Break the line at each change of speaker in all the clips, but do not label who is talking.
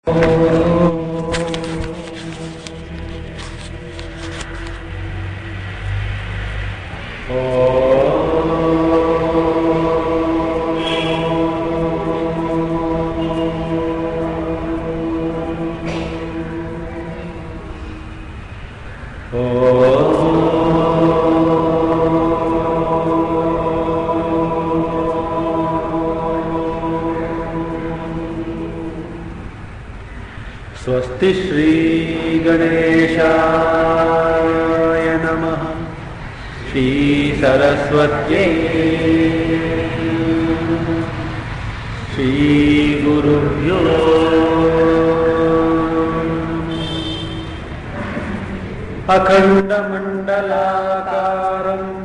स्वस्ति श्रीगणेशाय नमः श्रीसरस्वत्यै श्रीगुरुभ्यो अखण्डमण्डलाकारम्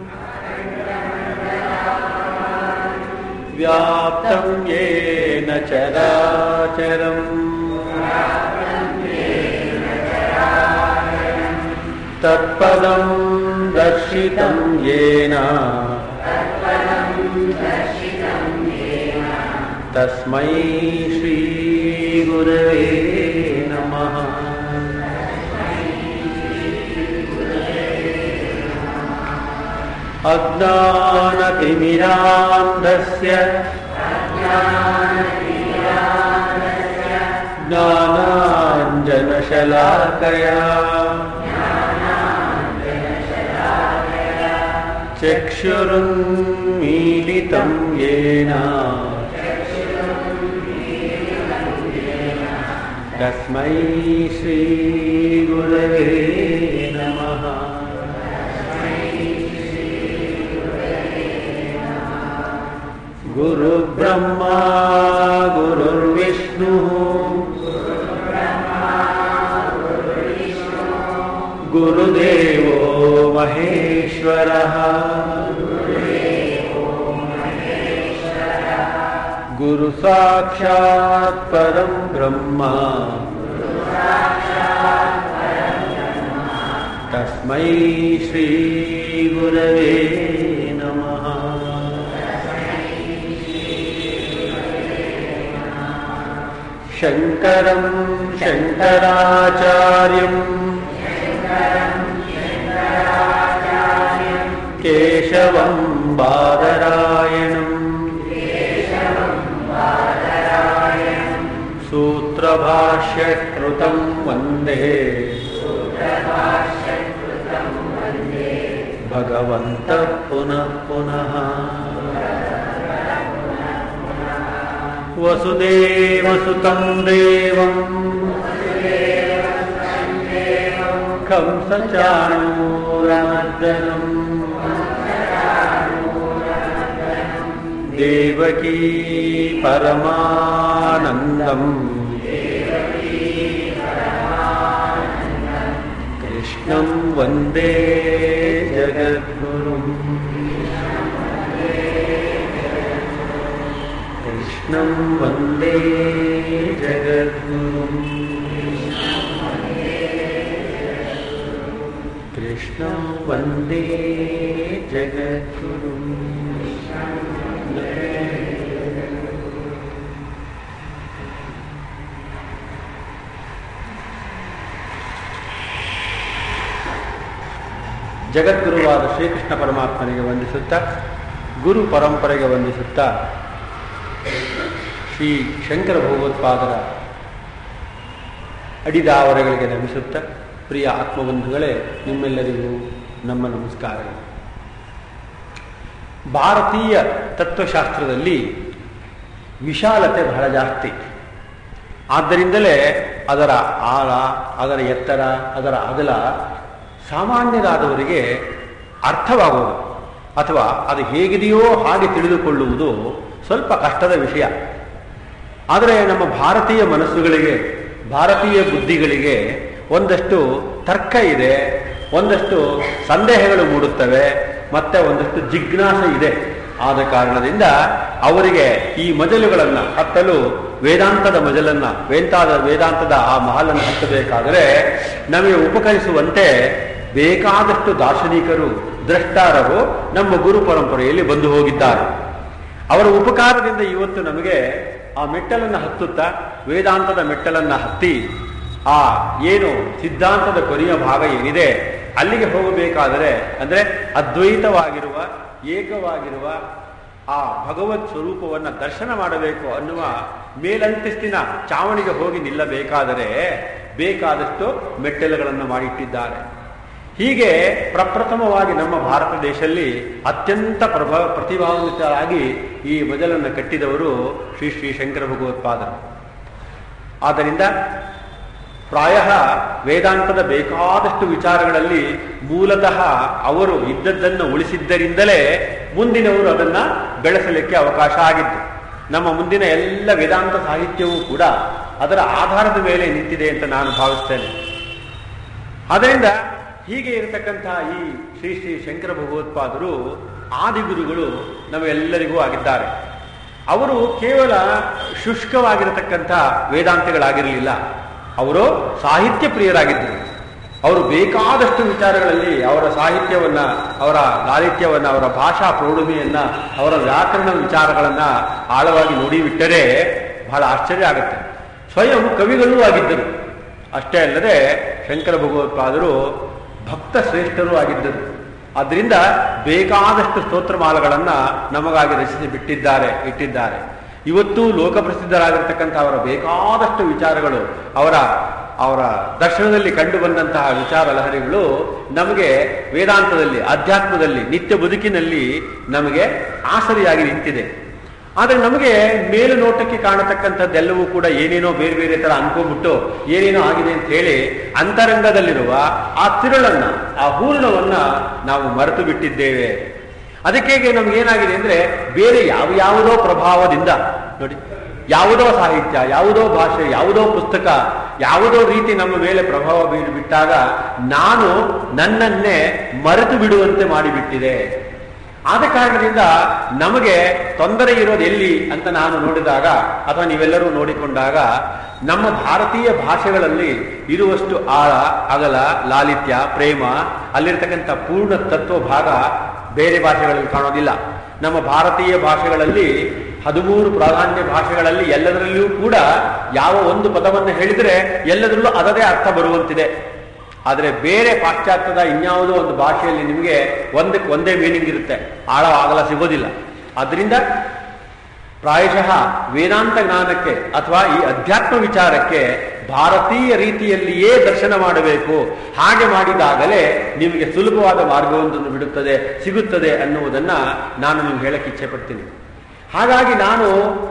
व्याप्तं येन चराचरम् तत्पदं दर्शितं येन तस्मै श्रीगुरवे नमः अज्ञानतिमिरान्धस्य ज्ञानाञ्जनशलाकया चक्षुरुन्मीलितं येन तस्मै श्रीगुरवे नमः गुरुब्रह्मा गुरुर्विष्णुः गुरुदेवो महेश्वरः गुरुसाक्षात् परं ब्रह्म तस्मै श्रीगुरवे नमः शङ्करं शङ्कराचार्यम् केशवं बादरायणम् सूत्रभाष्यकृतं वन्दे भगवन्तः पुनः पुनः वसुदेवसुतं देवम् कंसचाणूरमर्दनम् देवकी परमानन्दम् कृष्णं वन्दे जगद्गुरुम् कृष्णं वन्दे जगद्गुरुम् कृष्णं वन्दे जगद्गुरुम् ಜಗದ್ಗುರುವಾದ ಶ್ರೀಕೃಷ್ಣ ಪರಮಾತ್ಮನಿಗೆ ವಂದಿಸುತ್ತಾ ಗುರು ಪರಂಪರೆಗೆ ವಂದಿಸುತ್ತಾ ಶ್ರೀ ಶಂಕರ ಭಗವತ್ಪಾದರ ಅಡಿದಾವರಗಳಿಗೆ ನಮಿಸುತ್ತಾ ಪ್ರಿಯ ಆತ್ಮಬಂಧುಗಳೇ ನಿಮ್ಮೆಲ್ಲರಿಗೂ ನಮ್ಮ ನಮಸ್ಕಾರಗಳು ಭಾರತೀಯ ತತ್ವಶಾಸ್ತ್ರದಲ್ಲಿ ವಿಶಾಲತೆ ಬಹಳ ಜಾಸ್ತಿ ಆದ್ದರಿಂದಲೇ ಅದರ ಆಳ ಅದರ ಎತ್ತರ ಅದರ ಅಗಲ ಸಾಮಾನ್ಯರಾದವರಿಗೆ ಅರ್ಥವಾಗುವುದು ಅಥವಾ ಅದು ಹೇಗಿದೆಯೋ ಹಾಗೆ ತಿಳಿದುಕೊಳ್ಳುವುದು ಸ್ವಲ್ಪ ಕಷ್ಟದ ವಿಷಯ ಆದರೆ ನಮ್ಮ ಭಾರತೀಯ ಮನಸ್ಸುಗಳಿಗೆ ಭಾರತೀಯ ಬುದ್ಧಿಗಳಿಗೆ ಒಂದಷ್ಟು ತರ್ಕ ಇದೆ ಒಂದಷ್ಟು ಸಂದೇಹಗಳು ಮೂಡುತ್ತವೆ ಮತ್ತೆ ಒಂದಷ್ಟು ಜಿಜ್ಞಾಸೆ ಇದೆ ಆದ ಕಾರಣದಿಂದ ಅವರಿಗೆ ಈ ಮಜಲುಗಳನ್ನು ಹತ್ತಲು ವೇದಾಂತದ ಮಜಲನ್ನ ವೇದಾಂತದ ವೇದಾಂತದ ಆ ಮಹಲನ್ನು ಹತ್ತಬೇಕಾದರೆ ನಮಗೆ ಉಪಕರಿಸುವಂತೆ ಬೇಕಾದಷ್ಟು ದಾರ್ಶನಿಕರು ದ್ರಷ್ಟಾರರು ನಮ್ಮ ಗುರು ಪರಂಪರೆಯಲ್ಲಿ ಬಂದು ಹೋಗಿದ್ದಾರೆ ಅವರ ಉಪಕಾರದಿಂದ ಇವತ್ತು ನಮಗೆ ಆ ಮೆಟ್ಟಲನ್ನು ಹತ್ತುತ್ತಾ ವೇದಾಂತದ ಮೆಟ್ಟಲನ್ನ ಹತ್ತಿ ಆ ಏನು ಸಿದ್ಧಾಂತದ ಕೊನೆಯ ಭಾಗ ಏನಿದೆ ಅಲ್ಲಿಗೆ ಹೋಗಬೇಕಾದರೆ ಅಂದ್ರೆ ಅದ್ವೈತವಾಗಿರುವ ಏಕವಾಗಿರುವ ಆ ಭಗವತ್ ಸ್ವರೂಪವನ್ನ ದರ್ಶನ ಮಾಡಬೇಕು ಅನ್ನುವ ಮೇಲಂತಸ್ತಿನ ಚಾವಣಿಗೆ ಹೋಗಿ ನಿಲ್ಲಬೇಕಾದರೆ ಬೇಕಾದಷ್ಟು ಮೆಟ್ಟಲುಗಳನ್ನು ಮಾಡಿಟ್ಟಿದ್ದಾರೆ ಹೀಗೆ ಪ್ರಪ್ರಥಮವಾಗಿ ನಮ್ಮ ಭಾರತ ದೇಶದಲ್ಲಿ ಅತ್ಯಂತ ಪ್ರಭ ಪ್ರತಿಭಾನ್ವಿತರಾಗಿ ಈ ಮೊದಲನ್ನು ಕಟ್ಟಿದವರು ಶ್ರೀ ಶ್ರೀ ಶಂಕರ ಭಗವತ್ಪಾದರು ಆದ್ದರಿಂದ ಪ್ರಾಯ ವೇದಾಂತದ ಬೇಕಾದಷ್ಟು ವಿಚಾರಗಳಲ್ಲಿ ಮೂಲತಃ ಅವರು ಇದ್ದದ್ದನ್ನು ಉಳಿಸಿದ್ದರಿಂದಲೇ ಮುಂದಿನವರು ಅದನ್ನ ಬೆಳೆಸಲಿಕ್ಕೆ ಅವಕಾಶ ಆಗಿತ್ತು ನಮ್ಮ ಮುಂದಿನ ಎಲ್ಲ ವೇದಾಂತ ಸಾಹಿತ್ಯವೂ ಕೂಡ ಅದರ ಆಧಾರದ ಮೇಲೆ ನಿಂತಿದೆ ಅಂತ ನಾನು ಭಾವಿಸ್ತೇನೆ ಆದ್ದರಿಂದ ಹೀಗೆ ಇರತಕ್ಕಂತಹ ಈ ಶ್ರೀ ಶ್ರೀ ಶಂಕರ ಭಗವತ್ಪಾದರು ಆದಿಗುರುಗಳು ನಮ್ಮೆಲ್ಲರಿಗೂ ಆಗಿದ್ದಾರೆ ಅವರು ಕೇವಲ ಶುಷ್ಕವಾಗಿರತಕ್ಕಂಥ ವೇದಾಂತಗಳಾಗಿರಲಿಲ್ಲ ಅವರು ಸಾಹಿತ್ಯ ಪ್ರಿಯರಾಗಿದ್ದರು ಅವರು ಬೇಕಾದಷ್ಟು ವಿಚಾರಗಳಲ್ಲಿ ಅವರ ಸಾಹಿತ್ಯವನ್ನ ಅವರ ಲಾಲಿತ್ಯವನ್ನ ಅವರ ಭಾಷಾ ಪ್ರೌಢಮೆಯನ್ನ ಅವರ ವ್ಯಾಕರಣ ವಿಚಾರಗಳನ್ನ ಆಳವಾಗಿ ನೋಡಿ ಬಿಟ್ಟರೆ ಬಹಳ ಆಶ್ಚರ್ಯ ಆಗುತ್ತೆ ಸ್ವಯಂ ಕವಿಗಳೂ ಆಗಿದ್ದರು ಅಷ್ಟೇ ಅಲ್ಲದೆ ಶಂಕರ ಭಗವತ್ಪಾದರು ಭಕ್ತ ಶ್ರೇಷ್ಠರೂ ಆಗಿದ್ದರು ಅದರಿಂದ ಬೇಕಾದಷ್ಟು ಸ್ತೋತ್ರಮಾಲಗಳನ್ನ ನಮಗಾಗಿ ರಚಿಸಿ ಬಿಟ್ಟಿದ್ದಾರೆ ಇಟ್ಟಿದ್ದಾರೆ ಇವತ್ತು ಲೋಕಪ್ರಸಿದ್ಧರಾಗಿರ್ತಕ್ಕಂಥ ಅವರ ಬೇಕಾದಷ್ಟು ವಿಚಾರಗಳು ಅವರ ಅವರ ದರ್ಶನದಲ್ಲಿ ಕಂಡು ಬಂದಂತಹ ವಿಚಾರ ಲಹರಿಗಳು ನಮಗೆ ವೇದಾಂತದಲ್ಲಿ ಅಧ್ಯಾತ್ಮದಲ್ಲಿ ನಿತ್ಯ ಬದುಕಿನಲ್ಲಿ ನಮಗೆ ಆಸರಿಯಾಗಿ ನಿಂತಿದೆ ಆದರೆ ನಮಗೆ ಮೇಲು ನೋಟಕ್ಕೆ ಕಾಣತಕ್ಕಂಥದ್ದೆಲ್ಲವೂ ಕೂಡ ಏನೇನೋ ಬೇರೆ ಬೇರೆ ತರ ಅನ್ಕೊಂಡ್ಬಿಟ್ಟು ಏನೇನೋ ಆಗಿದೆ ಅಂತ ಹೇಳಿ ಅಂತರಂಗದಲ್ಲಿರುವ ಆ ತಿರುಳನ್ನ ಆ ಹೂರ್ಣವನ್ನ ನಾವು ಮರೆತು ಬಿಟ್ಟಿದ್ದೇವೆ ಅದಕ್ಕೆ ನಮ್ಗೆ ಏನಾಗಿದೆ ಅಂದ್ರೆ ಬೇರೆ ಯಾವ ಯಾವುದೋ ಪ್ರಭಾವದಿಂದ ನೋಡಿ ಯಾವುದೋ ಸಾಹಿತ್ಯ ಯಾವುದೋ ಭಾಷೆ ಯಾವುದೋ ಪುಸ್ತಕ ಯಾವುದೋ ರೀತಿ ನಮ್ಮ ಮೇಲೆ ಪ್ರಭಾವ ಬೀರು ಬಿಟ್ಟಾಗ ನಾನು ನನ್ನನ್ನೇ ಮರೆತು ಬಿಡುವಂತೆ ಮಾಡಿಬಿಟ್ಟಿದೆ ಆದ ಕಾರಣದಿಂದ ನಮಗೆ ತೊಂದರೆ ಇರೋದು ಎಲ್ಲಿ ಅಂತ ನಾನು ನೋಡಿದಾಗ ಅಥವಾ ನೀವೆಲ್ಲರೂ ನೋಡಿಕೊಂಡಾಗ ನಮ್ಮ ಭಾರತೀಯ ಭಾಷೆಗಳಲ್ಲಿ ಇರುವಷ್ಟು ಆಳ ಅಗಲ ಲಾಲಿತ್ಯ ಪ್ರೇಮ ಅಲ್ಲಿರ್ತಕ್ಕಂಥ ಪೂರ್ಣ ತತ್ವ ಭಾಗ ಬೇರೆ ಭಾಷೆಗಳಲ್ಲಿ ಕಾಣೋದಿಲ್ಲ ನಮ್ಮ ಭಾರತೀಯ ಭಾಷೆಗಳಲ್ಲಿ ಹದಿಮೂರು ಪ್ರಾಧಾನ್ಯ ಭಾಷೆಗಳಲ್ಲಿ ಎಲ್ಲದರಲ್ಲಿಯೂ ಕೂಡ ಯಾವ ಒಂದು ಪದವನ್ನು ಹೇಳಿದರೆ ಎಲ್ಲದರಲ್ಲೂ ಅದದೇ ಅರ್ಥ ಬರುವಂತಿದೆ ಆದರೆ ಬೇರೆ ಪಾಶ್ಚಾತ್ಯದ ಇನ್ಯಾವುದೋ ಒಂದು ಭಾಷೆಯಲ್ಲಿ ನಿಮಗೆ ಒಂದಕ್ಕೆ ಒಂದೇ ಮೀನಿಂಗ್ ಇರುತ್ತೆ ಆಳ ಆಗಲ ಸಿಗೋದಿಲ್ಲ ಅದರಿಂದ ಪ್ರಾಯಶಃ ವೇದಾಂತ ಜ್ಞಾನಕ್ಕೆ ಅಥವಾ ಈ ಅಧ್ಯಾತ್ಮ ವಿಚಾರಕ್ಕೆ ಭಾರತೀಯ ರೀತಿಯಲ್ಲಿಯೇ ದರ್ಶನ ಮಾಡಬೇಕು ಹಾಗೆ ಮಾಡಿದಾಗಲೇ ನಿಮಗೆ ಸುಲಭವಾದ ಮಾರ್ಗವೊಂದನ್ನು ಬಿಡುತ್ತದೆ ಸಿಗುತ್ತದೆ ಅನ್ನುವುದನ್ನ ನಾನು ನಿಮ್ಗೆ ಹೇಳಕ್ಕೆ ಇಚ್ಛೆ ಪಡ್ತೀನಿ ಹಾಗಾಗಿ ನಾನು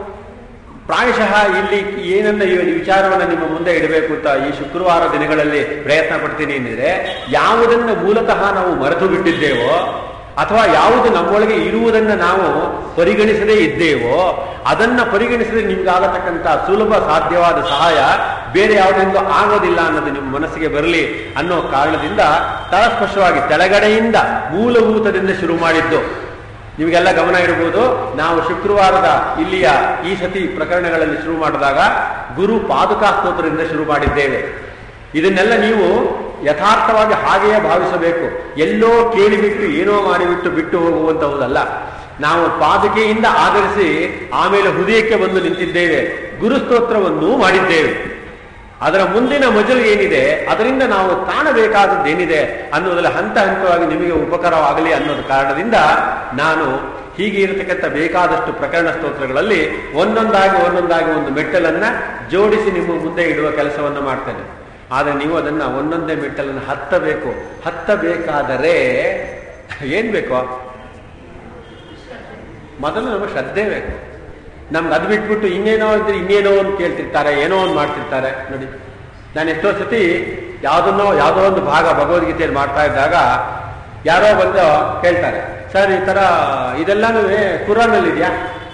ಪ್ರಾಯಶಃ ಇಲ್ಲಿ ಏನನ್ನ ಈ ವಿಚಾರವನ್ನು ನಿಮ್ಮ ಮುಂದೆ ಇಡಬೇಕು ಅಂತ ಈ ಶುಕ್ರವಾರ ದಿನಗಳಲ್ಲಿ ಪ್ರಯತ್ನ ಪಡ್ತೀನಿ ಎಂದರೆ ಯಾವುದನ್ನು ಮೂಲತಃ ನಾವು ಮರೆತು ಬಿಟ್ಟಿದ್ದೇವೋ ಅಥವಾ ಯಾವುದು ನಮ್ಮೊಳಗೆ ಇರುವುದನ್ನು ನಾವು ಪರಿಗಣಿಸದೇ ಇದ್ದೇವೋ ಅದನ್ನ ಪರಿಗಣಿಸದೆ ನಿಮ್ಗಾಗತಕ್ಕಂಥ ಸುಲಭ ಸಾಧ್ಯವಾದ ಸಹಾಯ ಬೇರೆ ಯಾವುದೆಂದು ಆಗೋದಿಲ್ಲ ಅನ್ನೋದು ನಿಮ್ಮ ಮನಸ್ಸಿಗೆ ಬರಲಿ ಅನ್ನೋ ಕಾರಣದಿಂದ ತಳಸ್ಪಷ್ಟವಾಗಿ ತೆಳಗಡೆಯಿಂದ ಮೂಲಭೂತದಿಂದ ಶುರು ಮಾಡಿದ್ದು ನಿಮಗೆಲ್ಲ ಗಮನ ಇರಬಹುದು ನಾವು ಶುಕ್ರವಾರದ ಇಲ್ಲಿಯ ಈ ಸತಿ ಪ್ರಕರಣಗಳಲ್ಲಿ ಶುರು ಮಾಡಿದಾಗ ಗುರು ಪಾದುಕಾ ಸ್ತೋತ್ರದಿಂದ ಶುರು ಮಾಡಿದ್ದೇವೆ ಇದನ್ನೆಲ್ಲ ನೀವು ಯಥಾರ್ಥವಾಗಿ ಹಾಗೆಯೇ ಭಾವಿಸಬೇಕು ಎಲ್ಲೋ ಕೇಳಿಬಿಟ್ಟು ಏನೋ ಮಾಡಿಬಿಟ್ಟು ಬಿಟ್ಟು ಹೋಗುವಂತಹುದಲ್ಲ ನಾವು ಪಾದುಕೆಯಿಂದ ಆಧರಿಸಿ ಆಮೇಲೆ ಹೃದಯಕ್ಕೆ ಬಂದು ನಿಂತಿದ್ದೇವೆ ಗುರುಸ್ತೋತ್ರವನ್ನೂ ಮಾಡಿದ್ದೇವೆ ಅದರ ಮುಂದಿನ ಮಜಲು ಏನಿದೆ ಅದರಿಂದ ನಾವು ಕಾಣಬೇಕಾದದ್ದೇನಿದೆ ಅನ್ನೋದರಲ್ಲಿ ಹಂತ ಹಂತವಾಗಿ ನಿಮಗೆ ಉಪಕಾರವಾಗಲಿ ಅನ್ನೋದು ಕಾರಣದಿಂದ ನಾನು ಹೀಗೆ ಇರತಕ್ಕಂಥ ಬೇಕಾದಷ್ಟು ಪ್ರಕರಣ ಸ್ತೋತ್ರಗಳಲ್ಲಿ ಒಂದೊಂದಾಗಿ ಒಂದೊಂದಾಗಿ ಒಂದು ಮೆಟ್ಟಲನ್ನ ಜೋಡಿಸಿ ನಿಮ್ಮ ಮುಂದೆ ಇಡುವ ಕೆಲಸವನ್ನು ಮಾಡ್ತೇನೆ ಆದರೆ ನೀವು ಅದನ್ನ ಒಂದೊಂದೇ ಮೆಟ್ಟಲನ್ನು ಹತ್ತಬೇಕು ಹತ್ತಬೇಕಾದರೆ ಏನ್ ಬೇಕು ಮೊದಲು ನಮಗೆ ಶ್ರದ್ಧೆ ಬೇಕು ನಮ್ಗೆ ಅದು ಬಿಟ್ಬಿಟ್ಟು ಇನ್ನೇನೋ ಇದ್ರೆ ಇನ್ನೇನೋ ಒಂದು ಕೇಳ್ತಿರ್ತಾರೆ ಏನೋ ಒಂದು ಮಾಡ್ತಿರ್ತಾರೆ ನೋಡಿ ನಾನು ಎಷ್ಟೋ ಸತಿ ಯಾವುದನ್ನೋ ಯಾವುದೋ ಒಂದು ಭಾಗ ಭಗವದ್ಗೀತೆಯಲ್ಲಿ ಮಾಡ್ತಾ ಇದ್ದಾಗ ಯಾರೋ ಬಂದು ಕೇಳ್ತಾರೆ ಸರ್ ಈ ತರ ಇದೆಲ್ಲಾನು ಕುರಾನಲ್ಲಿ ಇದೆಯಾ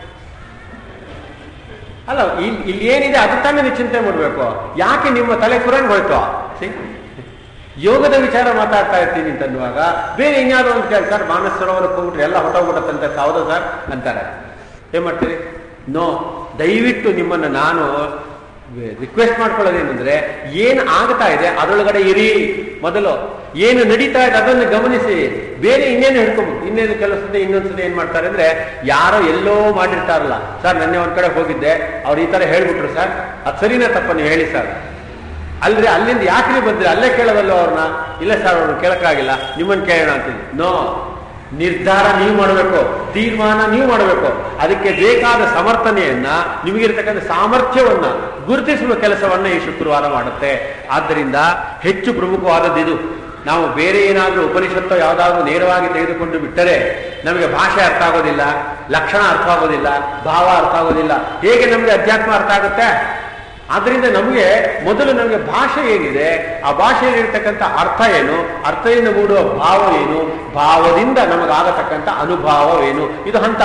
ಅಲ್ಲ ಇಲ್ಲಿ ಇಲ್ಲಿ ಏನಿದೆ ಅದು ತಾನೇ ನೀವು ಚಿಂತೆ ಮಾಡಬೇಕು ಯಾಕೆ ನಿಮ್ಮ ತಲೆ ಕುರಾನ್ ಹೋಯ್ತು ಸಿ ಯೋಗದ ವಿಚಾರ ಮಾತಾಡ್ತಾ ಇರ್ತೀನಿ ಅಂತನ್ನುವಾಗ ಬೇರೆ ಇನ್ಯಾವುದೋ ಒಂದು ಕೇಳಿ ಸರ್ ಮಾನಸ ಸರೋವರಕ್ಕೆ ಹೋಗ್ಬಿಟ್ರೆ ಎಲ್ಲ ಹೊಟ್ಟೋಗ್ಬಿಡತ್ತಂತೆ ಹೌದಾ ಸರ್ ಅಂತಾರೆ ಏನ್ ಮಾಡ್ತೀರಿ ನೋ ದಯವಿಟ್ಟು ನಿಮ್ಮನ್ನು ನಾನು ರಿಕ್ವೆಸ್ಟ್ ಮಾಡ್ಕೊಳ್ಳೋದೇನೆಂದ್ರೆ ಏನ್ ಆಗ್ತಾ ಇದೆ ಅದರೊಳಗಡೆ ಇರಿ ಮೊದಲು ಏನು ನಡೀತಾ ಇದೆ ಅದನ್ನು ಗಮನಿಸಿ ಬೇರೆ ಇನ್ನೇನು ಹಿಡ್ಕೊಬೋದು ಇನ್ನೇನು ಕೆಲಸದ ಇನ್ನೊಂದ್ಸತಿ ಏನ್ ಮಾಡ್ತಾರೆ ಅಂದ್ರೆ ಯಾರೋ ಎಲ್ಲೋ ಮಾಡಿರ್ತಾರಲ್ಲ ಸರ್ ನೆನ್ನೆ ಒಂದ್ ಕಡೆ ಹೋಗಿದ್ದೆ ಅವ್ರು ಈ ತರ ಹೇಳ್ಬಿಟ್ರು ಸರ್ ಅದು ಸರಿನಾ ತಪ್ಪ ನೀವು ಹೇಳಿ ಸರ್ ಅಲ್ರಿ ಅಲ್ಲಿಂದ ಯಾಕ್ರಿ ಬಂದ್ರಿ ಅಲ್ಲೇ ಕೇಳೋದಲ್ವ ಅವ್ರನ್ನ ಇಲ್ಲ ಸರ್ ಅವ್ರನ್ನ ಕೇಳಕ್ಕಾಗಿಲ್ಲ ನಿಮ್ಮನ್ನ ಕೇಳೋಣ ಅಂತೀನಿ ನೋ ನಿರ್ಧಾರ ನೀವು ಮಾಡಬೇಕು ತೀರ್ಮಾನ ನೀವು ಮಾಡಬೇಕು ಅದಕ್ಕೆ ಬೇಕಾದ ಸಮರ್ಥನೆಯನ್ನ ನಿಮಗಿರ್ತಕ್ಕಂಥ ಸಾಮರ್ಥ್ಯವನ್ನ ಗುರುತಿಸುವ ಕೆಲಸವನ್ನ ಈ ಶುಕ್ರವಾರ ಮಾಡುತ್ತೆ ಆದ್ದರಿಂದ ಹೆಚ್ಚು ಪ್ರಮುಖವಾದದ್ದು ಇದು ನಾವು ಬೇರೆ ಏನಾದರೂ ಉಪನಿಷತ್ತೋ ಯಾವುದಾದ್ರೂ ನೇರವಾಗಿ ತೆಗೆದುಕೊಂಡು ಬಿಟ್ಟರೆ ನಮಗೆ ಭಾಷೆ ಅರ್ಥ ಆಗೋದಿಲ್ಲ ಲಕ್ಷಣ ಅರ್ಥ ಆಗೋದಿಲ್ಲ ಭಾವ ಅರ್ಥ ಆಗೋದಿಲ್ಲ ಹೇಗೆ ನಮಗೆ ಅಧ್ಯಾತ್ಮ ಅರ್ಥ ಆಗುತ್ತೆ ಆದ್ರಿಂದ ನಮಗೆ ಮೊದಲು ನಮಗೆ ಭಾಷೆ ಏನಿದೆ ಆ ಭಾಷೆಯಲ್ಲಿರ್ತಕ್ಕಂಥ ಅರ್ಥ ಏನು ಅರ್ಥದಿಂದ ಮೂಡುವ ಭಾವ ಏನು ಭಾವದಿಂದ ನಮಗಾಗತಕ್ಕಂಥ ಅನುಭವವೇನು ಇದು ಹಂತ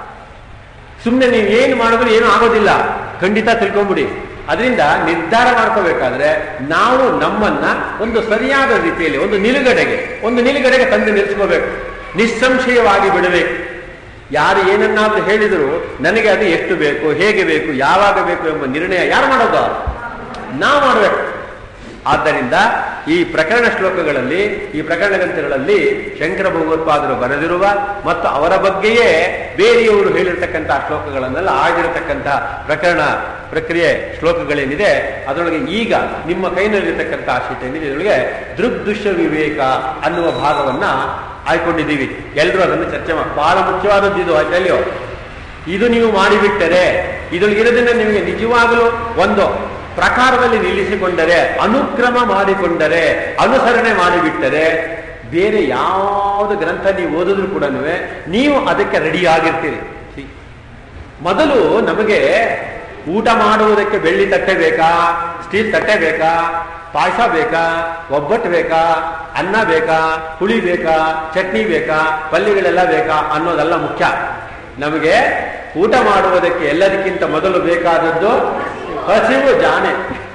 ಸುಮ್ಮನೆ ನೀವು ಏನು ಮಾಡಿದ್ರು ಏನು ಆಗೋದಿಲ್ಲ ಖಂಡಿತ ತಿಳ್ಕೊಂಬಿಡಿ ಅದರಿಂದ ನಿರ್ಧಾರ ಮಾಡ್ಕೋಬೇಕಾದ್ರೆ ನಾವು ನಮ್ಮನ್ನ ಒಂದು ಸರಿಯಾದ ರೀತಿಯಲ್ಲಿ ಒಂದು ನಿಲುಗಡೆಗೆ ಒಂದು ನಿಲುಗಡೆಗೆ ತಂದು ನಿಲ್ಲಿಸ್ಕೋಬೇಕು ನಿಸ್ಸಂಶಯವಾಗಿ ಬಿಡಬೇಕು ಯಾರು ಏನನ್ನಾದ್ರೂ ಹೇಳಿದ್ರು ನನಗೆ ಅದು ಎಷ್ಟು ಬೇಕು ಹೇಗೆ ಬೇಕು ಯಾವಾಗ ಬೇಕು ಎಂಬ ನಿರ್ಣಯ ಯಾರು ಮಾಡೋದು ನಾವು ಮಾಡಬೇಕು ಆದ್ದರಿಂದ ಈ ಪ್ರಕರಣ ಶ್ಲೋಕಗಳಲ್ಲಿ ಈ ಪ್ರಕರಣ ಗ್ರಂಥಗಳಲ್ಲಿ ಶಂಕರ ಭಗವತ್ಪಾದರು ಬರೆದಿರುವ ಮತ್ತು ಅವರ ಬಗ್ಗೆಯೇ ಬೇರೆಯವರು ಹೇಳಿರ್ತಕ್ಕಂಥ ಶ್ಲೋಕಗಳನ್ನೆಲ್ಲ ಆಗಿರತಕ್ಕಂಥ ಪ್ರಕರಣ ಪ್ರಕ್ರಿಯೆ ಶ್ಲೋಕಗಳೇನಿದೆ ಅದರೊಳಗೆ ಈಗ ನಿಮ್ಮ ಕೈನಲ್ಲಿರ್ತಕ್ಕಂಥ ಆ ಶೀಟ್ ಏನಿದೆ ಇದರೊಳಗೆ ದೃಗ್ದೃಶ್ಯ ವಿವೇಕ ಅನ್ನುವ ಭಾಗವನ್ನ ಆಯ್ಕೊಂಡಿದ್ದೀವಿ ಎಲ್ಲರೂ ಅದನ್ನು ಚರ್ಚೆ ಮಾಡಿ ಬಹಳ ಮುಖ್ಯವಾದದ್ದು ಇದು ಆಯ್ತಲ್ಲಿಯೋ ಇದು ನೀವು ಮಾಡಿಬಿಟ್ಟರೆ ಇದರೊಳಗಿರೋದನ್ನ ನಿಮಗೆ ನಿಜವಾಗಲೂ ಒಂದು ಪ್ರಕಾರದಲ್ಲಿ ನಿಲ್ಲಿಸಿಕೊಂಡರೆ ಅನುಕ್ರಮ ಮಾಡಿಕೊಂಡರೆ ಅನುಸರಣೆ ಮಾಡಿಬಿಟ್ಟರೆ ಬೇರೆ ಯಾವುದು ಗ್ರಂಥ ನೀವು ಓದಿದ್ರು ಕೂಡ ನೀವು ಅದಕ್ಕೆ ರೆಡಿ ಆಗಿರ್ತೀರಿ See, ಮೊದಲು ನಮಗೆ ಊಟ ಮಾಡುವುದಕ್ಕೆ ಬೆಳ್ಳಿ ತಟ್ಟೆ ಬೇಕಾ ಸ್ಟೀಲ್ ತಟ್ಟೆ ಬೇಕಾ ಪಾಯಸ ಬೇಕಾ ಒಬ್ಬಟ್ಟು ಬೇಕಾ ಅನ್ನ ಬೇಕಾ ಹುಳಿ ಬೇಕಾ ಚಟ್ನಿ ಬೇಕಾ ಪಲ್ಯಗಳೆಲ್ಲ ಬೇಕಾ ಅನ್ನೋದೆಲ್ಲ ಮುಖ್ಯ ನಮಗೆ ಊಟ ಮಾಡುವುದಕ್ಕೆ ಎಲ್ಲದಕ್ಕಿಂತ ಮೊದಲು ಬೇಕಾದದ್ದು ಹಸಿವು ಜಾನೆ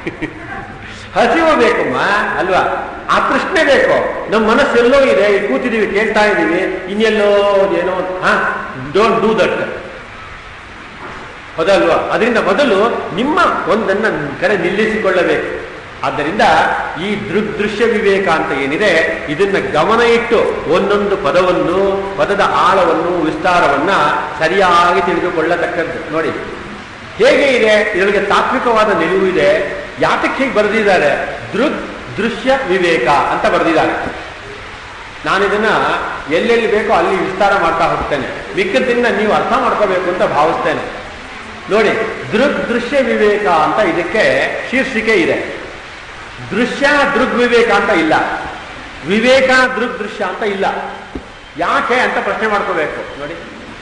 ಹಸಿವು ಬೇಕಮ್ಮ ಅಲ್ವಾ ಆ ಪ್ರಶ್ನೆ ಬೇಕು ನಮ್ಮ ಮನಸ್ಸೆಲ್ಲೋ ಇದೆ ಇಲ್ಲಿ ಕೂತಿದೀವಿ ಕೇಳ್ತಾ ಇದೀವಿ ಇನ್ನೆಲ್ಲೋ ಏನೋ ಹಾ ಡೋಂಟ್ ಡೂ ದಟ್ ಹೌದಲ್ವಾ ಅದರಿಂದ ಮೊದಲು ನಿಮ್ಮ ಒಂದನ್ನ ಕರೆ ನಿಲ್ಲಿಸಿಕೊಳ್ಳಬೇಕು ಆದ್ದರಿಂದ ಈ ದೃಗ್ ದೃಶ್ಯ ವಿವೇಕ ಅಂತ ಏನಿದೆ ಇದನ್ನ ಗಮನ ಇಟ್ಟು ಒಂದೊಂದು ಪದವನ್ನು ಪದದ ಆಳವನ್ನು ವಿಸ್ತಾರವನ್ನ ಸರಿಯಾಗಿ ತಿಳಿದುಕೊಳ್ಳತಕ್ಕದ್ದು ನೋಡಿ ಹೇಗೆ ಇದೆ ಇದರಿಗೆ ತಾತ್ವಿಕವಾದ ನಿಲುವು ಇದೆ ಯಾತಕ್ಕೆ ಹೀಗೆ ಬರೆದಿದ್ದಾರೆ ದೃಗ್ ದೃಶ್ಯ ವಿವೇಕ ಅಂತ ಬರೆದಿದ್ದಾರೆ ನಾನು ಇದನ್ನ ಎಲ್ಲೆಲ್ಲಿ ಬೇಕೋ ಅಲ್ಲಿ ವಿಸ್ತಾರ ಮಾಡ್ತಾ ಹೋಗ್ತೇನೆ ಮಿಕ್ಕದನ್ನ ನೀವು ಅರ್ಥ ಮಾಡ್ಕೋಬೇಕು ಅಂತ ಭಾವಿಸ್ತೇನೆ ನೋಡಿ ದೃಗ್ ದೃಶ್ಯ ವಿವೇಕ ಅಂತ ಇದಕ್ಕೆ ಶೀರ್ಷಿಕೆ ಇದೆ ದೃಶ್ಯ ದೃಗ್ ವಿವೇಕ ಅಂತ ಇಲ್ಲ ವಿವೇಕ ದೃಗ್ ದೃಶ್ಯ ಅಂತ ಇಲ್ಲ ಯಾಕೆ ಅಂತ ಪ್ರಶ್ನೆ ಮಾಡ್ಕೋಬೇಕು ನೋಡಿ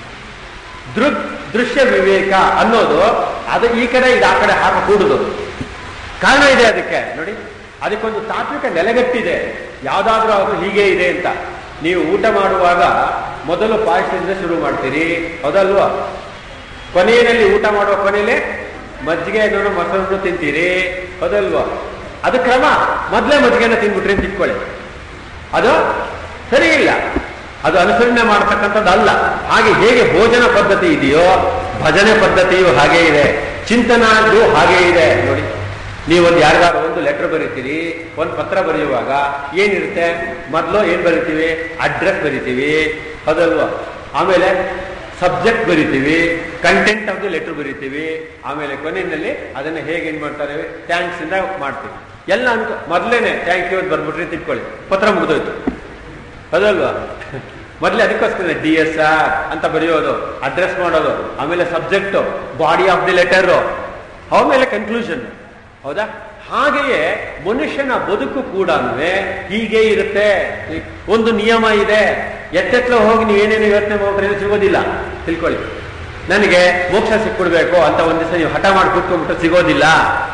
ದೃಗ್ ದೃಶ್ಯ ವಿವೇಕ ಅನ್ನೋದು ಅದು ಈ ಕಡೆ ಇದು ಆ ಕಡೆ ಹಾಕಕೂಡುದು ಕಾರಣ ಇದೆ ಅದಕ್ಕೆ ನೋಡಿ ಅದಕ್ಕೊಂದು ತಾತ್ವಿಕ ನೆಲೆಗಟ್ಟಿದೆ ಯಾವ್ದಾದ್ರೂ ಅದು ಹೀಗೆ ಇದೆ ಅಂತ ನೀವು ಊಟ ಮಾಡುವಾಗ ಮೊದಲು ಪಾಯಸದಿಂದ ಶುರು ಮಾಡ್ತೀರಿ ಹೌದಲ್ವಾ ಕೊನೆಯಲ್ಲಿ ಊಟ ಮಾಡುವ ಕೊನೆಯಲ್ಲಿ ಮಜ್ಜಿಗೆ ಅನ್ನೋ ಮೊಸರನ್ನು ತಿಂತೀರಿ ಹೌದಲ್ವಾ ಅದು ಕ್ರಮ ಮೊದಲೇ ಮಜ್ಜಿಗೆನ ತಿಂದ್ಬಿಟ್ರಿ ಅಂತ ಇಟ್ಕೊಳ್ಳಿ ಅದು ಸರಿ ಇಲ್ಲ ಅದು ಅನುಸರಣೆ ಮಾಡತಕ್ಕಂಥದ್ದು ಅಲ್ಲ ಹಾಗೆ ಹೇಗೆ ಭೋಜನ ಪದ್ಧತಿ ಇದೆಯೋ ಭಜನೆ ಪದ್ಧತಿಯು ಹಾಗೆ ಇದೆ ಚಿಂತನಾದ್ದು ಹಾಗೆ ಇದೆ ನೋಡಿ ನೀವು ಒಂದು ಯಾರಿಗಾರು ಒಂದು ಲೆಟರ್ ಬರೀತೀರಿ ಒಂದು ಪತ್ರ ಬರೆಯುವಾಗ ಏನಿರುತ್ತೆ ಮೊದಲು ಏನ್ ಬರಿತೀವಿ ಅಡ್ರೆಸ್ ಬರಿತೀವಿ ಹೌದಲ್ವಾ ಆಮೇಲೆ ಸಬ್ಜೆಕ್ಟ್ ಬರಿತೀವಿ ಕಂಟೆಂಟ್ ಆಫ್ ದಿ ಲೆಟರ್ ಬರಿತೀವಿ ಆಮೇಲೆ ಕೊನೆಯಲ್ಲಿ ಅದನ್ನ ಹೇಗೆ ಏನ್ ಮಾಡ್ತಾರೆ ಥ್ಯಾಂಕ್ಸ್ ಇಂದ ಮಾಡ್ತೀವಿ ಎಲ್ಲ ಅನ್ಕೊ ಮೊದಲೇನೆ ಥ್ಯಾಂಕ್ ಯು ಅಂತ ಬರ್ಬಿಟ್ರಿ ತಿಳ್ಕೊಳ್ಳಿ ಪತ್ರ ಮುಗಿದೋಯ್ತು ಅದಲ್ವಾ ಮೊದಲೇ ಅದಕ್ಕೋಸ್ಕರ ಡಿ ಎಸ್ ಆರ್ ಅಂತ ಬರೆಯೋದು ಅಡ್ರೆಸ್ ಮಾಡೋದು ಆಮೇಲೆ subject body of the letter ಆಮೇಲೆ ಕನ್ಕ್ಲೂಷನ್ ಹೌದಾ ಹಾಗೆಯೇ ಮನುಷ್ಯನ ಬದುಕು ಕೂಡ ಹೀಗೆ ಇರುತ್ತೆ ಒಂದು ನಿಯಮ ಇದೆ ಎತ್ತೆತ್ತಲ ಹೋಗಿ ನೀವೇನೇನು ಯೋಚನೆ ಮಾಡ್ರೆ ಸಿಗೋದಿಲ್ಲ ತಿಳ್ಕೊಳ್ಳಿ ನನಗೆ ಮೋಕ್ಷ ಸಿಕ್ಬಿಡ್ಬೇಕು ಅಂತ ಒಂದ್ ದಿವಸ ನೀವು ಹಠ ಮಾಡಿ ಕೂತ್ಕೊಂಡ್ಬಿಟ್ರೆ ಸಿಗೋದಿಲ್ಲ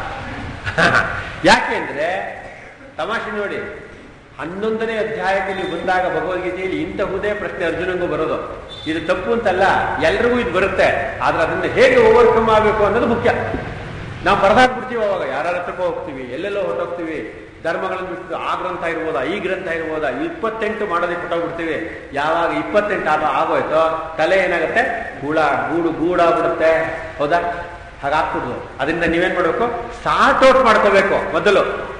ಯಾಕೆ ಅಂದ್ರೆ ತಮಾಷೆ ನೋಡಿ ಹನ್ನೊಂದನೇ ಅಧ್ಯಾಯಕ್ಕೆ ನೀವು ಬಂದಾಗ ಭಗವದ್ಗೀತೆಯಲ್ಲಿ ಇಂತಹುದೇ ಪ್ರಶ್ನೆ ಅರ್ಜುನಂಗೂ ಬರೋದು ಇದು ತಪ್ಪು ಅಂತಲ್ಲ ಎಲ್ರಿಗೂ ಇದು ಬರುತ್ತೆ ಆದ್ರೆ ಅದನ್ನ ಹೇಗೆ ಓವರ್ಕಮ್ ಆಗಬೇಕು ಅನ್ನೋದು ಮುಖ್ಯ ನಾವು ಪರದಾಗ್ಬಿಡ್ತೀವಿ ಅವಾಗ ಯಾರ ಹತ್ರಕ್ಕೂ ಹೋಗ್ತೀವಿ ಎಲ್ಲೆಲ್ಲೋ ಹೊರಟೋಗ್ತೀವಿ ಧರ್ಮಗಳನ್ನು ಬಿಟ್ಟು ಆ ಗ್ರಂಥ ಇರ್ಬೋದಾ ಈ ಗ್ರಂಥ ಇರ್ಬೋದಾ ಇಪ್ಪತ್ತೆಂಟು ಮಾಡೋದಕ್ಕೆ ಹೊಟ್ಟೋಗ್ಬಿಡ್ತೀವಿ ಯಾವಾಗ ಇಪ್ಪತ್ತೆಂಟು ಆಗ ಆಗೋಯ್ತೋ ತಲೆ ಏನಾಗುತ್ತೆ ಗೂಡ ಗೂಡು ಗೂಡಾಗ್ಬಿಡುತ್ತೆ ಹೌದಾ ಹಾಗಾಗ್ಬಿಡುದು ಅದರಿಂದ ನೀವೇನ್ ಮಾಡ್ಬೇಕು ಸಾರ್ಟ್ ಔಟ್ ಮಾಡ್ಕೋಬೇಕು ಮೊದಲು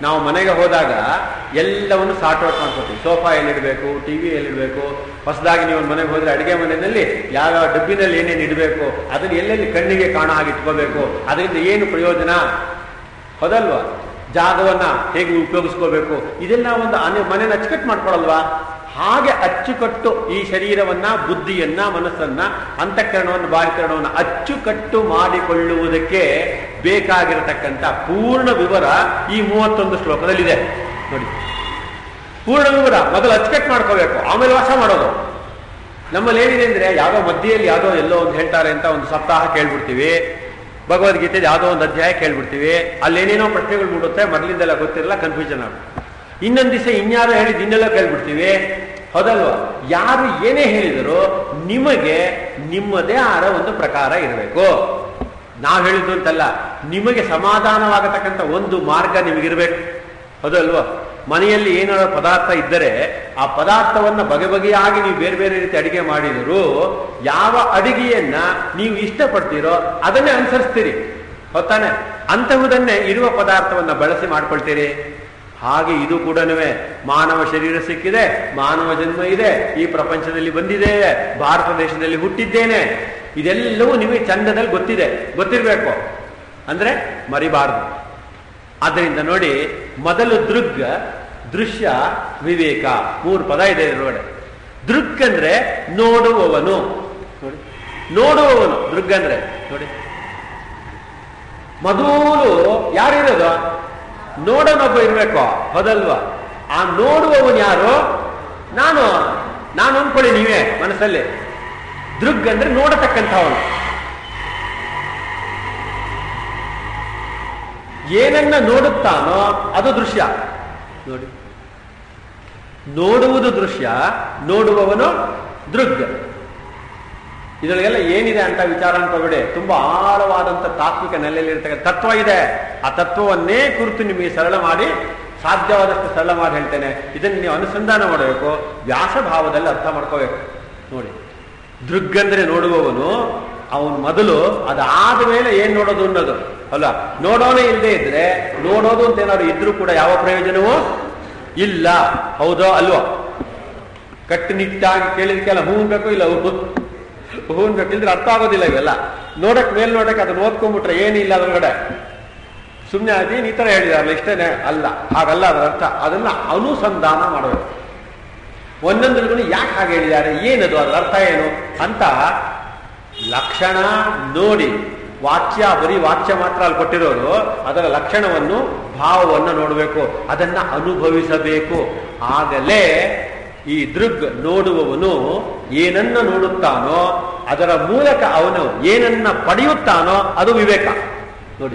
ನಾವು ಮನೆಗೆ ಹೋದಾಗ ಎಲ್ಲವನ್ನು ಸಾರ್ಟ್ ಔಟ್ ಮಾಡ್ಕೋತೀವಿ ಸೋಫಾ ಎಲ್ಲಿಡಬೇಕು ಟಿವಿ ಎಲ್ಲಿಡಬೇಕು ಹೊಸದಾಗಿ ನೀವು ಒಂದು ಮನೆಗೆ ಹೋದ್ರೆ ಅಡಿಗೆ ಮನೆಯಲ್ಲಿ ಯಾವ್ಯಾವ ಡಬ್ಬಿನಲ್ಲಿ ಏನೇನು ಇಡಬೇಕು ಅದನ್ನ ಎಲ್ಲೆಲ್ಲಿ ಕಣ್ಣಿಗೆ ಕಾಣೋ ಹಾಗೆ ಇಟ್ಕೋಬೇಕು ಅದರಿಂದ ಏನು ಪ್ರಯೋಜನ ಹೌದಲ್ವಾ ಜಾಗವನ್ನ ಹೇಗೆ ಉಪಯೋಗಿಸ್ಕೋಬೇಕು ಇದೆಲ್ಲ ಒಂದು ಅನೆ ಮನೆಯನ್ನು ಅಚ್ಚುಕಟ್ಟು ಮಾಡ್ಕೊಳಲ್ವಾ ಹಾಗೆ ಅಚ್ಚುಕಟ್ಟು ಈ ಶರೀರವನ್ನ ಬುದ್ಧಿಯನ್ನ ಮನಸ್ಸನ್ನ ಅಂತಃಕರಣವನ್ನು ಬಾಹಿಕರಣವನ್ನು ಅಚ್ಚುಕಟ್ಟು ಮಾಡಿಕೊಳ್ಳುವುದಕ್ಕೆ ಬೇಕಾಗಿರತಕ್ಕಂಥ ಪೂರ್ಣ ವಿವರ ಈ ಮೂವತ್ತೊಂದು ಶ್ಲೋಕದಲ್ಲಿದೆ ನೋಡಿ ಪೂರ್ಣ ವಿವರ ಮೊದಲು ಅಚ್ಚುಕಟ್ಟು ಮಾಡ್ಕೋಬೇಕು ಆಮೇಲೆ ವಾಸ ಮಾಡೋದು ನಮ್ಮಲ್ಲಿ ಏನಿದೆ ಅಂದ್ರೆ ಯಾವುದೋ ಮಧ್ಯೆಯಲ್ಲಿ ಯಾವುದೋ ಎಲ್ಲೋ ಒಂದು ಹೇಳ್ತಾರೆ ಅಂತ ಒಂದು ಸಪ್ತಾಹ ಕೇಳ್ಬಿಡ್ತೀವಿ ಭಗವದ್ಗೀತೆ ಯಾವುದೋ ಒಂದು ಅಧ್ಯಾಯ ಕೇಳ್ಬಿಡ್ತೀವಿ ಅಲ್ಲೇನೇನೋ ಪ್ರಶ್ನೆಗಳು ಮೂಡುತ್ತೆ ಮೊದಲಿಂದೆಲ್ಲ ಗೊತ್ತಿರಲ್ಲ ಕನ್ಫ್ಯೂಷನ್ ಆಗುತ್ತೆ ಇನ್ನೊಂದು ದಿವಸ ಇನ್ಯಾರೋ ಹೇಳಿದ್ ಇನ್ನೆಲ್ಲ ಕೇಳ್ಬಿಡ್ತೀವಿ ಹೌದಲ್ವಾ ಯಾರು ಏನೇ ಹೇಳಿದರೂ ನಿಮಗೆ ನಿಮ್ಮದೇ ಆದ ಒಂದು ಪ್ರಕಾರ ಇರಬೇಕು ನಾವು ಹೇಳಿದ್ದು ಅಂತಲ್ಲ ನಿಮಗೆ ಸಮಾಧಾನವಾಗತಕ್ಕಂಥ ಒಂದು ಮಾರ್ಗ ನಿಮಗಿರ್ಬೇಕು ಹೌದಲ್ವಾ ಮನೆಯಲ್ಲಿ ಏನಾದ್ರು ಪದಾರ್ಥ ಇದ್ದರೆ ಆ ಪದಾರ್ಥವನ್ನ ಬಗೆ ಬಗೆಯಾಗಿ ನೀವು ಬೇರೆ ಬೇರೆ ರೀತಿ ಅಡಿಗೆ ಮಾಡಿದರೂ ಯಾವ ಅಡಿಗೆಯನ್ನ ನೀವು ಇಷ್ಟಪಡ್ತೀರೋ ಅದನ್ನೇ ಅನುಸರಿಸ್ತೀರಿ ಹೊತ್ತಾನೆ ಅಂತಹುದನ್ನೇ ಇರುವ ಪದಾರ್ಥವನ್ನ ಬಳಸಿ ಮಾಡ್ಕೊಳ್ತೀರಿ ಹಾಗೆ ಇದು ಕೂಡ ಮಾನವ ಶರೀರ ಸಿಕ್ಕಿದೆ ಮಾನವ ಜನ್ಮ ಇದೆ ಈ ಪ್ರಪಂಚದಲ್ಲಿ ಬಂದಿದೆ ಭಾರತ ದೇಶದಲ್ಲಿ ಹುಟ್ಟಿದ್ದೇನೆ ಇದೆಲ್ಲವೂ ನಿಮಗೆ ಚಂದದಲ್ಲಿ ಗೊತ್ತಿದೆ ಗೊತ್ತಿರಬೇಕು ಅಂದ್ರೆ ಮರಿಬಾರದು ಆದ್ದರಿಂದ ನೋಡಿ ಮೊದಲು ದೃಗ್ ದೃಶ್ಯ ವಿವೇಕ ಮೂರು ಪದ ಇದೆ ಇದರೊಳಗಡೆ ದೃಕ್ ಅಂದ್ರೆ ನೋಡುವವನು ನೋಡಿ ನೋಡುವವನು ದೃಗ್ ಅಂದ್ರೆ ನೋಡಿ ಮೊದಲು ಯಾರಿರೋದು ನೋಡೋನೊಬ್ಬ ಇರ್ಬೇಕು ಹೌದಲ್ವಾ ಆ ನೋಡುವವನು ಯಾರು ನಾನು ನಾನು ಅನ್ಕೊಳ್ಳಿ ನೀವೇ ಮನಸ್ಸಲ್ಲಿ ದೃಗ್ ಅಂದ್ರೆ ನೋಡತಕ್ಕಂಥವನು ಏನನ್ನ ನೋಡುತ್ತಾನೋ ಅದು ದೃಶ್ಯ ನೋಡಿ ನೋಡುವುದು ದೃಶ್ಯ ನೋಡುವವನು ದೃಗ್ ಇದರೊಳಗೆಲ್ಲ ಏನಿದೆ ಅಂತ ವಿಚಾರ ಅನ್ಕೋಬೇಡಿ ತುಂಬಾ ಆಳವಾದಂತ ತಾತ್ವಿಕ ನೆಲೆಯಲ್ಲಿ ಇರ್ತಕ್ಕಂಥ ತತ್ವ ಇದೆ ಆ ತತ್ವವನ್ನೇ ಕುರಿತು ನಿಮಗೆ ಸರಳ ಮಾಡಿ ಸಾಧ್ಯವಾದಷ್ಟು ಸರಳ ಮಾಡಿ ಹೇಳ್ತೇನೆ ಇದನ್ನು ನೀವು ಅನುಸಂಧಾನ ಮಾಡಬೇಕು ವ್ಯಾಸ ಭಾವದಲ್ಲಿ ಅರ್ಥ ಮಾಡ್ಕೋಬೇಕು ನೋಡಿ ದೃಗ್ ಅಂದ್ರೆ ನೋಡುವವನು ಅವನು ಮೊದಲು ಅದಾದ ಮೇಲೆ ಏನ್ ನೋಡೋದು ಅನ್ನೋದು ಅಲ್ಲ ನೋಡೋನೇ ಇಲ್ಲದೆ ಇದ್ರೆ ನೋಡೋದು ಅಂತ ಏನಾದ್ರು ಇದ್ರೂ ಕೂಡ ಯಾವ ಪ್ರಯೋಜನವೂ ಇಲ್ಲ ಹೌದೋ ಅಲ್ವೋ ಕಟ್ಟುನಿಟ್ಟಾಗಿ ಕೇಳಿದಕ್ಕೆಲ್ಲ ಹೂ ಬೇಕು ಇಲ್ಲ ಹೂ ಹೂ ಬೇಕು ಇಲ್ದ್ರೆ ಅರ್ಥ ಆಗೋದಿಲ್ಲ ಇವೆಲ್ಲ ನೋಡಕ್ ಮೇಲ್ ನೋಡಕ್ ಅದನ್ನ ಓದ್ಕೊಂಡ್ಬಿಟ್ರೆ ಏನಿಲ್ಲ ಅದ್ರೊಳಗಡೆ ಸುಮ್ಮನೆ ಅದೇನು ಈ ತರ ಹೇಳಿದಾರಲ್ಲ ಇಷ್ಟೇನೆ ಅಲ್ಲ ಹಾಗಲ್ಲ ಅದರ ಅರ್ಥ ಅದನ್ನ ಅನುಸಂಧಾನ ಮಾಡಬೇಕು ಒಂದೊಂದ್ರಿಗೂ ಯಾಕೆ ಹಾಗೆ ಹೇಳಿದ್ದಾರೆ ಏನದು ಅದರ ಅರ್ಥ ಏನು ಅಂತ ಲಕ್ಷಣ ನೋಡಿ ವಾಚ್ಯ ಬರೀ ವಾಚ್ಯ ಮಾತ್ರ ಅಲ್ಲಿ ಕೊಟ್ಟಿರೋರು ಅದರ ಲಕ್ಷಣವನ್ನು ಭಾವವನ್ನು ನೋಡಬೇಕು ಅದನ್ನ ಅನುಭವಿಸಬೇಕು ಆಗಲೇ ಈ ದೃಗ್ ನೋಡುವವನು ಏನನ್ನ ನೋಡುತ್ತಾನೋ ಅದರ ಮೂಲಕ ಅವನು ಏನನ್ನ ಪಡೆಯುತ್ತಾನೋ ಅದು ವಿವೇಕ ನೋಡಿ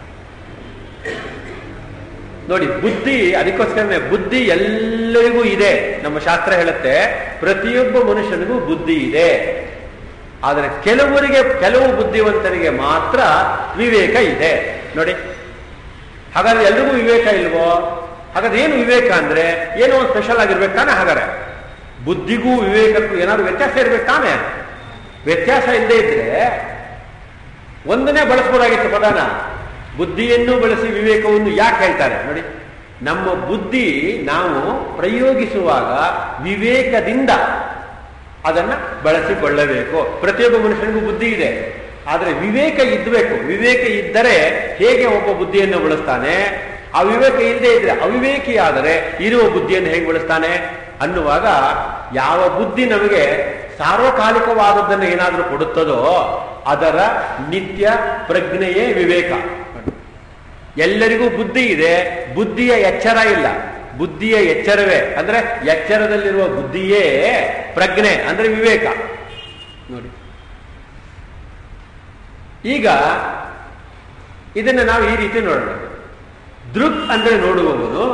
ನೋಡಿ ಬುದ್ಧಿ ಅದಕ್ಕೋಸ್ಕರನೇ ಬುದ್ಧಿ ಎಲ್ಲರಿಗೂ ಇದೆ ನಮ್ಮ ಶಾಸ್ತ್ರ ಹೇಳುತ್ತೆ ಪ್ರತಿಯೊಬ್ಬ ಮನುಷ್ಯನಿಗೂ ಬುದ್ಧಿ ಇದೆ ಆದರೆ ಕೆಲವರಿಗೆ ಕೆಲವು ಬುದ್ಧಿವಂತರಿಗೆ ಮಾತ್ರ ವಿವೇಕ ಇದೆ ನೋಡಿ ಹಾಗಾದ್ರೆ ಎಲ್ರಿಗೂ ವಿವೇಕ ಇಲ್ವೋ ಹಾಗಾದ್ರೆ ಏನು ವಿವೇಕ ಅಂದ್ರೆ ಏನೋ ಒಂದು ಸ್ಪೆಷಲ್ ಆಗಿರ್ಬೇಕು ತಾನೆ ಹಾಗಾದ್ರೆ ಬುದ್ಧಿಗೂ ವಿವೇಕಕ್ಕೂ ಏನಾದ್ರು ವ್ಯತ್ಯಾಸ ಇರ್ಬೇಕು ತಾನೆ ವ್ಯತ್ಯಾಸ ಇಲ್ಲದೆ ಇದ್ರೆ ಒಂದನ್ನೇ ಬಳಸ್ಬೋದಾಗಿತ್ತು ಪದಾನ ಬುದ್ಧಿಯನ್ನು ಬಳಸಿ ವಿವೇಕವನ್ನು ಯಾಕೆ ಹೇಳ್ತಾರೆ ನೋಡಿ ನಮ್ಮ ಬುದ್ಧಿ ನಾವು ಪ್ರಯೋಗಿಸುವಾಗ ವಿವೇಕದಿಂದ ಅದನ್ನ ಬಳಸಿಕೊಳ್ಳಬೇಕು ಪ್ರತಿಯೊಬ್ಬ ಮನುಷ್ಯನಿಗೂ ಬುದ್ಧಿ ಇದೆ ಆದ್ರೆ ವಿವೇಕ ಇದ್ಬೇಕು ವಿವೇಕ ಇದ್ದರೆ ಹೇಗೆ ಒಬ್ಬ ಬುದ್ಧಿಯನ್ನು ಬಳಸ್ತಾನೆ ಆ ವಿವೇಕ ಇಲ್ಲದೆ ಇದ್ರೆ ಅವಿವೇಕಿಯಾದರೆ ಇರುವ ಬುದ್ಧಿಯನ್ನು ಹೇಗೆ ಬಳಸ್ತಾನೆ ಅನ್ನುವಾಗ ಯಾವ ಬುದ್ಧಿ ನಮಗೆ ಸಾರ್ವಕಾಲಿಕವಾದದ್ದನ್ನು ಏನಾದರೂ ಕೊಡುತ್ತದೋ ಅದರ ನಿತ್ಯ ಪ್ರಜ್ಞೆಯೇ ವಿವೇಕ ಎಲ್ಲರಿಗೂ ಬುದ್ಧಿ ಇದೆ ಬುದ್ಧಿಯ ಎಚ್ಚರ ಇಲ್ಲ ಬುದ್ಧಿಯ ಎಚ್ಚರವೇ ಅಂದ್ರೆ ಎಚ್ಚರದಲ್ಲಿರುವ ಬುದ್ಧಿಯೇ ಪ್ರಜ್ಞೆ ಅಂದ್ರೆ ವಿವೇಕ ನೋಡಿ ಈಗ ಇದನ್ನ ನಾವು ಈ ರೀತಿ ನೋಡೋಣ ದೃಕ್ ಅಂದ್ರೆ ನೋಡುವವನು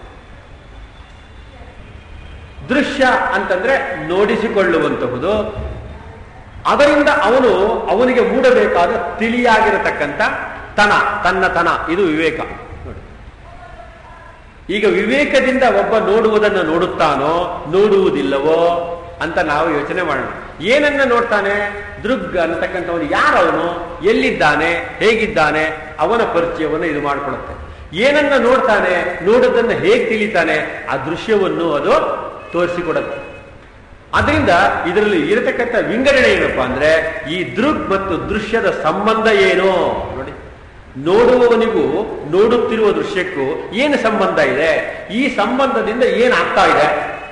ದೃಶ್ಯ ಅಂತಂದ್ರೆ ನೋಡಿಸಿಕೊಳ್ಳುವಂತಹುದು ಅದರಿಂದ ಅವನು ಅವನಿಗೆ ಮೂಡಬೇಕಾದ ತಿಳಿಯಾಗಿರತಕ್ಕಂಥ ತನ ತನ್ನ ತನ ಇದು ವಿವೇಕ ನೋಡಿ ಈಗ ವಿವೇಕದಿಂದ ಒಬ್ಬ ನೋಡುವುದನ್ನು ನೋಡುತ್ತಾನೋ ನೋಡುವುದಿಲ್ಲವೋ ಅಂತ ನಾವು ಯೋಚನೆ ಮಾಡೋಣ ಏನನ್ನ ನೋಡ್ತಾನೆ ದೃಗ್ ಅನ್ನತಕ್ಕಂಥವನು ಯಾರವನು ಎಲ್ಲಿದ್ದಾನೆ ಹೇಗಿದ್ದಾನೆ ಅವನ ಪರಿಚಯವನ್ನು ಇದು ಮಾಡಿಕೊಳ್ಳುತ್ತೆ ಏನನ್ನ ನೋಡ್ತಾನೆ ನೋಡೋದನ್ನ ಹೇಗೆ ತಿಳಿತಾನೆ ಆ ದೃಶ್ಯವನ್ನು ಅದು ತೋರಿಸಿಕೊಡುತ್ತೆ ಅದರಿಂದ ಇದರಲ್ಲಿ ಇರತಕ್ಕಂಥ ವಿಂಗಡಣೆ ಏನಪ್ಪಾ ಅಂದ್ರೆ ಈ ದೃಗ್ ಮತ್ತು ದೃಶ್ಯದ ಸಂಬಂಧ ಏನು ನೋಡಿ ನೋಡುವವನಿಗೂ ನೋಡುತ್ತಿರುವ ದೃಶ್ಯಕ್ಕೂ ಏನು ಸಂಬಂಧ ಇದೆ ಈ ಸಂಬಂಧದಿಂದ ಏನಾಗ್ತಾ ಇದೆ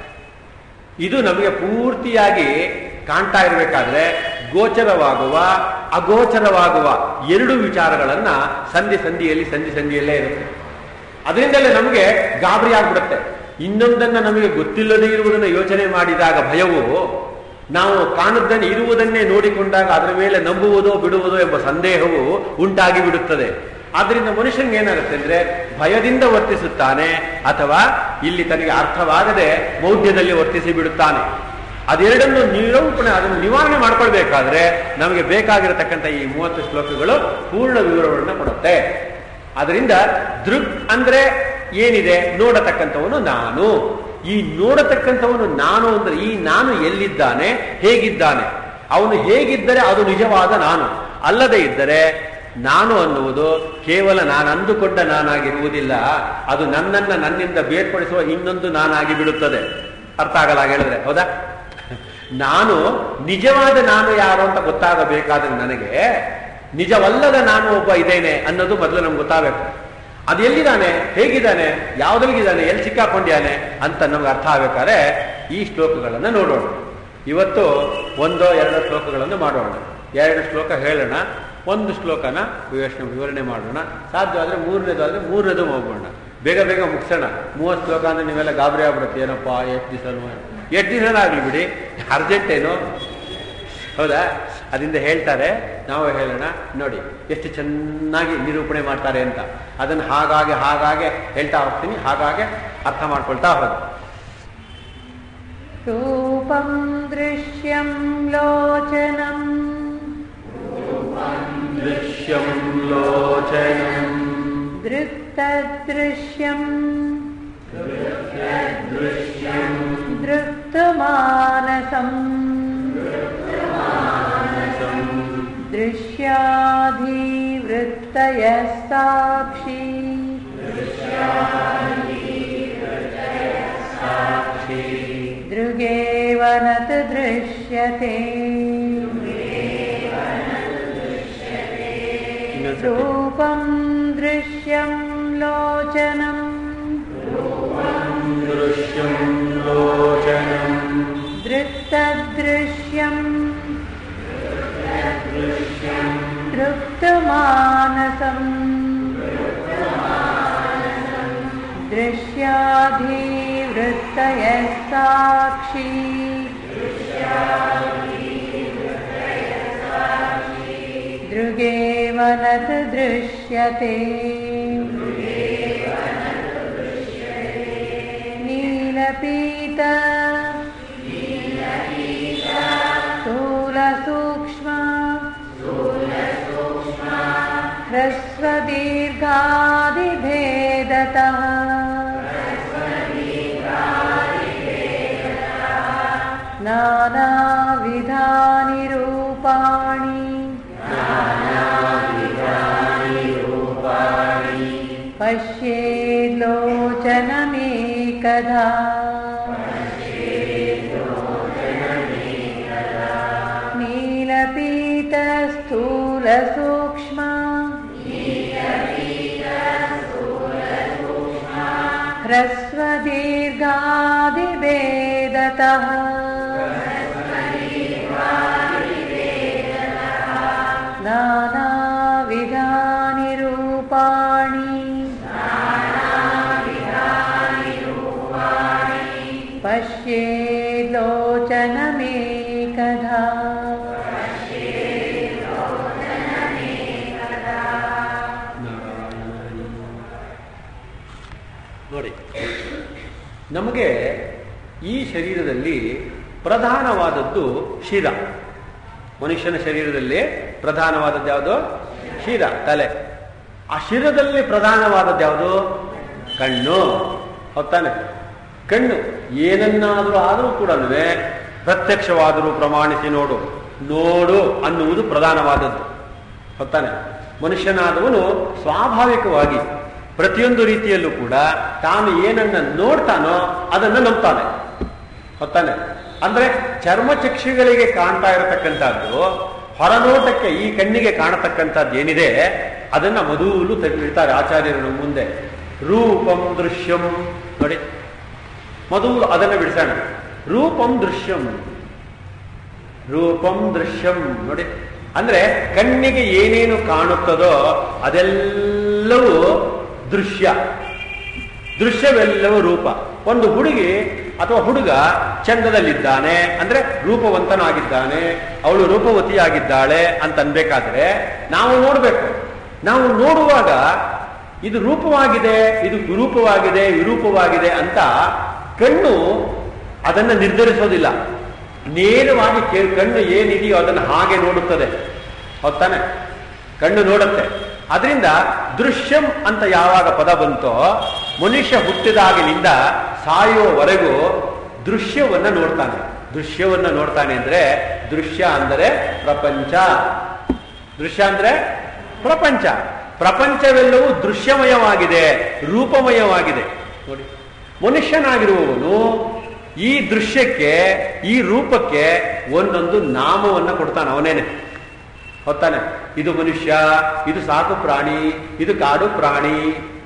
ಇದು ನಮಗೆ ಪೂರ್ತಿಯಾಗಿ ಕಾಣ್ತಾ ಇರಬೇಕಾದ್ರೆ ಗೋಚರವಾಗುವ ಅಗೋಚರವಾಗುವ ಎರಡು ವಿಚಾರಗಳನ್ನ ಸಂಧಿ ಸಂಧಿಯಲ್ಲಿ ಸಂಧಿ ಸಂಧಿಯಲ್ಲೇ ಇರುತ್ತೆ ಅದರಿಂದಲೇ ನಮಗೆ ಗಾಬರಿ ಆಗ್ಬಿಡುತ್ತೆ ಇನ್ನೊಂದನ್ನ ನಮಗೆ ಗೊತ್ತಿಲ್ಲದೆ ಇರುವುದನ್ನು ಯೋಚನೆ ಮಾಡಿದಾಗ ಭಯವು ನಾವು ಕಾಣುವುದನ್ನು ಇರುವುದನ್ನೇ ನೋಡಿಕೊಂಡಾಗ ಅದರ ಮೇಲೆ ನಂಬುವುದೋ ಬಿಡುವುದೋ ಎಂಬ ಸಂದೇಹವು ಉಂಟಾಗಿ ಬಿಡುತ್ತದೆ ಆದ್ರಿಂದ ಮನುಷ್ಯನಿಗೆ ಏನಾಗುತ್ತೆ ಅಂದ್ರೆ ಭಯದಿಂದ ವರ್ತಿಸುತ್ತಾನೆ ಅಥವಾ ಇಲ್ಲಿ ತನಗೆ ಅರ್ಥವಾಗದೆ ಮೌಢ್ಯದಲ್ಲಿ ವರ್ತಿಸಿ ಬಿಡುತ್ತಾನೆ ಅದೆರಡನ್ನು ನಿರೂಪಣೆ ಅದನ್ನು ನಿವಾರಣೆ ಮಾಡ್ಕೊಳ್ಬೇಕಾದ್ರೆ ನಮಗೆ ಬೇಕಾಗಿರತಕ್ಕಂಥ ಈ ಮೂವತ್ತು ಶ್ಲೋಕಗಳು ಪೂರ್ಣ ವಿವರವನ್ನು ಕೊಡುತ್ತೆ ಅದರಿಂದ ದೃಗ್ ಅಂದ್ರೆ ಏನಿದೆ ನೋಡತಕ್ಕಂಥವನು ನಾನು ಈ ನೋಡತಕ್ಕಂಥವನು ನಾನು ಅಂದ್ರೆ ಈ ನಾನು ಎಲ್ಲಿದ್ದಾನೆ ಹೇಗಿದ್ದಾನೆ ಅವನು ಹೇಗಿದ್ದರೆ ಅದು ನಿಜವಾದ ನಾನು ಅಲ್ಲದೆ ಇದ್ದರೆ ನಾನು ಅನ್ನುವುದು ಕೇವಲ ನಾನು ಅಂದುಕೊಂಡ ನಾನಾಗಿರುವುದಿಲ್ಲ ಅದು ನನ್ನನ್ನ ನನ್ನಿಂದ ಬೇರ್ಪಡಿಸುವ ಇನ್ನೊಂದು ನಾನಾಗಿ ಬಿಡುತ್ತದೆ ಅರ್ಥ ಆಗಲ್ಲ ಹೇಳಿದ್ರೆ ಹೌದಾ ನಾನು ನಿಜವಾದ ನಾನು ಯಾರು ಅಂತ ಗೊತ್ತಾಗಬೇಕಾದ್ರೆ ನನಗೆ ನಿಜವಲ್ಲದ ನಾನು ಒಬ್ಬ ಇದ್ದೇನೆ ಅನ್ನೋದು ಮೊದಲು ನಮ್ಗೆ ಗೊತ್ತಾಗಬೇಕು ಅದು ಎಲ್ಲಿದ್ದಾನೆ ಹೇಗಿದ್ದಾನೆ ಯಾವ್ದಲ್ಲಿದ್ದಾನೆ ಎಲ್ಲಿ ಸಿಕ್ಕಾಕೊಂಡಿದ್ದಾನೆ ಅಂತ ನಮ್ಗೆ ಅರ್ಥ ಆಗ್ಬೇಕಾದ್ರೆ ಈ ಶ್ಲೋಕಗಳನ್ನು ನೋಡೋಣ ಇವತ್ತು ಒಂದೋ ಎರಡೋ ಶ್ಲೋಕಗಳನ್ನು ಮಾಡೋಣ ಎರಡು ಶ್ಲೋಕ ಹೇಳೋಣ ಒಂದು ಶ್ಲೋಕನ ವಿವೇಚನೆ ವಿವರಣೆ ಮಾಡೋಣ ಸಾಧ್ಯವಾದ್ರೆ ಮೂರನೇದು ಆದ್ರೆ ಮೂರನೇದು ಹೋಗೋಣ ಬೇಗ ಬೇಗ ಮುಗಿಸೋಣ ಮೂವತ್ತು ಶ್ಲೋಕ ಅಂದ್ರೆ ನೀವೆಲ್ಲ ಗಾಬರಿ ಆಗ್ಬಿಡುತ್ತೆ ಏನಪ್ಪ ಎಷ್ಟು ದಿವಸ ಎಷ್ಟು ದಿವಸ ಆಗ್ಲಿ ಬಿಡಿ ಅರ್ಜೆಂಟ್ ಏನು ಹೌದಾ ಅದರಿಂದ ಹೇಳ್ತಾರೆ ನಾವು ಹೇಳೋಣ ನೋಡಿ ಎಷ್ಟು ಚೆನ್ನಾಗಿ ನಿರೂಪಣೆ ಮಾಡ್ತಾರೆ ಅಂತ ಅದನ್ನು ಹಾಗಾಗಿ ಹಾಗಾಗಿ ಹೇಳ್ತಾ ಹೋಗ್ತೀನಿ ಹಾಗಾಗಿ ಅರ್ಥ ಮಾಡ್ಕೊಳ್ತಾ ಹೋಗಿ
रूपं दृश्यं लोचनम्
ದೃಶ್ಯಂ ಲೋಚನಂ
दृक्तदृश्यम् दृक्तमानसम् दृश्याधिवृत्तयः साक्षी दृगेव न तु दृश्यते
ಇನ್ನೊಂದ್ಸತಿ.
रूपं दृश्यं लोचनम्
ದೃಶ್ಯಂ ಲೋಚನಂ
दृक्तदृश्यम् दृक्तमानसम् दृश्याधिवृत्तयः साक्षी दृगेव न तु दृश्यते नीलपीत स्थूलसूक्ष्म ह्रस्वदीर्घादिभेदतः नानाविधानि रूपाणि पश्येल्लोचनमेकधा नीलपीतस्थूलसूक्ष्म ह्रस्वदीर्घादिभेदतः नानाविधानि रूपाणि पश्येल्लोचनमेकधा
ನೋಡಿ ನಮಗೆ ಈ ಶರೀರದಲ್ಲಿ ಪ್ರಧಾನವಾದದ್ದು ಶಿರ ಮನುಷ್ಯನ ಶರೀರದಲ್ಲಿ ಪ್ರಧಾನವಾದದ್ದು ಯಾವುದು ಶಿರ ತಲೆ ಆ ಶಿರದಲ್ಲಿ ಪ್ರಧಾನವಾದದ್ದು ಯಾವುದು ಕಣ್ಣು ಹೊತ್ತಾನೆ ಕಣ್ಣು ಏನನ್ನಾದರೂ ಆದರೂ ಕೂಡ ಪ್ರತ್ಯಕ್ಷವಾದರೂ ಪ್ರಮಾಣಿಸಿ ನೋಡು ನೋಡು ಅನ್ನುವುದು ಪ್ರಧಾನವಾದದ್ದು ಹೊತ್ತಾನೆ ಮನುಷ್ಯನಾದವನು ಸ್ವಾಭಾವಿಕವಾಗಿ ಪ್ರತಿಯೊಂದು ರೀತಿಯಲ್ಲೂ ಕೂಡ ತಾನು ಏನನ್ನ ನೋಡ್ತಾನೋ ಅದನ್ನ ನಂಬ್ತಾನೆ ಹೊತ್ತಾನೆ ಅಂದ್ರೆ ಚರ್ಮಚಕ್ಷುಗಳಿಗೆ ಕಾಣ್ತಾ ಇರತಕ್ಕಂಥದ್ದು ಹೊರನೋಟಕ್ಕೆ ಈ ಕಣ್ಣಿಗೆ ಕಾಣತಕ್ಕಂಥದ್ದು ಏನಿದೆ ಅದನ್ನ ಮಧುಲು ತೆಗೆದಿರ್ತಾರೆ ಆಚಾರ್ಯರು ನಮ್ಮ ಮುಂದೆ ರೂಪಂ ದೃಶ್ಯಂ ನೋಡಿ ಮಧುಲು ಅದನ್ನ ಬಿಡಿಸೋಣ ರೂಪಂ ದೃಶ್ಯಂ ರೂಪಂ ದೃಶ್ಯಂ ನೋಡಿ ಅಂದ್ರೆ ಕಣ್ಣಿಗೆ ಏನೇನು ಕಾಣುತ್ತದೋ ಅದೆಲ್ಲವೂ ದೃಶ್ಯ ದೃಶ್ಯವೆಲ್ಲವೂ ರೂಪ ಒಂದು ಹುಡುಗಿ ಅಥವಾ ಹುಡುಗ ಚಂದದಲ್ಲಿದ್ದಾನೆ ಅಂದ್ರೆ ರೂಪವಂತನಾಗಿದ್ದಾನೆ ಅವಳು ರೂಪವತಿಯಾಗಿದ್ದಾಳೆ ಅಂತ ಅನ್ಬೇಕಾದ್ರೆ ನಾವು ನೋಡ್ಬೇಕು ನಾವು ನೋಡುವಾಗ ಇದು ರೂಪವಾಗಿದೆ ಇದು ವಿರೂಪವಾಗಿದೆ ವಿರೂಪವಾಗಿದೆ ಅಂತ ಕಣ್ಣು ಅದನ್ನ ನಿರ್ಧರಿಸೋದಿಲ್ಲ ನೇರವಾಗಿ ಕೇ- ಕಣ್ಣು ಏನಿದೆಯೋ ಅದನ್ನು ಹಾಗೆ ನೋಡುತ್ತದೆ ಹೊತ್ತಾನೆ ಕಣ್ಣು ನೋಡುತ್ತೆ ಅದರಿಂದ ದೃಶ್ಯಂ ಅಂತ ಯಾವಾಗ ಪದ ಬಂತೋ ಮನುಷ್ಯ ಹುಟ್ಟಿದಾಗಿನಿಂದ ಸಾಯುವವರೆಗೂ ದೃಶ್ಯವನ್ನ ನೋಡ್ತಾನೆ ದೃಶ್ಯವನ್ನ ನೋಡ್ತಾನೆ ಅಂದ್ರೆ ದೃಶ್ಯ ಅಂದರೆ ಪ್ರಪಂಚ ದೃಶ್ಯ ಅಂದ್ರೆ ಪ್ರಪಂಚ ಪ್ರಪಂಚವೆಲ್ಲವೂ ದೃಶ್ಯಮಯವಾಗಿದೆ ರೂಪಮಯವಾಗಿದೆ ನೋಡಿ ಮನುಷ್ಯನಾಗಿರುವವನು ಈ ದೃಶ್ಯಕ್ಕೆ ಈ ರೂಪಕ್ಕೆ ಒಂದೊಂದು ನಾಮವನ್ನ ಕೊಡ್ತಾನೆ ಅವನೇನೆ ಹೊತ್ತಾನೆ ಇದು ಮನುಷ್ಯ ಇದು ಸಾಕು ಪ್ರಾಣಿ ಇದು ಕಾಡು ಪ್ರಾಣಿ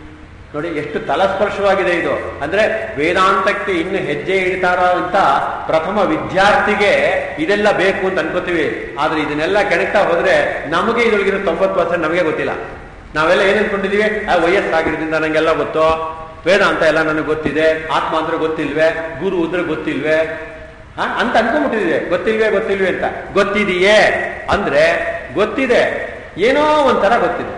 ನೋಡಿ ಎಷ್ಟು ತಲಸ್ಪರ್ಶವಾಗಿದೆ ಇದು ಅಂದ್ರೆ ವೇದಾಂತಕ್ಕೆ ಇನ್ನು ಹೆಜ್ಜೆ ಇಡ್ತಾರೋ ಅಂತ ಪ್ರಥಮ ವಿದ್ಯಾರ್ಥಿಗೆ ಇದೆಲ್ಲ ಬೇಕು ಅಂತ ಅನ್ಕೋತೀವಿ ಆದ್ರೆ ಇದನ್ನೆಲ್ಲ ಕೆಣಕ್ತಾ ಹೋದ್ರೆ ನಮಗೆ ಇದರೊಳಗಿರೋ ತೊಂಬತ್ತು ಪರ್ಸೆಂಟ್ ನಮಗೆ ಗೊತ್ತಿಲ್ಲ ನಾವೆಲ್ಲ ಏನ್ ಅನ್ಕೊಂಡಿದೀವಿ ಆ ವಯಸ್ಸಾಗಿರೋದ್ರಿಂದ ನಂಗೆಲ್ಲ ಗೊತ್ತು ವೇದಾಂತ ಎಲ್ಲ ನನಗೆ ಗೊತ್ತಿದೆ ಆತ್ಮ ಅಂದ್ರೆ ಗೊತ್ತಿಲ್ವೇ ಗುರು ಅಂದ್ರೆ ಗೊತ್ತಿಲ್ವೇ ಆ, ಅಂತ ಅನ್ಕೊಂಡ್ಬಿಟ್ಟಿದೆ ಗೊತ್ತಿಲ್ವೇ ಗೊತ್ತಿಲ್ವೇ ಅಂತ ಗೊತ್ತಿದೆಯೇ ಅಂದ್ರೆ ಗೊತ್ತಿದೆ ಏನೋ ಒಂಥರ ಗೊತ್ತಿದೆ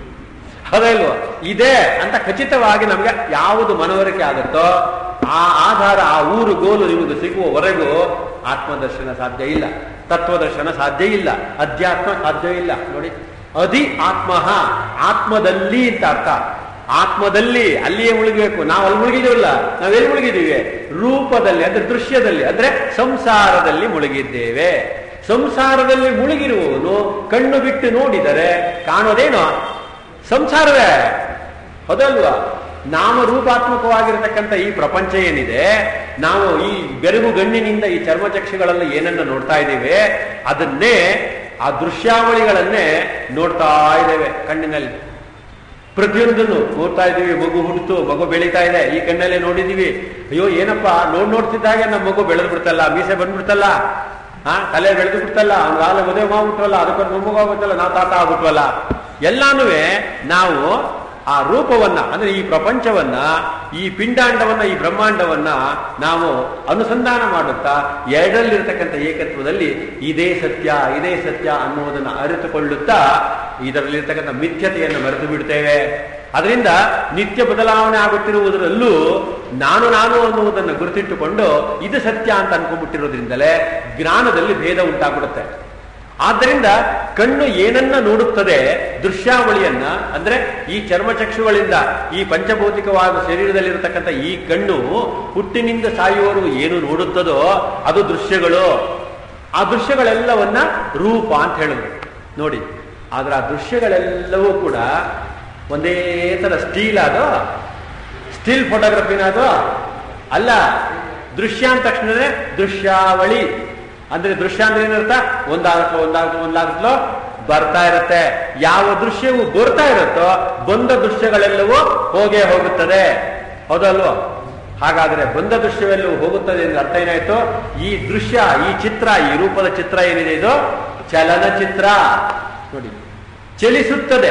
ಹೌದಲ್ವೋ ಇದೆ ಅಂತ ಖಚಿತವಾಗಿ ನಮ್ಗೆ ಯಾವುದು ಮನವರಿಕೆ ಆಗುತ್ತೋ ಆ ಆಧಾರ ಆ ಊರು ಗೋಲು ನಿಮಗೆ ಸಿಗುವವರೆಗೂ ಆತ್ಮದರ್ಶನ ಸಾಧ್ಯ ಇಲ್ಲ ತತ್ವದರ್ಶನ ಸಾಧ್ಯ ಇಲ್ಲ ಅಧ್ಯಾತ್ಮ ಸಾಧ್ಯ ಇಲ್ಲ ನೋಡಿ ಅಧಿ ಆತ್ಮ ಆತ್ಮದಲ್ಲಿ ಅಂತ ಅರ್ಥ ಆತ್ಮದಲ್ಲಿ ಅಲ್ಲಿಯೇ ಮುಳುಗಬೇಕು ನಾವು ಅಲ್ಲಿ ಮುಳುಗಿದೀವಲ್ಲ ನಾವೆಲ್ಲಿ ಮುಳುಗಿದೀವಿ ರೂಪದಲ್ಲಿ ಅಂದ್ರೆ ದೃಶ್ಯದಲ್ಲಿ ಅಂದ್ರೆ ಸಂಸಾರದಲ್ಲಿ ಮುಳುಗಿದ್ದೇವೆ ಸಂಸಾರದಲ್ಲಿ ಮುಳುಗಿರುವವನು ಕಣ್ಣು ಬಿಟ್ಟು ನೋಡಿದರೆ ಕಾಣೋದೇನೋ ಸಂಸಾರವೇ ಹೌದಲ್ವಾ ನಾಮ ರೂಪಾತ್ಮಕವಾಗಿರತಕ್ಕಂಥ ಈ ಪ್ರಪಂಚ ಏನಿದೆ ನಾವು ಈ ಬೆರಗು ಗಣ್ಣಿನಿಂದ ಈ ಚರ್ಮಚಕ್ಷುಗಳಲ್ಲಿ ಏನನ್ನ ನೋಡ್ತಾ ಇದ್ದೇವೆ ಅದನ್ನೇ ಆ ದೃಶ್ಯಾವಳಿಗಳನ್ನೇ ನೋಡ್ತಾ ಇದ್ದೇವೆ ಕಣ್ಣಿನಲ್ಲಿ ಪ್ರತಿಯೊಂದನ್ನು ನೋಡ್ತಾ ಇದ್ದೀವಿ ಮಗು ಹುಟ್ಟಿತು ಮಗು ಬೆಳೀತಾ ಇದೆ ಈ ಕಣ್ಣಲ್ಲೇ ನೋಡಿದೀವಿ ಅಯ್ಯೋ ಏನಪ್ಪ ನೋಡ್ ನೋಡ್ತಿದ್ದಾಗೆ ನಮ್ಮ ಮಗು ಬೆಳೆದು ಬಿಡ್ತಲ್ಲ ಮೀಸೆ ಬಂದ್ಬಿಡ್ತಲ್ಲ ಹಾ ತಲೆ ಬೆಳೆದು ಬಿಡ್ತಲ್ಲ ಅವ್ನ ಕಾಲ ಮದುವೆ ಮಾಡ್ಬಿಟ್ವಲ್ಲ ಅದಕ್ಕೊಂದು ಮೊಮ್ಮಗು ಆಗ್ಬಿಟ್ಟಲ್ಲ ನಾವು ತಾತ ಆಗ್ಬಿಟ್ವಲ್ಲ ಎಲ್ಲಾನು ನಾವು ಆ ರೂಪವನ್ನ ಅಂದ್ರೆ ಈ ಪ್ರಪಂಚವನ್ನ ಈ ಪಿಂಡಾಂಡವನ್ನ ಈ ಬ್ರಹ್ಮಾಂಡವನ್ನ ನಾವು ಅನುಸಂಧಾನ ಮಾಡುತ್ತಾ ಎರಡರಲ್ಲಿರ್ತಕ್ಕಂಥ ಏಕತ್ವದಲ್ಲಿ ಇದೇ ಸತ್ಯ ಇದೇ ಸತ್ಯ ಅನ್ನುವುದನ್ನು ಅರಿತುಕೊಳ್ಳುತ್ತಾ ಇದರಲ್ಲಿರ್ತಕ್ಕಂಥ ಮಿಥ್ಯತೆಯನ್ನು ಮರೆತು ಬಿಡ್ತೇವೆ ಅದರಿಂದ ನಿತ್ಯ ಬದಲಾವಣೆ ಆಗುತ್ತಿರುವುದರಲ್ಲೂ ನಾನು ನಾನು ಅನ್ನುವುದನ್ನು ಗುರುತಿಟ್ಟುಕೊಂಡು ಇದು ಸತ್ಯ ಅಂತ ಅನ್ಕೊಂಡ್ಬಿಟ್ಟಿರೋದ್ರಿಂದಲೇ ಜ್ಞಾನದಲ್ಲಿ ಭೇದ ಉಂಟಾಗ್ಬಿಡುತ್ತೆ ಆದ್ದರಿಂದ ಕಣ್ಣು ಏನನ್ನ ನೋಡುತ್ತದೆ ದೃಶ್ಯಾವಳಿಯನ್ನ ಅಂದ್ರೆ ಈ ಚರ್ಮಚಕ್ಷುಗಳಿಂದ ಈ ಪಂಚಭೌತಿಕವಾದ ಶರೀರದಲ್ಲಿರತಕ್ಕಂಥ ಈ ಕಣ್ಣು ಹುಟ್ಟಿನಿಂದ ಸಾಯುವವರೆಗೂ ಏನು ನೋಡುತ್ತದೋ ಅದು ದೃಶ್ಯಗಳು ಆ ದೃಶ್ಯಗಳೆಲ್ಲವನ್ನ ರೂಪ ಅಂತ ಹೇಳಿದ್ರು ನೋಡಿ ಆದ್ರೆ ಆ ದೃಶ್ಯಗಳೆಲ್ಲವೂ ಕೂಡ ಒಂದೇ ತರ ಸ್ಟೀಲ್ ಅದು ಸ್ಟಿಲ್ ಫೋಟೋಗ್ರಫಿನ ಅದು ಅಲ್ಲ ದೃಶ್ಯ ಅಂದ ತಕ್ಷಣನೇ ದೃಶ್ಯಾವಳಿ ಅಂದ್ರೆ ದೃಶ್ಯ ಅಂದ್ರೆ ಏನರ್ಥ ಒಂದಾಗತ್ಲೋ ಒಂದಾಗತ್ಲೋ ಒಂದಾಗತ್ಲೋ ಬರ್ತಾ ಇರುತ್ತೆ ಯಾವ ದೃಶ್ಯವು ಬರ್ತಾ ಇರುತ್ತೋ ಬಂದ ದೃಶ್ಯಗಳೆಲ್ಲವೂ ಹೋಗೇ ಹೋಗುತ್ತದೆ ಹೌದಲ್ವೋ ಹಾಗಾದ್ರೆ ಬಂದ ದೃಶ್ಯವೆಲ್ಲವೂ ಹೋಗುತ್ತದೆ ಅಂದ್ರೆ ಅರ್ಥ ಏನಾಯ್ತು ಈ ದೃಶ್ಯ ಈ ಚಿತ್ರ ಈ ರೂಪದ ಚಿತ್ರ ಏನಿದೆ ಇದು ಚಲನಚಿತ್ರ ನೋಡಿ ಚಲಿಸುತ್ತದೆ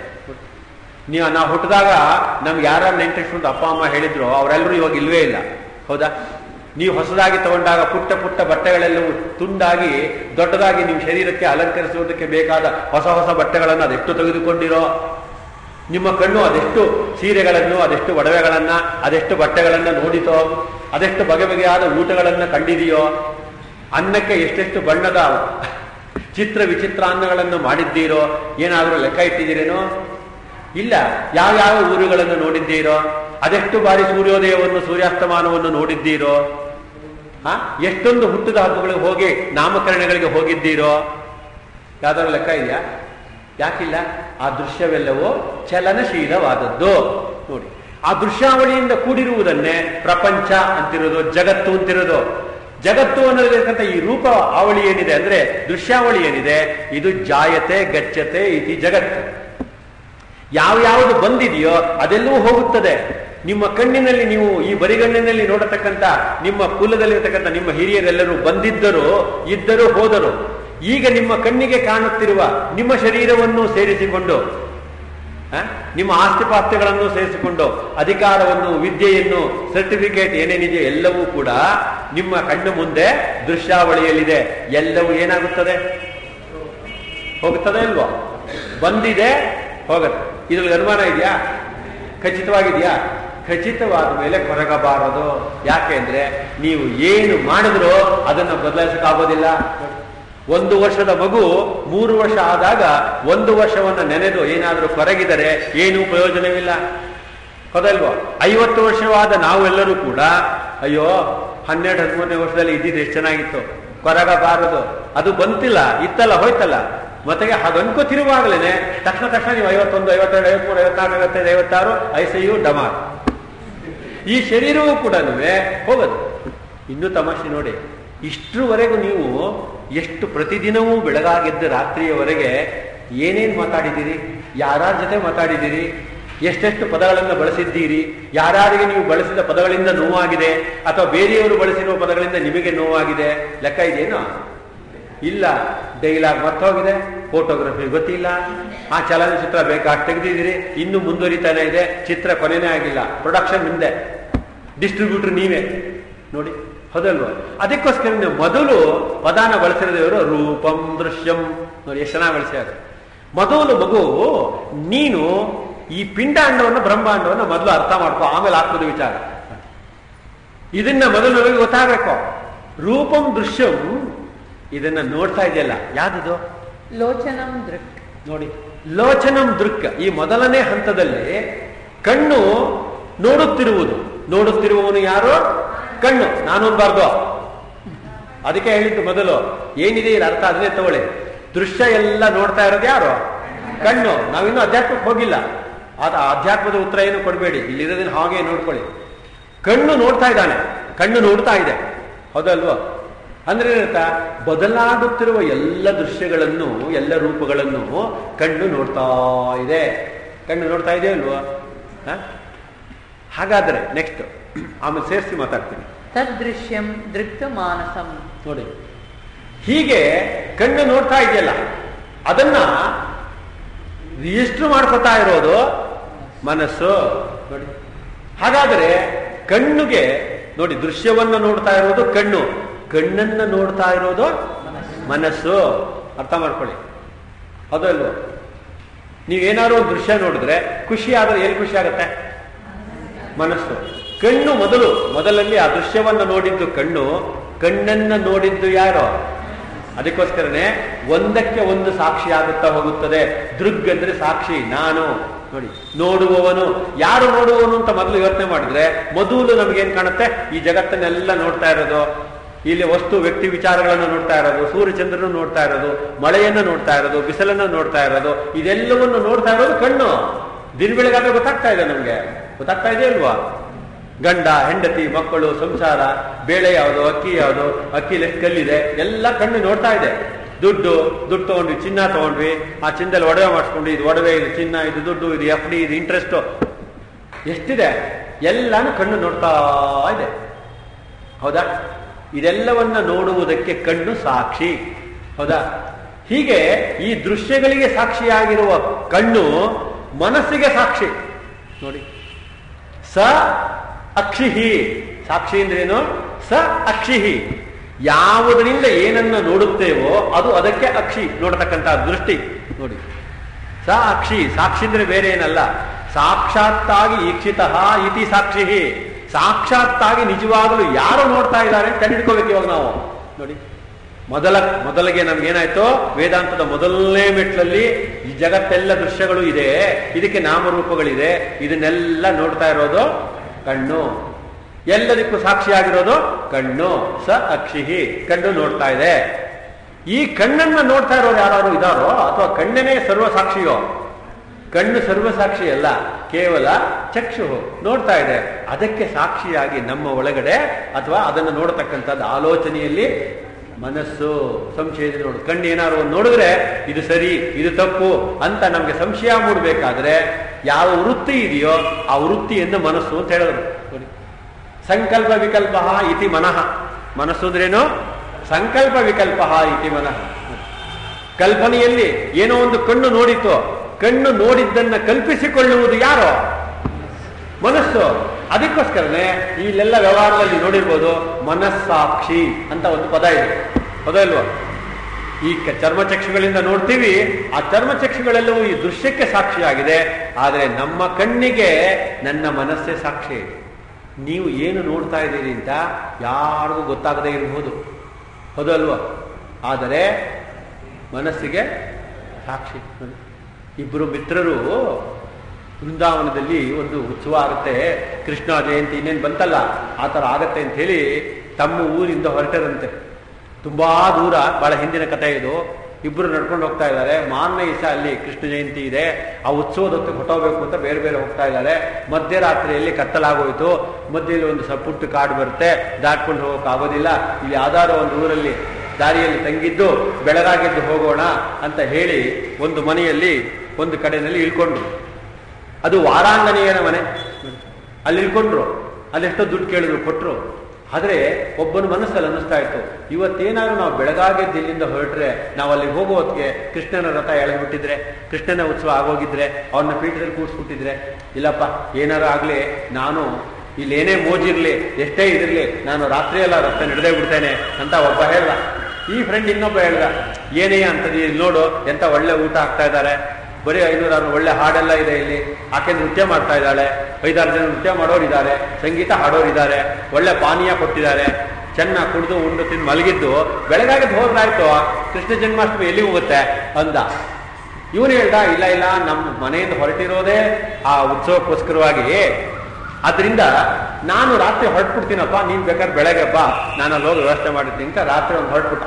ನೀವು ನಾವು ಹುಟ್ಟಿದಾಗ ನಮ್ಗೆ ಯಾರ್ಯಾರು ನೆಂಟರಿಸ್ಕೊಂಡು ಅಪ್ಪ ಅಮ್ಮ ಹೇಳಿದ್ರು ಅವರೆಲ್ಲರೂ ಇವಾಗ ಇಲ್ವೇ ಇಲ್ಲ ಹೌದಾ ನೀವು ಹೊಸದಾಗಿ ತಗೊಂಡಾಗ ಪುಟ್ಟ ಪುಟ್ಟ ಬಟ್ಟೆಗಳೆಲ್ಲವೂ ತುಂಡಾಗಿ ದೊಡ್ಡದಾಗಿ ನಿಮ್ಮ ಶರೀರಕ್ಕೆ ಅಲಂಕರಿಸುವುದಕ್ಕೆ ಬೇಕಾದ ಹೊಸ ಹೊಸ ಬಟ್ಟೆಗಳನ್ನು ಅದೆಷ್ಟು ತೆಗೆದುಕೊಂಡಿರೋ ನಿಮ್ಮ ಕಣ್ಣು ಅದೆಷ್ಟು ಸೀರೆಗಳನ್ನು ಅದೆಷ್ಟು ಒಡವೆಗಳನ್ನ ಅದೆಷ್ಟು ಬಟ್ಟೆಗಳನ್ನ ನೋಡಿತೋ ಅದೆಷ್ಟು ಬಗೆ ಬಗೆಯಾದ ಊಟಗಳನ್ನ ಕಂಡಿದೆಯೋ ಅನ್ನಕ್ಕೆ ಎಷ್ಟೆಷ್ಟು ಬಣ್ಣದ ಚಿತ್ರ ವಿಚಿತ್ರ ಅನ್ನಗಳನ್ನು ಮಾಡಿದ್ದೀರೋ ಏನಾದರೂ ಲೆಕ್ಕ ಇಟ್ಟಿದ್ದೀರೇನೋ ಇಲ್ಲ ಯಾವ ಯಾವ ಊರುಗಳನ್ನು ನೋಡಿದ್ದೀರೋ ಅದೆಷ್ಟು ಬಾರಿ ಸೂರ್ಯೋದಯವನ್ನು ಸೂರ್ಯಾಸ್ತಮಾನವನ್ನು ನೋಡಿದ್ದೀರೋ ಆ ಎಷ್ಟೊಂದು ಹುಟ್ಟದ ಹಬ್ಬಗಳಿಗೆ ಹೋಗಿ ನಾಮಕರಣಗಳಿಗೆ ಹೋಗಿದ್ದೀರೋ ಯಾವ್ದಾದ್ರು ಲೆಕ್ಕ ಇದೆಯಾ ಯಾಕಿಲ್ಲ ಆ ದೃಶ್ಯವೆಲ್ಲವೂ ಚಲನಶೀಲವಾದದ್ದು ನೋಡಿ ಆ ದೃಶ್ಯಾವಳಿಯಿಂದ ಕೂಡಿರುವುದನ್ನೇ ಪ್ರಪಂಚ ಅಂತಿರೋದು ಜಗತ್ತು ಅಂತಿರೋದು ಜಗತ್ತು ಅನ್ನೋದಕ್ಕಂತ ಈ ರೂಪ ಆವಳಿ ಏನಿದೆ ಅಂದ್ರೆ ದೃಶ್ಯಾವಳಿ ಏನಿದೆ ಇದು ಜಾಯತೆ ಗಚ್ಚತೆ ಇತಿ ಜಗತ್ತು ಯಾವ ಯಾವುದು ಬಂದಿದೆಯೋ ಅದೆಲ್ಲವೂ ಹೋಗುತ್ತದೆ ನಿಮ್ಮ ಕಣ್ಣಿನಲ್ಲಿ ನೀವು ಈ ಬರಿಗಣ್ಣಿನಲ್ಲಿ ನೋಡತಕ್ಕಂತ ನಿಮ್ಮ ಕುಲದಲ್ಲಿರತಕ್ಕಂಥ ನಿಮ್ಮ ಹಿರಿಯರೆಲ್ಲರೂ ಬಂದಿದ್ದರು ಇದ್ದರು ಹೋದರು ಈಗ ನಿಮ್ಮ ಕಣ್ಣಿಗೆ ಕಾಣುತ್ತಿರುವ ನಿಮ್ಮ ಶರೀರವನ್ನು ಸೇರಿಸಿಕೊಂಡು ಆ, ನಿಮ್ಮ ಆಸ್ತಿಪಾಸ್ತಿಗಳನ್ನು ಸೇರಿಸಿಕೊಂಡು ಅಧಿಕಾರವನ್ನು ವಿದ್ಯೆಯನ್ನು ಸರ್ಟಿಫಿಕೇಟ್ ಏನೇನಿದೆಯೋ ಎಲ್ಲವೂ ಕೂಡ ನಿಮ್ಮ ಕಣ್ಣು ಮುಂದೆ ದೃಶ್ಯಾವಳಿಯಲ್ಲಿದೆ ಎಲ್ಲವೂ ಏನಾಗುತ್ತದೆ ಹೋಗುತ್ತದೆ ಇಲ್ವೋ ಬಂದಿದೆ ಹೋಗುತ್ತೆ ಇದ್ರಲ್ಲಿ ಅನುಮಾನ ಇದೆಯಾ ಖಚಿತವಾಗಿದೆಯಾ ಖಚಿತವಾದ ಮೇಲೆ ಕೊರಗಬಾರದು ಯಾಕೆಂದ್ರೆ ನೀವು ಏನು ಮಾಡಿದ್ರೋ ಅದನ್ನು ಬದಲಾಯಿಸಕ್ಕಾಗೋದಿಲ್ಲ ಒಂದು ವರ್ಷದ ಮಗು ಮೂರು ವರ್ಷ ಆದಾಗ ಒಂದು ವರ್ಷವನ್ನ ನೆನೆದು ಏನಾದರೂ ಕೊರಗಿದರೆ ಏನೂ ಪ್ರಯೋಜನವಿಲ್ಲ ಹೌದಲ್ವೋ ಐವತ್ತು ವರ್ಷವಾದ ನಾವೆಲ್ಲರೂ ಕೂಡ ಅಯ್ಯೋ ಹನ್ನೆರಡು ಹದಿಮೂರನೇ ವರ್ಷದಲ್ಲಿ ಇದ್ದಿದ್ದು ಎಷ್ಟು ಚೆನ್ನಾಗಿತ್ತು ಕೊರಗಬಾರದು ಅದು ಬಂತಿಲ್ಲ ಇತ್ತಲ್ಲ ಹೋಯ್ತಲ್ಲ ಮತ್ತೆ ಹಾಗೆ ಅನ್ಕೋತಿರುವಾಗಲೇ ತಕ್ಷಣ ತಕ್ಷಣ ನೀವು ಐವತ್ತೊಂದು ಐವತ್ತೆರಡು ಐವತ್ಮೂರು ಐವತ್ನಾಲ್ಕು ಐವತ್ತೈದು ಐವತ್ತಾರು ಐ ಸಿ ಯು ಡಮಾರ್ ಈ ಶರೀರವೂ ಕೂಡ ಹೋಗೋದು ಇನ್ನೂ ತಮಾಷೆ ನೋಡಿ ಇಷ್ಟರವರೆಗೂ ನೀವು ಎಷ್ಟು ಪ್ರತಿದಿನವೂ ಬೆಳಗಾಗೆದ್ದು ರಾತ್ರಿಯವರೆಗೆ ಏನೇನು ಮಾತಾಡಿದ್ದೀರಿ ಯಾರ್ಯಾರ ಜೊತೆ ಮಾತಾಡಿದ್ದೀರಿ ಎಷ್ಟೆಷ್ಟು ಪದಗಳನ್ನು ಬಳಸಿದ್ದೀರಿ ಯಾರ್ಯಾರಿಗೆ ನೀವು ಬಳಸಿದ ಪದಗಳಿಂದ ನೋವಾಗಿದೆ ಅಥವಾ ಬೇರೆಯವರು ಬಳಸಿರುವ ಪದಗಳಿಂದ ನಿಮಗೆ ನೋವಾಗಿದೆ ಲೆಕ್ಕ ಇದೆಯೇನೋ ಇಲ್ಲ ಡೈಲಾಗ್ ಮರ್ತೋಗಿದೆ ಫೋಟೋಗ್ರಫಿ ಗೊತ್ತಿಲ್ಲ ಆ ಚಲನಚಿತ್ರ ಬೇಕಾ ತೆಗೆದಿದ್ದೀರಿ ಇನ್ನು ಮುಂದುವರಿತಾನೆ ಇದೆ ಚಿತ್ರ ಕೊನೆನೇ ಆಗಿಲ್ಲ ಪ್ರೊಡಕ್ಷನ್ ಹಿಂದೆ ಡಿಸ್ಟ್ರಿಬ್ಯೂಟರ್ ನೀವೇ ನೋಡಿ ಹೌದಲ್ವ ಅದಕ್ಕೋಸ್ಕರ ನೀವು ಮೊದಲು ಪದಾನ ಬಳಸಿರೋದೇವರು ರೂಪಂ ದೃಶ್ಯಂ ನೋಡಿ ಎಷ್ಟು ಚೆನ್ನಾಗಿ ಬಳಸ್ಯಾರ ಮೊದಲು ಮಗು ನೀನು ಈ ಪಿಂಡಾಂಡವನ್ನು ಬ್ರಹ್ಮಾಂಡವನ್ನು ಮೊದಲು ಅರ್ಥ ಮಾಡ್ಕೋ ಆಮೇಲೆ ಆತ್ಮದ ವಿಚಾರ ಇದನ್ನ ಮೊದಲು ನಮಗೆ ಗೊತ್ತಾಗಬೇಕು ರೂಪಂ ದೃಶ್ಯಂ ಇದನ್ನ ನೋಡ್ತಾ ಇದೆಯಲ್ಲ ಯಾವ್ದು
ಲೋಚನಂ ದೃಕ್
ನೋಡಿ ಲೋಚನಂ ದೃಕ್ ಈ ಮೊದಲನೇ ಹಂತದಲ್ಲಿ ಕಣ್ಣು ನೋಡುತ್ತಿರುವುದು ನೋಡುತ್ತಿರುವವನು ಯಾರು ಕಣ್ಣು ನಾನು ಅನ್ಬಾರ್ದು ಅದಕ್ಕೆ ಹೇಳಿದ್ದು ಮೊದಲು ಏನಿದೆ ಇಲ್ಲಿ ಅರ್ಥ ಅದನ್ನೇ ತಗೊಳ್ಳಿ ದೃಶ್ಯ ಎಲ್ಲ ನೋಡ್ತಾ ಇರೋದು ಯಾರು ಕಣ್ಣು ನಾವಿನ್ನೂ ಅಧ್ಯಾತ್ಮಕ್ಕೆ ಹೋಗಿಲ್ಲ ಆದ ಅಧ್ಯಾತ್ಮದ ಉತ್ತರ ಏನು ಕೊಡಬೇಡಿ ಇಲ್ಲಿರೋದನ್ನ ಹಾಗೆ ನೋಡ್ಕೊಳ್ಳಿ ಕಣ್ಣು ನೋಡ್ತಾ ಇದ್ದಾನೆ ಕಣ್ಣು ನೋಡ್ತಾ ಇದೆ ಹೌದಲ್ವಾ ಅಂದ್ರೆ ಏನಂತ ಬದಲಾಗುತ್ತಿರುವ ಎಲ್ಲ ದೃಶ್ಯಗಳನ್ನು ಎಲ್ಲ ರೂಪಗಳನ್ನು ಕಣ್ಣು ನೋಡ್ತಾ ಇದೆ ಕಣ್ಣು ನೋಡ್ತಾ ಇದೆ ಅಲ್ವಾ ಹ? ಹಾಗಾದ್ರೆ ನೆಕ್ಸ್ಟ್ ಆಮೇಲೆ ಸೇರಿಸಿ ಮಾತಾಡ್ತೀನಿ
ತದ್ದೃಶ್ಯಂ ದೃಕ್ತ ಮಾನಸಂ
ನೋಡಿ ಹೀಗೆ ಕಣ್ಣು ನೋಡ್ತಾ ಇದೆಯಲ್ಲ ಅದನ್ನ ರಿಜಿಸ್ಟರ್ ಮಾಡ್ಕೊತಾ ಇರೋದು ಮನಸ್ಸು ನೋಡಿ ಹಾಗಾದ್ರೆ ಕಣ್ಣುಗೆ ನೋಡಿ ದೃಶ್ಯವನ್ನ ನೋಡ್ತಾ ಇರೋದು ಕಣ್ಣು ಕಣ್ಣನ್ನ ನೋಡ್ತಾ ಇರೋದು ಮನಸ್ಸು ಅರ್ಥ ಮಾಡ್ಕೊಳ್ಳಿ ಹೌದಲ್ವ ನೀವೇನಾದ್ರು ಒಂದು ದೃಶ್ಯ ನೋಡಿದ್ರೆ ಖುಷಿ ಆದ್ರೆ ಎಲ್ಲಿ ಖುಷಿ ಆಗುತ್ತೆ ಮನಸ್ಸು ಕಣ್ಣು ಮೊದಲು ಮೊದಲಲ್ಲಿ ಆ ದೃಶ್ಯವನ್ನ ನೋಡಿದ್ದು ಕಣ್ಣು ಕಣ್ಣನ್ನ ನೋಡಿದ್ದು ಯಾರು ಅದಕ್ಕೋಸ್ಕರನೇ ಒಂದಕ್ಕೆ ಒಂದು ಸಾಕ್ಷಿ ಆಗುತ್ತಾ ಹೋಗುತ್ತದೆ ದೃಗ್ ಅಂದ್ರೆ ಸಾಕ್ಷಿ ನಾನು ನೋಡಿ ನೋಡುವವನು ಯಾರು ನೋಡುವವನು ಅಂತ ಮೊದಲು ಯೋಚನೆ ಮಾಡಿದ್ರೆ ಮೊದಲು ನಮಗೇನ್ ಕಾಣುತ್ತೆ ಈ ಜಗತ್ತನ್ನೆಲ್ಲ ನೋಡ್ತಾ ಇರೋದು ಇಲ್ಲಿ ವಸ್ತು ವ್ಯಕ್ತಿ ವಿಚಾರಗಳನ್ನು ನೋಡ್ತಾ ಇರೋದು ಸೂರ್ಯಚಂದ್ರನು ನೋಡ್ತಾ ಇರೋದು ಮಳೆಯನ್ನು ನೋಡ್ತಾ ಇರೋದು ಬಿಸಿಲನ್ನು ನೋಡ್ತಾ ಇರೋದು ಇದೆಲ್ಲವನ್ನು ನೋಡ್ತಾ ಇರೋದು ಕಣ್ಣು ದಿನ ಬೆಳಗಾದ್ರೆ ಗೊತ್ತಾಗ್ತಾ ಇದೆ ನಮ್ಗೆ ಗೊತ್ತಾಗ್ತಾ ಇದೆ ಅಲ್ವಾ ಗಂಡ ಹೆಂಡತಿ ಮಕ್ಕಳು ಸಂಸಾರ ಬೇಳೆ ಯಾವುದು ಅಕ್ಕಿ ಯಾವುದು ಅಕ್ಕಿ ಲೆಕ್ಕ ಕಲ್ಲಿದೆ ಎಲ್ಲ ಕಣ್ಣು ನೋಡ್ತಾ ಇದೆ ದುಡ್ಡು ದುಡ್ಡು ತಗೊಂಡ್ವಿ ಚಿನ್ನ ತಗೊಂಡ್ವಿ ಆ ಚಿನ್ನದಲ್ಲಿ ಒಡವೆ ಮಾಡಿಸ್ಕೊಂಡು ಇದು ಒಡವೆ ಇದು ಚಿನ್ನ ಇದು ದುಡ್ಡು ಇದು ಎಫ್ ಡಿ ಇದು ಇಂಟ್ರೆಸ್ಟ್ ಎಷ್ಟಿದೆ ಎಲ್ಲಾನು ಕಣ್ಣು ನೋಡ್ತಾ ಇದೆ ಹೌದಾ ಇದೆಲ್ಲವನ್ನ ನೋಡುವುದಕ್ಕೆ ಕಣ್ಣು ಸಾಕ್ಷಿ ಹೌದಾ ಹೀಗೆ ಈ ದೃಶ್ಯಗಳಿಗೆ ಸಾಕ್ಷಿಯಾಗಿರುವ ಕಣ್ಣು ಮನಸ್ಸಿಗೆ ಸಾಕ್ಷಿ ನೋಡಿ ಸ ಅಕ್ಷಿಹಿ ಸಾಕ್ಷಿ ಅಂದ್ರೇನು ಸ ಅಕ್ಷಿಹಿ ಯಾವುದರಿಂದ ಏನನ್ನ ನೋಡುತ್ತೇವೋ ಅದು ಅದಕ್ಕೆ ಅಕ್ಷಿ ನೋಡತಕ್ಕಂತಹ ದೃಷ್ಟಿ ನೋಡಿ ಸ ಅಕ್ಷಿ ಸಾಕ್ಷಿ ಅಂದ್ರೆ ಬೇರೆ ಏನಲ್ಲ ಸಾಕ್ಷಾತ್ತಾಗಿ ಈಕ್ಷಿತ ಇತಿ ಸಾಕ್ಷಿ ಸಾಕ್ಷಾತ್ತಾಗಿ ನಿಜವಾಗಲೂ ಯಾರು ನೋಡ್ತಾ ಇದ್ದಾರೆ ಅಂತ ಕಂಡಿಡ್ಕೋಬೇಕು ಇವಾಗ ನಾವು ನೋಡಿ ಮೊದಲ ಮೊದಲಿಗೆ ನಮ್ಗೇನಾಯ್ತು ವೇದಾಂತದ ಮೊದಲನೇ ಮೆಟ್ಲಲ್ಲಿ ಈ ಜಗತ್ತೆಲ್ಲ ದೃಶ್ಯಗಳು ಇದೆ ಇದಕ್ಕೆ ನಾಮರೂಪಗಳಿದೆ ಇದನ್ನೆಲ್ಲ ನೋಡ್ತಾ ಇರೋದು ಕಣ್ಣು ಎಲ್ಲದಕ್ಕೂ ಸಾಕ್ಷಿಯಾಗಿರೋದು ಕಣ್ಣು ಸ ಅಕ್ಷಿಹಿ ಕಣ್ಣು ನೋಡ್ತಾ ಇದೆ ಈ ಕಣ್ಣನ್ನ ನೋಡ್ತಾ ಇರೋರು ಯಾರು ಇದಾರೋ ಅಥವಾ ಕಣ್ಣನೇ ಸರ್ವ ಸಾಕ್ಷಿಯೋ ಕಣ್ಣು ಸರ್ವಸಾಕ್ಷಿ ಅಲ್ಲ ಕೇವಲ ಚಕ್ಷು ನೋಡ್ತಾ ಇದೆ ಅದಕ್ಕೆ ಸಾಕ್ಷಿಯಾಗಿ ನಮ್ಮ ಒಳಗಡೆ ಅಥವಾ ಅದನ್ನು ನೋಡತಕ್ಕಂಥದ್ದು ಆಲೋಚನೆಯಲ್ಲಿ ಮನಸ್ಸು ಸಂಶಯದಲ್ಲಿ ನೋಡು ಕಣ್ಣು ಏನಾದ್ರು ಒಂದು ನೋಡಿದ್ರೆ ಇದು ಸರಿ ಇದು ತಪ್ಪು ಅಂತ ನಮಗೆ ಸಂಶಯ ಮೂಡಬೇಕಾದ್ರೆ ಯಾವ ವೃತ್ತಿ ಇದೆಯೋ ಆ ವೃತ್ತಿಯನ್ನು ಮನಸ್ಸು ಅಂತ ಹೇಳಿದ್ರು ನೋಡಿ ಸಂಕಲ್ಪ ವಿಕಲ್ಪ ಇತಿ ಮನಃ ಮನಸ್ಸು ಅಂದ್ರೇನು ಸಂಕಲ್ಪ ವಿಕಲ್ಪ ಇತಿ ಮನಃ ಕಲ್ಪನೆಯಲ್ಲಿ ಏನೋ ಒಂದು ಕಣ್ಣು ನೋಡಿತು ಕಣ್ಣು ನೋಡಿದ್ದನ್ನ ಕಲ್ಪಿಸಿಕೊಳ್ಳುವುದು ಯಾರೋ ಮನಸ್ಸು ಅದಕ್ಕೋಸ್ಕರನೇ ಇಲ್ಲೆಲ್ಲ ವ್ಯವಹಾರದಲ್ಲಿ ನೋಡಿರ್ಬೋದು ಮನಸ್ಸಾಕ್ಷಿ ಅಂತ ಒಂದು ಪದ ಇದೆ ಪದ ಇಲ್ವಾ ಈ ಕ- ಚರ್ಮಚಕ್ಷುಗಳಿಂದ ನೋಡ್ತೀವಿ ಆ ಚರ್ಮಚಕ್ಷುಗಳೆಲ್ಲವೂ ಈ ದೃಶ್ಯಕ್ಕೆ ಸಾಕ್ಷಿಯಾಗಿದೆ ಆದರೆ ನಮ್ಮ ಕಣ್ಣಿಗೆ ನನ್ನ ಮನಸ್ಸೇ ಸಾಕ್ಷಿ ನೀವು ಏನು ನೋಡ್ತಾ ಇದ್ದೀರಿ ಅಂತ ಯಾರಿಗೂ ಗೊತ್ತಾಗದೇ ಇರಬಹುದು ಹೌದಲ್ವಾ ಆದರೆ ಮನಸ್ಸಿಗೆ ಸಾಕ್ಷಿ ಇಬ್ಬರು ಮಿತ್ರರು ಬೃಂದಾವನದಲ್ಲಿ ಒಂದು ಉತ್ಸವ ಆಗುತ್ತೆ ಕೃಷ್ಣ ಜಯಂತಿ ಇನ್ನೇನು ಬಂತಲ್ಲ ಆ ಥರ ಆಗತ್ತೆ ಅಂತ ಹೇಳಿ ತಮ್ಮ ಊರಿಂದ ಹೊರಟರಂತೆ ತುಂಬಾ ದೂರ ಬಹಳ ಹಿಂದಿನ ಕಥೆ ಇದು ಇಬ್ಬರು ನಡ್ಕೊಂಡು ಹೋಗ್ತಾ ಇದ್ದಾರೆ ಮಾರನೇ ದಿವಸ ಅಲ್ಲಿ ಕೃಷ್ಣ ಜಯಂತಿ ಇದೆ ಆ ಉತ್ಸವದ ಹೊತ್ತಿಗೆ ಹೊಟ್ಟೋಗ್ಬೇಕು ಅಂತ ಬೇರೆ ಬೇರೆ ಹೋಗ್ತಾ ಇದ್ದಾರೆ ಮಧ್ಯರಾತ್ರಿಯಲ್ಲಿ ಕತ್ತಲಾಗೋಯ್ತು ಮಧ್ಯದಲ್ಲಿ ಒಂದು ಸ ಪುಟ್ಟ ಕಾಡು ಬರುತ್ತೆ ದಾಟ್ಕೊಂಡು ಹೋಗೋಕೆ ಆಗೋದಿಲ್ಲ ಇಲ್ಲಿ ಯಾವ್ದಾದ್ರು ಒಂದು ಊರಲ್ಲಿ ದಾರಿಯಲ್ಲಿ ತಂಗಿದ್ದು ಬೆಳಗಾಗಿದ್ದು ಹೋಗೋಣ ಅಂತ ಹೇಳಿ ಒಂದು ಮನೆಯಲ್ಲಿ ಒಂದು ಕಡೆಯಲ್ಲಿ ಇಳ್ಕೊಂಡ್ರು ಅದು ವಾರಾಂಗನೆಯರ ಮನೆ ಅಲ್ಲಿ ಇಳ್ಕೊಂಡ್ರು ಅಲ್ಲೆಷ್ಟೋ ದುಡ್ಡು ಕೇಳಿದ್ರು ಕೊಟ್ರು ಆದ್ರೆ ಒಬ್ಬನ ಮನಸ್ಸಲ್ಲಿ ಅನ್ನಿಸ್ತಾ ಇತ್ತು ಇವತ್ತೇನಾದ್ರೂ ನಾವು ಬೆಳಗಾಗೆದ್ದು ಇಲ್ಲಿಂದ ಹೊರಟ್ರೆ ನಾವು ಅಲ್ಲಿ ಹೋಗೋ ಹೊತ್ತಿಗೆ ಕೃಷ್ಣನ ರಥ ಎಳೆದ್ಬಿಟ್ಟಿದ್ರೆ ಕೃಷ್ಣನ ಉತ್ಸವ ಆಗೋಗಿದ್ರೆ ಅವನ್ನ ಪೀಠದಲ್ಲಿ ಕೂಡಿಸ್ಬಿಟ್ಟಿದ್ರೆ ಇಲ್ಲಪ್ಪ ಏನಾರು ಆಗ್ಲಿ ನಾನು ಇಲ್ಲೇನೇ ಮೋಜಿರ್ಲಿ ಎಷ್ಟೇ ಇದಿರ್ಲಿ ನಾನು ರಾತ್ರಿ ಎಲ್ಲ ರಸ್ತೆ ನಡೆದೇ ಬಿಡ್ತೇನೆ ಅಂತ ಒಬ್ಬ ಹೇಳ್ದ ಈ ಫ್ರೆಂಡ್ ಇನ್ನೊಬ್ಬ ಹೇಳ್ದ ಏನೇ ಅಂತದ್ದು ಇಲ್ಲಿ ನೋಡು ಎಂತ ಒಳ್ಳೆ ಊಟ ಆಗ್ತಾ ಇದ್ದಾರೆ ಬರೀ ಐನೂರಾರು ಒಳ್ಳೆ ಹಾಡೆಲ್ಲ ಇದೆ ಇಲ್ಲಿ ಆಕೆ ನೃತ್ಯ ಮಾಡ್ತಾ ಇದ್ದಾಳೆ ಐದಾರು ಜನ ನೃತ್ಯ ಮಾಡೋರಿದ್ದಾರೆ ಸಂಗೀತ ಹಾಡೋರಿದ್ದಾರೆ ಒಳ್ಳೆ ಪಾನೀಯ ಕೊಟ್ಟಿದ್ದಾರೆ ಚೆನ್ನಾಗಿ ಕುಡಿದು ಉಂಡು ತಿಂದು ಮಲಗಿದ್ದು ಬೆಳಗಾಗದ್ ಹೋದ್ರಾಯ್ತು ಕೃಷ್ಣ ಜನ್ಮಾಷ್ಟಮಿ ಎಲ್ಲಿ ಹೋಗುತ್ತೆ ಅಂದ ಇವನು ಹೇಳ್ದ ಇಲ್ಲ ಇಲ್ಲ ನಮ್ಮ ಮನೆಯಿಂದ ಹೊರಟಿರೋದೇ ಆ ಉತ್ಸವಕ್ಕೋಸ್ಕರವಾಗಿ ಆದ್ರಿಂದ ನಾನು ರಾತ್ರಿ ಹೊರಟ್ಬಿಡ್ತೀನಪ್ಪ ನೀನ್ ಬೇಕಾದ್ರೆ ಬೆಳಗ್ಗೆ ಬಾ ನಾನು ಅಲ್ಲಿ ಹೋಗಿ ವ್ಯವಸ್ಥೆ ಮಾಡಿರ್ತೀನಿ ಅಂತ ರಾತ್ರಿ ಒಂದು ಹೊರಟ್ಬಿಟ್ಟ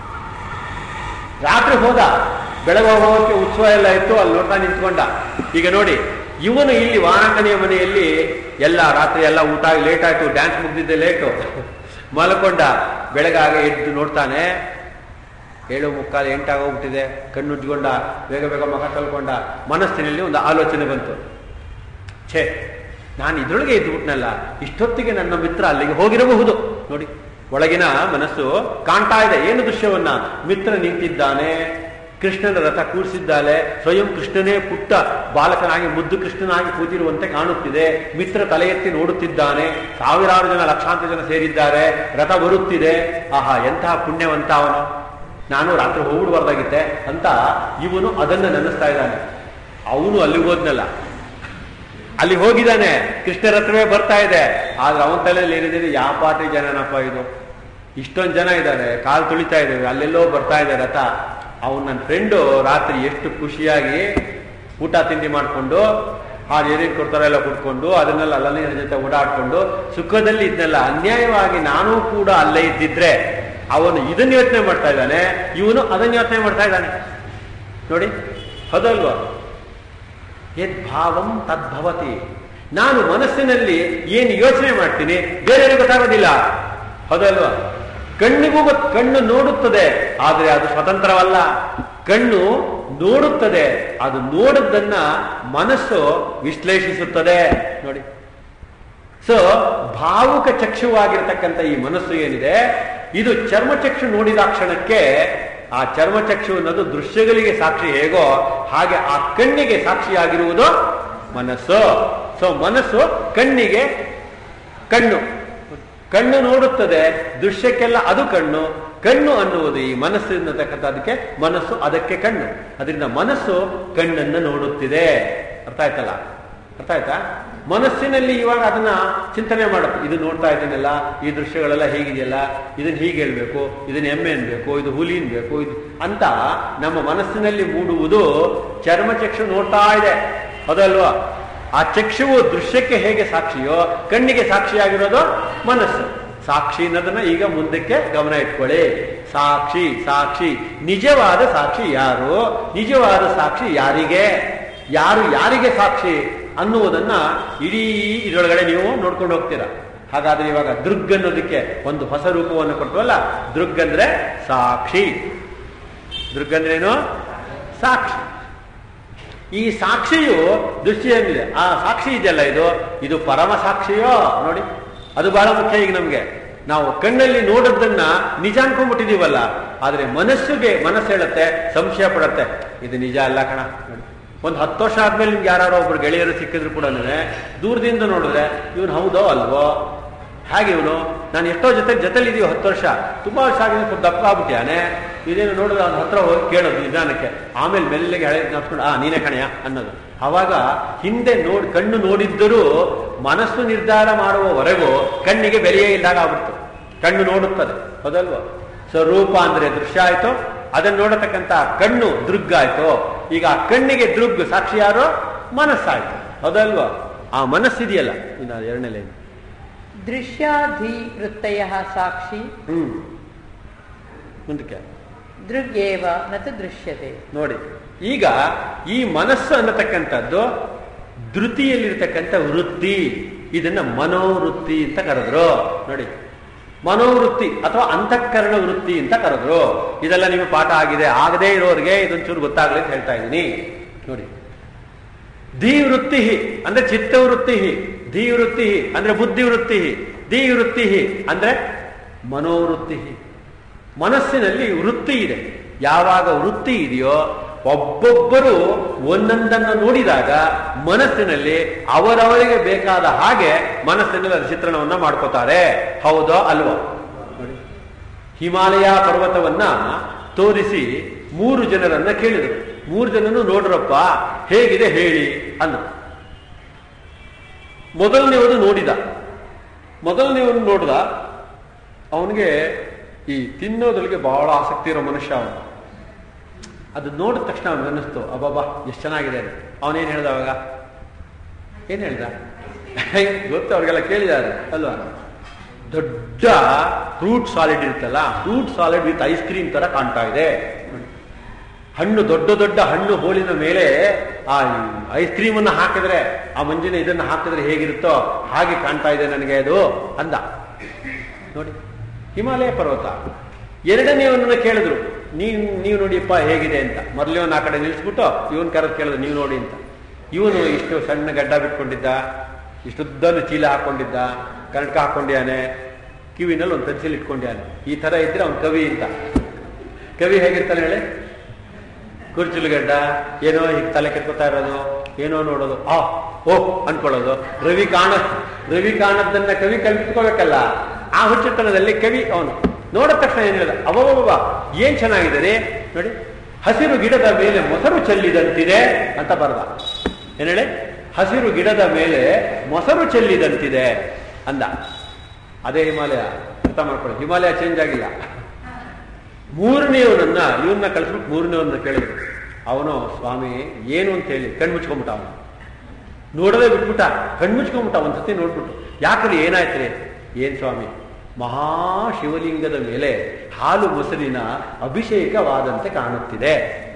ರಾತ್ರಿ ಹೋದ ಬೆಳಗ್ಗೆ ಹೋಗೋಕೆ ಉತ್ಸವ ಎಲ್ಲ ಇತ್ತು ಅಲ್ಲಿ ನೋಡ್ತಾ ನಿಂತ್ಕೊಂಡ ಈಗ ನೋಡಿ ಇವನು ಇಲ್ಲಿ ವಾರಾಂಗನೆಯ ಮನೆಯಲ್ಲಿ ಎಲ್ಲ ರಾತ್ರಿ ಎಲ್ಲ ಊಟ ಲೇಟ್ ಆಯ್ತು ಡ್ಯಾನ್ಸ್ ಮುಗ್ದಿದ್ದೆ ಲೇಟು ಮಲ್ಕೊಂಡ ಬೆಳಗಾಗ ಎದ್ದು ನೋಡ್ತಾನೆ ಏಳು ಮುಕ್ಕಾಲು ಎಂಟಾಗೋಗ್ಬಿಟ್ಟಿದೆ ಕಣ್ಣು ಉಜ್ಕೊಂಡ ಬೇಗ ಬೇಗ ಮುಖ ತಳ್ಕೊಂಡ ಮನಸ್ಸಿನಲ್ಲಿ ಒಂದು ಆಲೋಚನೆ ಬಂತು ಛೇ ನಾನು ಇದ್ರೊಳಗೆ ಇದ್ಬಿಟ್ನಲ್ಲ ಇಷ್ಟೊತ್ತಿಗೆ ನನ್ನ ಮಿತ್ರ ಅಲ್ಲಿಗೆ ಹೋಗಿರಬಹುದು ನೋಡಿ ಒಳಗಿನ ಮನಸ್ಸು ಕಾಣ್ತಾ ಇದೆ ಏನು ದೃಶ್ಯವನ್ನ ಮಿತ್ರ ನಿಂತಿದ್ದಾನೆ ಕೃಷ್ಣನ ರಥ ಕೂರಿಸಿದ್ದಾಳೆ ಸ್ವಯಂ ಕೃಷ್ಣನೇ ಪುಟ್ಟ ಬಾಲಕನಾಗಿ ಮುದ್ದು ಕೃಷ್ಣನಾಗಿ ಕೂತಿರುವಂತೆ ಕಾಣುತ್ತಿದೆ ಮಿತ್ರ ತಲೆ ಎತ್ತಿ ನೋಡುತ್ತಿದ್ದಾನೆ ಸಾವಿರಾರು ಜನ ಲಕ್ಷಾಂತರ ಜನ ಸೇರಿದ್ದಾರೆ ರಥ ಬರುತ್ತಿದೆ ಆಹಾ ಎಂತಹ ಪುಣ್ಯವಂತ ಅವನು ನಾನು ರಾತ್ರಿ ಹೋಗ್ಬಿಡ್ಬಾರ್ದಾಗಿತ್ತೆ ಅಂತ ಇವನು ಅದನ್ನ ನೆನೆಸ್ತಾ ಇದ್ದಾನೆ ಅವನು ಅಲ್ಲಿಗೆ ಹೋದ್ನಲ್ಲ ಅಲ್ಲಿ ಹೋಗಿದ್ದಾನೆ ಕೃಷ್ಣ ರಥವೇ ಬರ್ತಾ ಇದೆ ಆದ್ರೆ ಅವನ ತಲೆಯಲ್ಲಿ ಏನಿದೆ ಯಾವ ಪಾಟಿ ಜನನಪ್ಪ ಇದು ಇಷ್ಟೊಂದು ಜನ ಇದ್ದಾರೆ ಕಾಲು ತುಳಿತಾ ಇದ್ದೇವೆ ಅಲ್ಲೆಲ್ಲೋ ಬರ್ತಾ ಇದೆ ರಥ ಅವನು ನನ್ನ ಫ್ರೆಂಡು ರಾತ್ರಿ ಎಷ್ಟು ಖುಷಿಯಾಗಿ ಊಟ ತಿಂಡಿ ಮಾಡಿಕೊಂಡು ಆ ಏನೇನು ಕೊಡ್ತಾರೋ ಎಲ್ಲ ಕುಡ್ಕೊಂಡು ಅದನ್ನೆಲ್ಲ ಅಲ್ಲನೇ ಜೊತೆ ಓಡಾಡ್ಕೊಂಡು ಸುಖದಲ್ಲಿ ಇದನ್ನೆಲ್ಲ ಅನ್ಯಾಯವಾಗಿ ನಾನೂ ಕೂಡ ಅಲ್ಲೇ ಇದ್ದಿದ್ರೆ ಅವನು ಇದನ್ನ ಯೋಚನೆ ಮಾಡ್ತಾ ಇದ್ದಾನೆ ಇವನು ಅದನ್ನ ಯೋಚನೆ ಮಾಡ್ತಾ ಇದ್ದಾನೆ ನೋಡಿ ಹೌದಲ್ವಾ ಯದ್ಭಾವಂ ತದ್ಭವತಿ ನಾನು ಮನಸ್ಸಿನಲ್ಲಿ ಏನು ಯೋಚನೆ ಮಾಡ್ತೀನಿ ಬೇರೆಯವ್ರಿಗೆ ಗೊತ್ತಾಗೋದಿಲ್ಲ ಹೌದಲ್ವಾ ಕಣ್ಣಿಗೂ ಗೊತ್ ಕಣ್ಣು ನೋಡುತ್ತದೆ ಆದರೆ ಅದು ಸ್ವತಂತ್ರವಲ್ಲ ಕಣ್ಣು ನೋಡುತ್ತದೆ ಅದು ನೋಡದ್ದನ್ನ ಮನಸ್ಸು ವಿಶ್ಲೇಷಿಸುತ್ತದೆ ನೋಡಿ ಸೊ ಭಾವುಕ ಚಕ್ಷುವಾಗಿರ್ತಕ್ಕಂಥ ಈ ಮನಸ್ಸು ಏನಿದೆ ಇದು ಚರ್ಮಚಕ್ಷು ನೋಡಿದ ಕ್ಷಣಕ್ಕೆ ಆ ಚರ್ಮಚಕ್ಷು ಅನ್ನೋದು ದೃಶ್ಯಗಳಿಗೆ ಸಾಕ್ಷಿ ಹೇಗೋ ಹಾಗೆ ಆ ಕಣ್ಣಿಗೆ ಸಾಕ್ಷಿಯಾಗಿರುವುದು ಮನಸ್ಸು ಸೊ ಮನಸ್ಸು ಕಣ್ಣಿಗೆ ಕಣ್ಣು ಕಣ್ಣು ನೋಡುತ್ತದೆ ದೃಶ್ಯಕ್ಕೆಲ್ಲ ಅದು ಕಣ್ಣು ಕಣ್ಣು ಅನ್ನುವುದು ಈ ಮನಸ್ಸು ಅನ್ನತಕ್ಕಂಥ ಅದಕ್ಕೆ ಮನಸ್ಸು ಅದಕ್ಕೆ ಕಣ್ಣು ಅದರಿಂದ ಮನಸ್ಸು ಕಣ್ಣನ್ನು ನೋಡುತ್ತಿದೆ ಅರ್ಥ ಆಯ್ತಲ್ಲ ಅರ್ಥ ಆಯ್ತಾ ಮನಸ್ಸಿನಲ್ಲಿ ಇವಾಗ ಅದನ್ನ ಚಿಂತನೆ ಮಾಡುತ್ತೆ ಇದು ನೋಡ್ತಾ ಇದ್ದೀನಲ್ಲ ಈ ದೃಶ್ಯಗಳೆಲ್ಲ ಹೇಗಿದೆಯಲ್ಲ ಇದನ್ನ ಹೀಗೆ ಹೇಳ್ಬೇಕು ಇದನ್ನ ಎಮ್ಮೆ ಅನ್ಬೇಕು ಇದು ಹುಲಿ ಅನ್ಬೇಕು ಇದು ಅಂತ ನಮ್ಮ ಮನಸ್ಸಿನಲ್ಲಿ ಮೂಡುವುದು ಚರ್ಮಚಕ್ಷು ನೋಡ್ತಾ ಇದೆ ಅದಲ್ವಾ ಆ ಚಕ್ಷುವು ದೃಶ್ಯಕ್ಕೆ ಹೇಗೆ ಸಾಕ್ಷಿಯೋ ಕಣ್ಣಿಗೆ ಸಾಕ್ಷಿಯಾಗಿರೋದು ಮನಸ್ಸು ಸಾಕ್ಷಿ ಅನ್ನೋದನ್ನ ಈಗ ಮುಂದಕ್ಕೆ ಗಮನ ಇಟ್ಕೊಳ್ಳಿ ಸಾಕ್ಷಿ ಸಾಕ್ಷಿ ನಿಜವಾದ ಸಾಕ್ಷಿ ಯಾರು ನಿಜವಾದ ಸಾಕ್ಷಿ ಯಾರಿಗೆ ಯಾರು ಯಾರಿಗೆ ಸಾಕ್ಷಿ ಅನ್ನುವುದನ್ನ ಇಡೀ ಇದರೊಳಗಡೆ ನೀವು ನೋಡ್ಕೊಂಡು ಹೋಗ್ತೀರಾ ಹಾಗಾದ್ರೆ ಇವಾಗ ದೃಗ್ ಅನ್ನೋದಕ್ಕೆ ಒಂದು ಹೊಸ ರೂಪವನ್ನು ಕೊಟ್ಟವಲ್ಲ ದೃಗ್ ಅಂದ್ರೆ ಸಾಕ್ಷಿ ದೃಗ್ ಅಂದ್ರೆ ಏನು ಸಾಕ್ಷಿ ಈ ಸಾಕ್ಷಿಯು ದೃಷ್ಟಿ ಏನಿದೆ ಆ ಸಾಕ್ಷಿ ಇದೆಯಲ್ಲ ಇದು ಇದು ಪರಮ ಸಾಕ್ಷಿಯೋ ನೋಡಿ ಅದು ಬಹಳ ಮುಖ್ಯ ಈಗ ನಮ್ಗೆ ನಾವು ಕಣ್ಣಲ್ಲಿ ನೋಡೋದನ್ನ ನಿಜ ಅನ್ಕೊಂಡ್ಬಿಟ್ಟಿದೀವಲ್ಲ ಆದ್ರೆ ಮನಸ್ಸಿಗೆ ಮನಸ್ಸು ಹೇಳುತ್ತೆ ಸಂಶಯ ಪಡುತ್ತೆ ಇದು ನಿಜ ಅಲ್ಲ ಕಣ ನೋಡಿ ಒಂದು ಹತ್ತು ವರ್ಷ ಆದ್ಮೇಲೆ ನಿಮ್ಗೆ ಯಾರು ಒಬ್ರು ಗೆಳೆಯರು ಸಿಕ್ಕಿದ್ರು ಕೂಡ ದೂರದಿಂದ ನೋಡಿದ್ರೆ ಇವನು ಹೌದೋ ಅಲ್ವೋ ಹಾಗೆ ಇವನು ನಾನು ಎಷ್ಟೋ ಜೊತೆ ಜೊತೆಲಿದೀವಿ ಹತ್ತು ವರ್ಷ ತುಂಬಾ ವರ್ಷ ಆಗಿದೆ ಸ್ವಲ್ಪ ದಪ್ಪ ಆಗ್ಬಿಟ್ಯಾನೆ ಇದೇನು ನೋಡಿದ್ರೆ ಅವ್ನ ಹತ್ರ ಹೋಗಿ ಕೇಳೋದು ನಿಧಾನಕ್ಕೆ ಆಮೇಲೆ ಮೆಲ್ಲಿಗೆ ಹಳೆ ನಡ್ಸ್ಕೊಂಡು ಆ ನೀನೇ ಕಣೆಯ ಅನ್ನೋದು ಅವಾಗ ಹಿಂದೆ ನೋಡ್ ಕಣ್ಣು ನೋಡಿದ್ದರೂ ಮನಸ್ಸು ನಿರ್ಧಾರ ಮಾಡುವವರೆಗೂ ಕಣ್ಣಿಗೆ ಬೆಲೆಯೇ ಇದ್ದಾಗ ಆಗ್ಬಿಡ್ತು ಕಣ್ಣು ನೋಡುತ್ತದೆ ಹೌದಲ್ವಾ ಸೊ ರೂಪ ಅಂದ್ರೆ ದೃಶ್ಯ ಆಯ್ತು ಅದನ್ನ ನೋಡತಕ್ಕಂತ ಕಣ್ಣು ದೃಗ್ ಆಯ್ತು ಈಗ ಆ ಕಣ್ಣಿಗೆ ದೃಗ್ ಸಾಕ್ಷಿ ಯಾರು ಮನಸ್ಸಾಯ್ತು ಹೌದಲ್ವಾ ಆ ಮನಸ್ಸಿದೆಯಲ್ಲ ಇನ್ನು ಎರಡನೇ ಲೈನ್
ದೃಶ್ಯಾಧಿ ವೃತ್ತಯ ಸಾಕ್ಷಿ
ಹ್ಮ್ ಮುಂದಕ್ಕೆ
ದೃಗ್ಯೇವ ನತು ದೃಶ್ಯತೆ
ನೋಡಿ ಈಗ ಈ ಮನಸ್ಸು ಅನ್ನತಕ್ಕಂಥದ್ದು ಧೃತಿಯಲ್ಲಿರ್ತಕ್ಕಂಥ ವೃತ್ತಿ ಇದನ್ನ ಮನೋವೃತ್ತಿ ಅಂತ ಕರೆದ್ರು ನೋಡಿ ಮನೋವೃತ್ತಿ ಅಥವಾ ಅಂತಃಕರಣ ವೃತ್ತಿ ಅಂತ ಕರೆದ್ರು ಇದೆಲ್ಲ ನಿಮಗೆ ಪಾಠ ಆಗಿದೆ ಆಗದೇ ಇರೋರಿಗೆ ಇದೊಂಚೂರು ಗೊತ್ತಾಗ್ಲಿ ಅಂತ ಹೇಳ್ತಾ ಇದ್ದೀನಿ ನೋಡಿ ಧೀವೃತ್ತಿ ಅಂದ್ರೆ ಚಿತ್ತವೃತ್ತಿ ಧೀವೃತ್ತಿ ಅಂದ್ರೆ ಬುದ್ಧಿವೃತ್ತಿ ಧೀವೃತ್ತಿ ಅಂದ್ರೆ ಮನೋವೃತ್ತಿ ಮನಸ್ಸಿನಲ್ಲಿ ವೃತ್ತಿ ಇದೆ ಯಾವಾಗ ವೃತ್ತಿ ಇದೆಯೋ ಒಬ್ಬೊಬ್ಬರು ಒಂದೊಂದನ್ನು ನೋಡಿದಾಗ ಮನಸ್ಸಿನಲ್ಲಿ ಅವರವರಿಗೆ ಬೇಕಾದ ಹಾಗೆ ಮನಸ್ಸಿನಲ್ಲಿ ಅದರ ಚಿತ್ರಣವನ್ನ ಮಾಡ್ಕೋತಾರೆ ಹೌದೋ ಅಲ್ವೋ ನೋಡಿ ಹಿಮಾಲಯ ಪರ್ವತವನ್ನ ತೋರಿಸಿ ಮೂರು ಜನರನ್ನ ಕೇಳಿದರು ಮೂರು ಜನನು ನೋಡ್ರಪ್ಪ ಹೇಗಿದೆ ಹೇಳಿ ಅಂದ ಮೊದಲನೇವನು ನೋಡಿದ ಮೊದಲನೇವನು ನೋಡಿದ ಅವನಿಗೆ ಈ ತಿನ್ನೋದ್ರೊಳಗೆ ಬಹಳ ಆಸಕ್ತಿ ಇರೋ ಮನುಷ್ಯ ಅವನು ಅದು ನೋಡಿದ ತಕ್ಷಣ ಅವನಿಗೆ ಅನ್ನಿಸ್ತು ಅಬ್ಬಬ್ಬಾ ಎಷ್ಟು ಚೆನ್ನಾಗಿದೆ ಅದು ಅವನೇನು ಹೇಳ್ದ ಅವಾಗ ಏನ್ ಹೇಳ್ದ ಗೊತ್ತು ಅವ್ರಿಗೆಲ್ಲ ಕೇಳಿದ್ದಾರೆ ಅಲ್ವಾ ದೊಡ್ಡ ಫ್ರೂಟ್ ಸಾಲಿಡ್ ಇರುತ್ತಲ್ಲ fruit salad with ice cream ತರ ಕಾಣ್ತಾ ಇದೆ ಹಣ್ಣು ದೊಡ್ಡ ದೊಡ್ಡ ಹಣ್ಣು ಹೋಳಿನ ಮೇಲೆ ಆ ಐಸ್ ಕ್ರೀಮ್ ಅನ್ನು ಹಾಕಿದ್ರೆ ಆ ಮಂಜಿನ ಇದನ್ನು ಹಾಕಿದ್ರೆ ಹೇಗಿರುತ್ತೋ ಹಾಗೆ ಕಾಣ್ತಾ ಇದೆ ನನಗೆ ಅದು ಅಂದ ನೋಡಿ ಹಿಮಾಲಯ ಪರ್ವತ ಎರಡನೇವನ್ನ ಕೇಳಿದ್ರು ನೀವ್ ನೀವು ನೋಡಿಯಪ್ಪ ಹೇಗಿದೆ ಅಂತ ಮೊದಲೇವನ್ ಆ ಕಡೆ ನಿಲ್ಸ್ಬಿಟ್ಟು ಇವನ್ ಕರೆದು ಕೇಳಿದ್ರು ನೀವು ನೋಡಿ ಅಂತ ಇವನು ಇಷ್ಟು ಸಣ್ಣ ಗಡ್ಡ ಬಿಟ್ಕೊಂಡಿದ್ದ ಇಷ್ಟುದ್ದನ್ನು ಚೀಲ ಹಾಕೊಂಡಿದ್ದ ಕನ್ನಡಕ ಹಾಕೊಂಡಿಯಾನೆ ಕಿವಿನಲ್ಲಿ ಒಂದು ಪೆನ್ಸಿಲ್ ಇಟ್ಕೊಂಡಿಯಾನೆ ಈ ತರ ಇದ್ರೆ ಅವ್ನು ಕವಿ ಅಂತ ಕವಿ ಹೇಗಿರ್ತಾನೆ ಹೇಳಿ ಕುರ್ಚುಲುಗಡ್ಡ ಏನೋ ಹೀಗೆ ತಲೆ ಕೆತ್ಕೋತಾ ಇರೋದು ಏನೋ ನೋಡೋದು ಆ ಓ ಅನ್ಕೊಳ್ಳೋದು ರವಿ ಕಾಣ ರವಿ ಕಾಣದ್ದನ್ನ ಕವಿ ಕಲ್ಪಿಸ್ಕೋಬೇಕಲ್ಲ ಆ ಹುಚ್ಚುತನದಲ್ಲಿ ಕವಿ ಅವನು ನೋಡಿದ ತಕ್ಷಣ ಏನ್ ಹೇಳಿದ ಅವವ ಏನ್ ಚೆನ್ನಾಗಿದೆ ರೀ ನೋಡಿ ಹಸಿರು ಗಿಡದ ಮೇಲೆ ಮೊಸರು ಚೆಲ್ಲಿದಂತಿದೆ ಅಂತ ಬರ್ದ ಏನ್ ಹೇಳಿ ಹಸಿರು ಗಿಡದ ಮೇಲೆ ಮೊಸರು ಚೆಲ್ಲಿದಂತಿದೆ ಅಂದ ಅದೇ ಹಿಮಾಲಯ ಅರ್ಥ ಮಾಡ್ಕೊಳ್ಳಿ ಹಿಮಾಲಯ ಚೇಂಜ್ ಆಗಿಲ್ಲ ಮೂರನೆಯವನನ್ನ ಇವನ್ನ ಕಳಿಸ್ಬಿಟ್ಟು ಮೂರನೇವನ್ನ ಕೇಳಿದ್ರು ಅವನು ಸ್ವಾಮಿ ಏನು ಅಂತ ಹೇಳಿ ಕಣ್ಮುಚ್ಕೊಂಬಿಟ್ಟ ಅವನು ನೋಡದೆ ಬಿಟ್ಬಿಟ್ಟ ಕಣ್ಮುಚ್ಕೊಂಬಿಟ್ಟ ಒಂದ್ಸತಿ ನೋಡ್ಬಿಟ್ಟು ಯಾಕ್ರಿ ಏನಾಯ್ತ್ರಿ ಏನ್ ಸ್ವಾಮಿ ಮಹಾಶಿವಲಿಂಗದ ಮೇಲೆ ಹಾಲು ಮೊಸರಿನ ಅಭಿಷೇಕವಾದಂತೆ ಕಾಣುತ್ತಿದೆ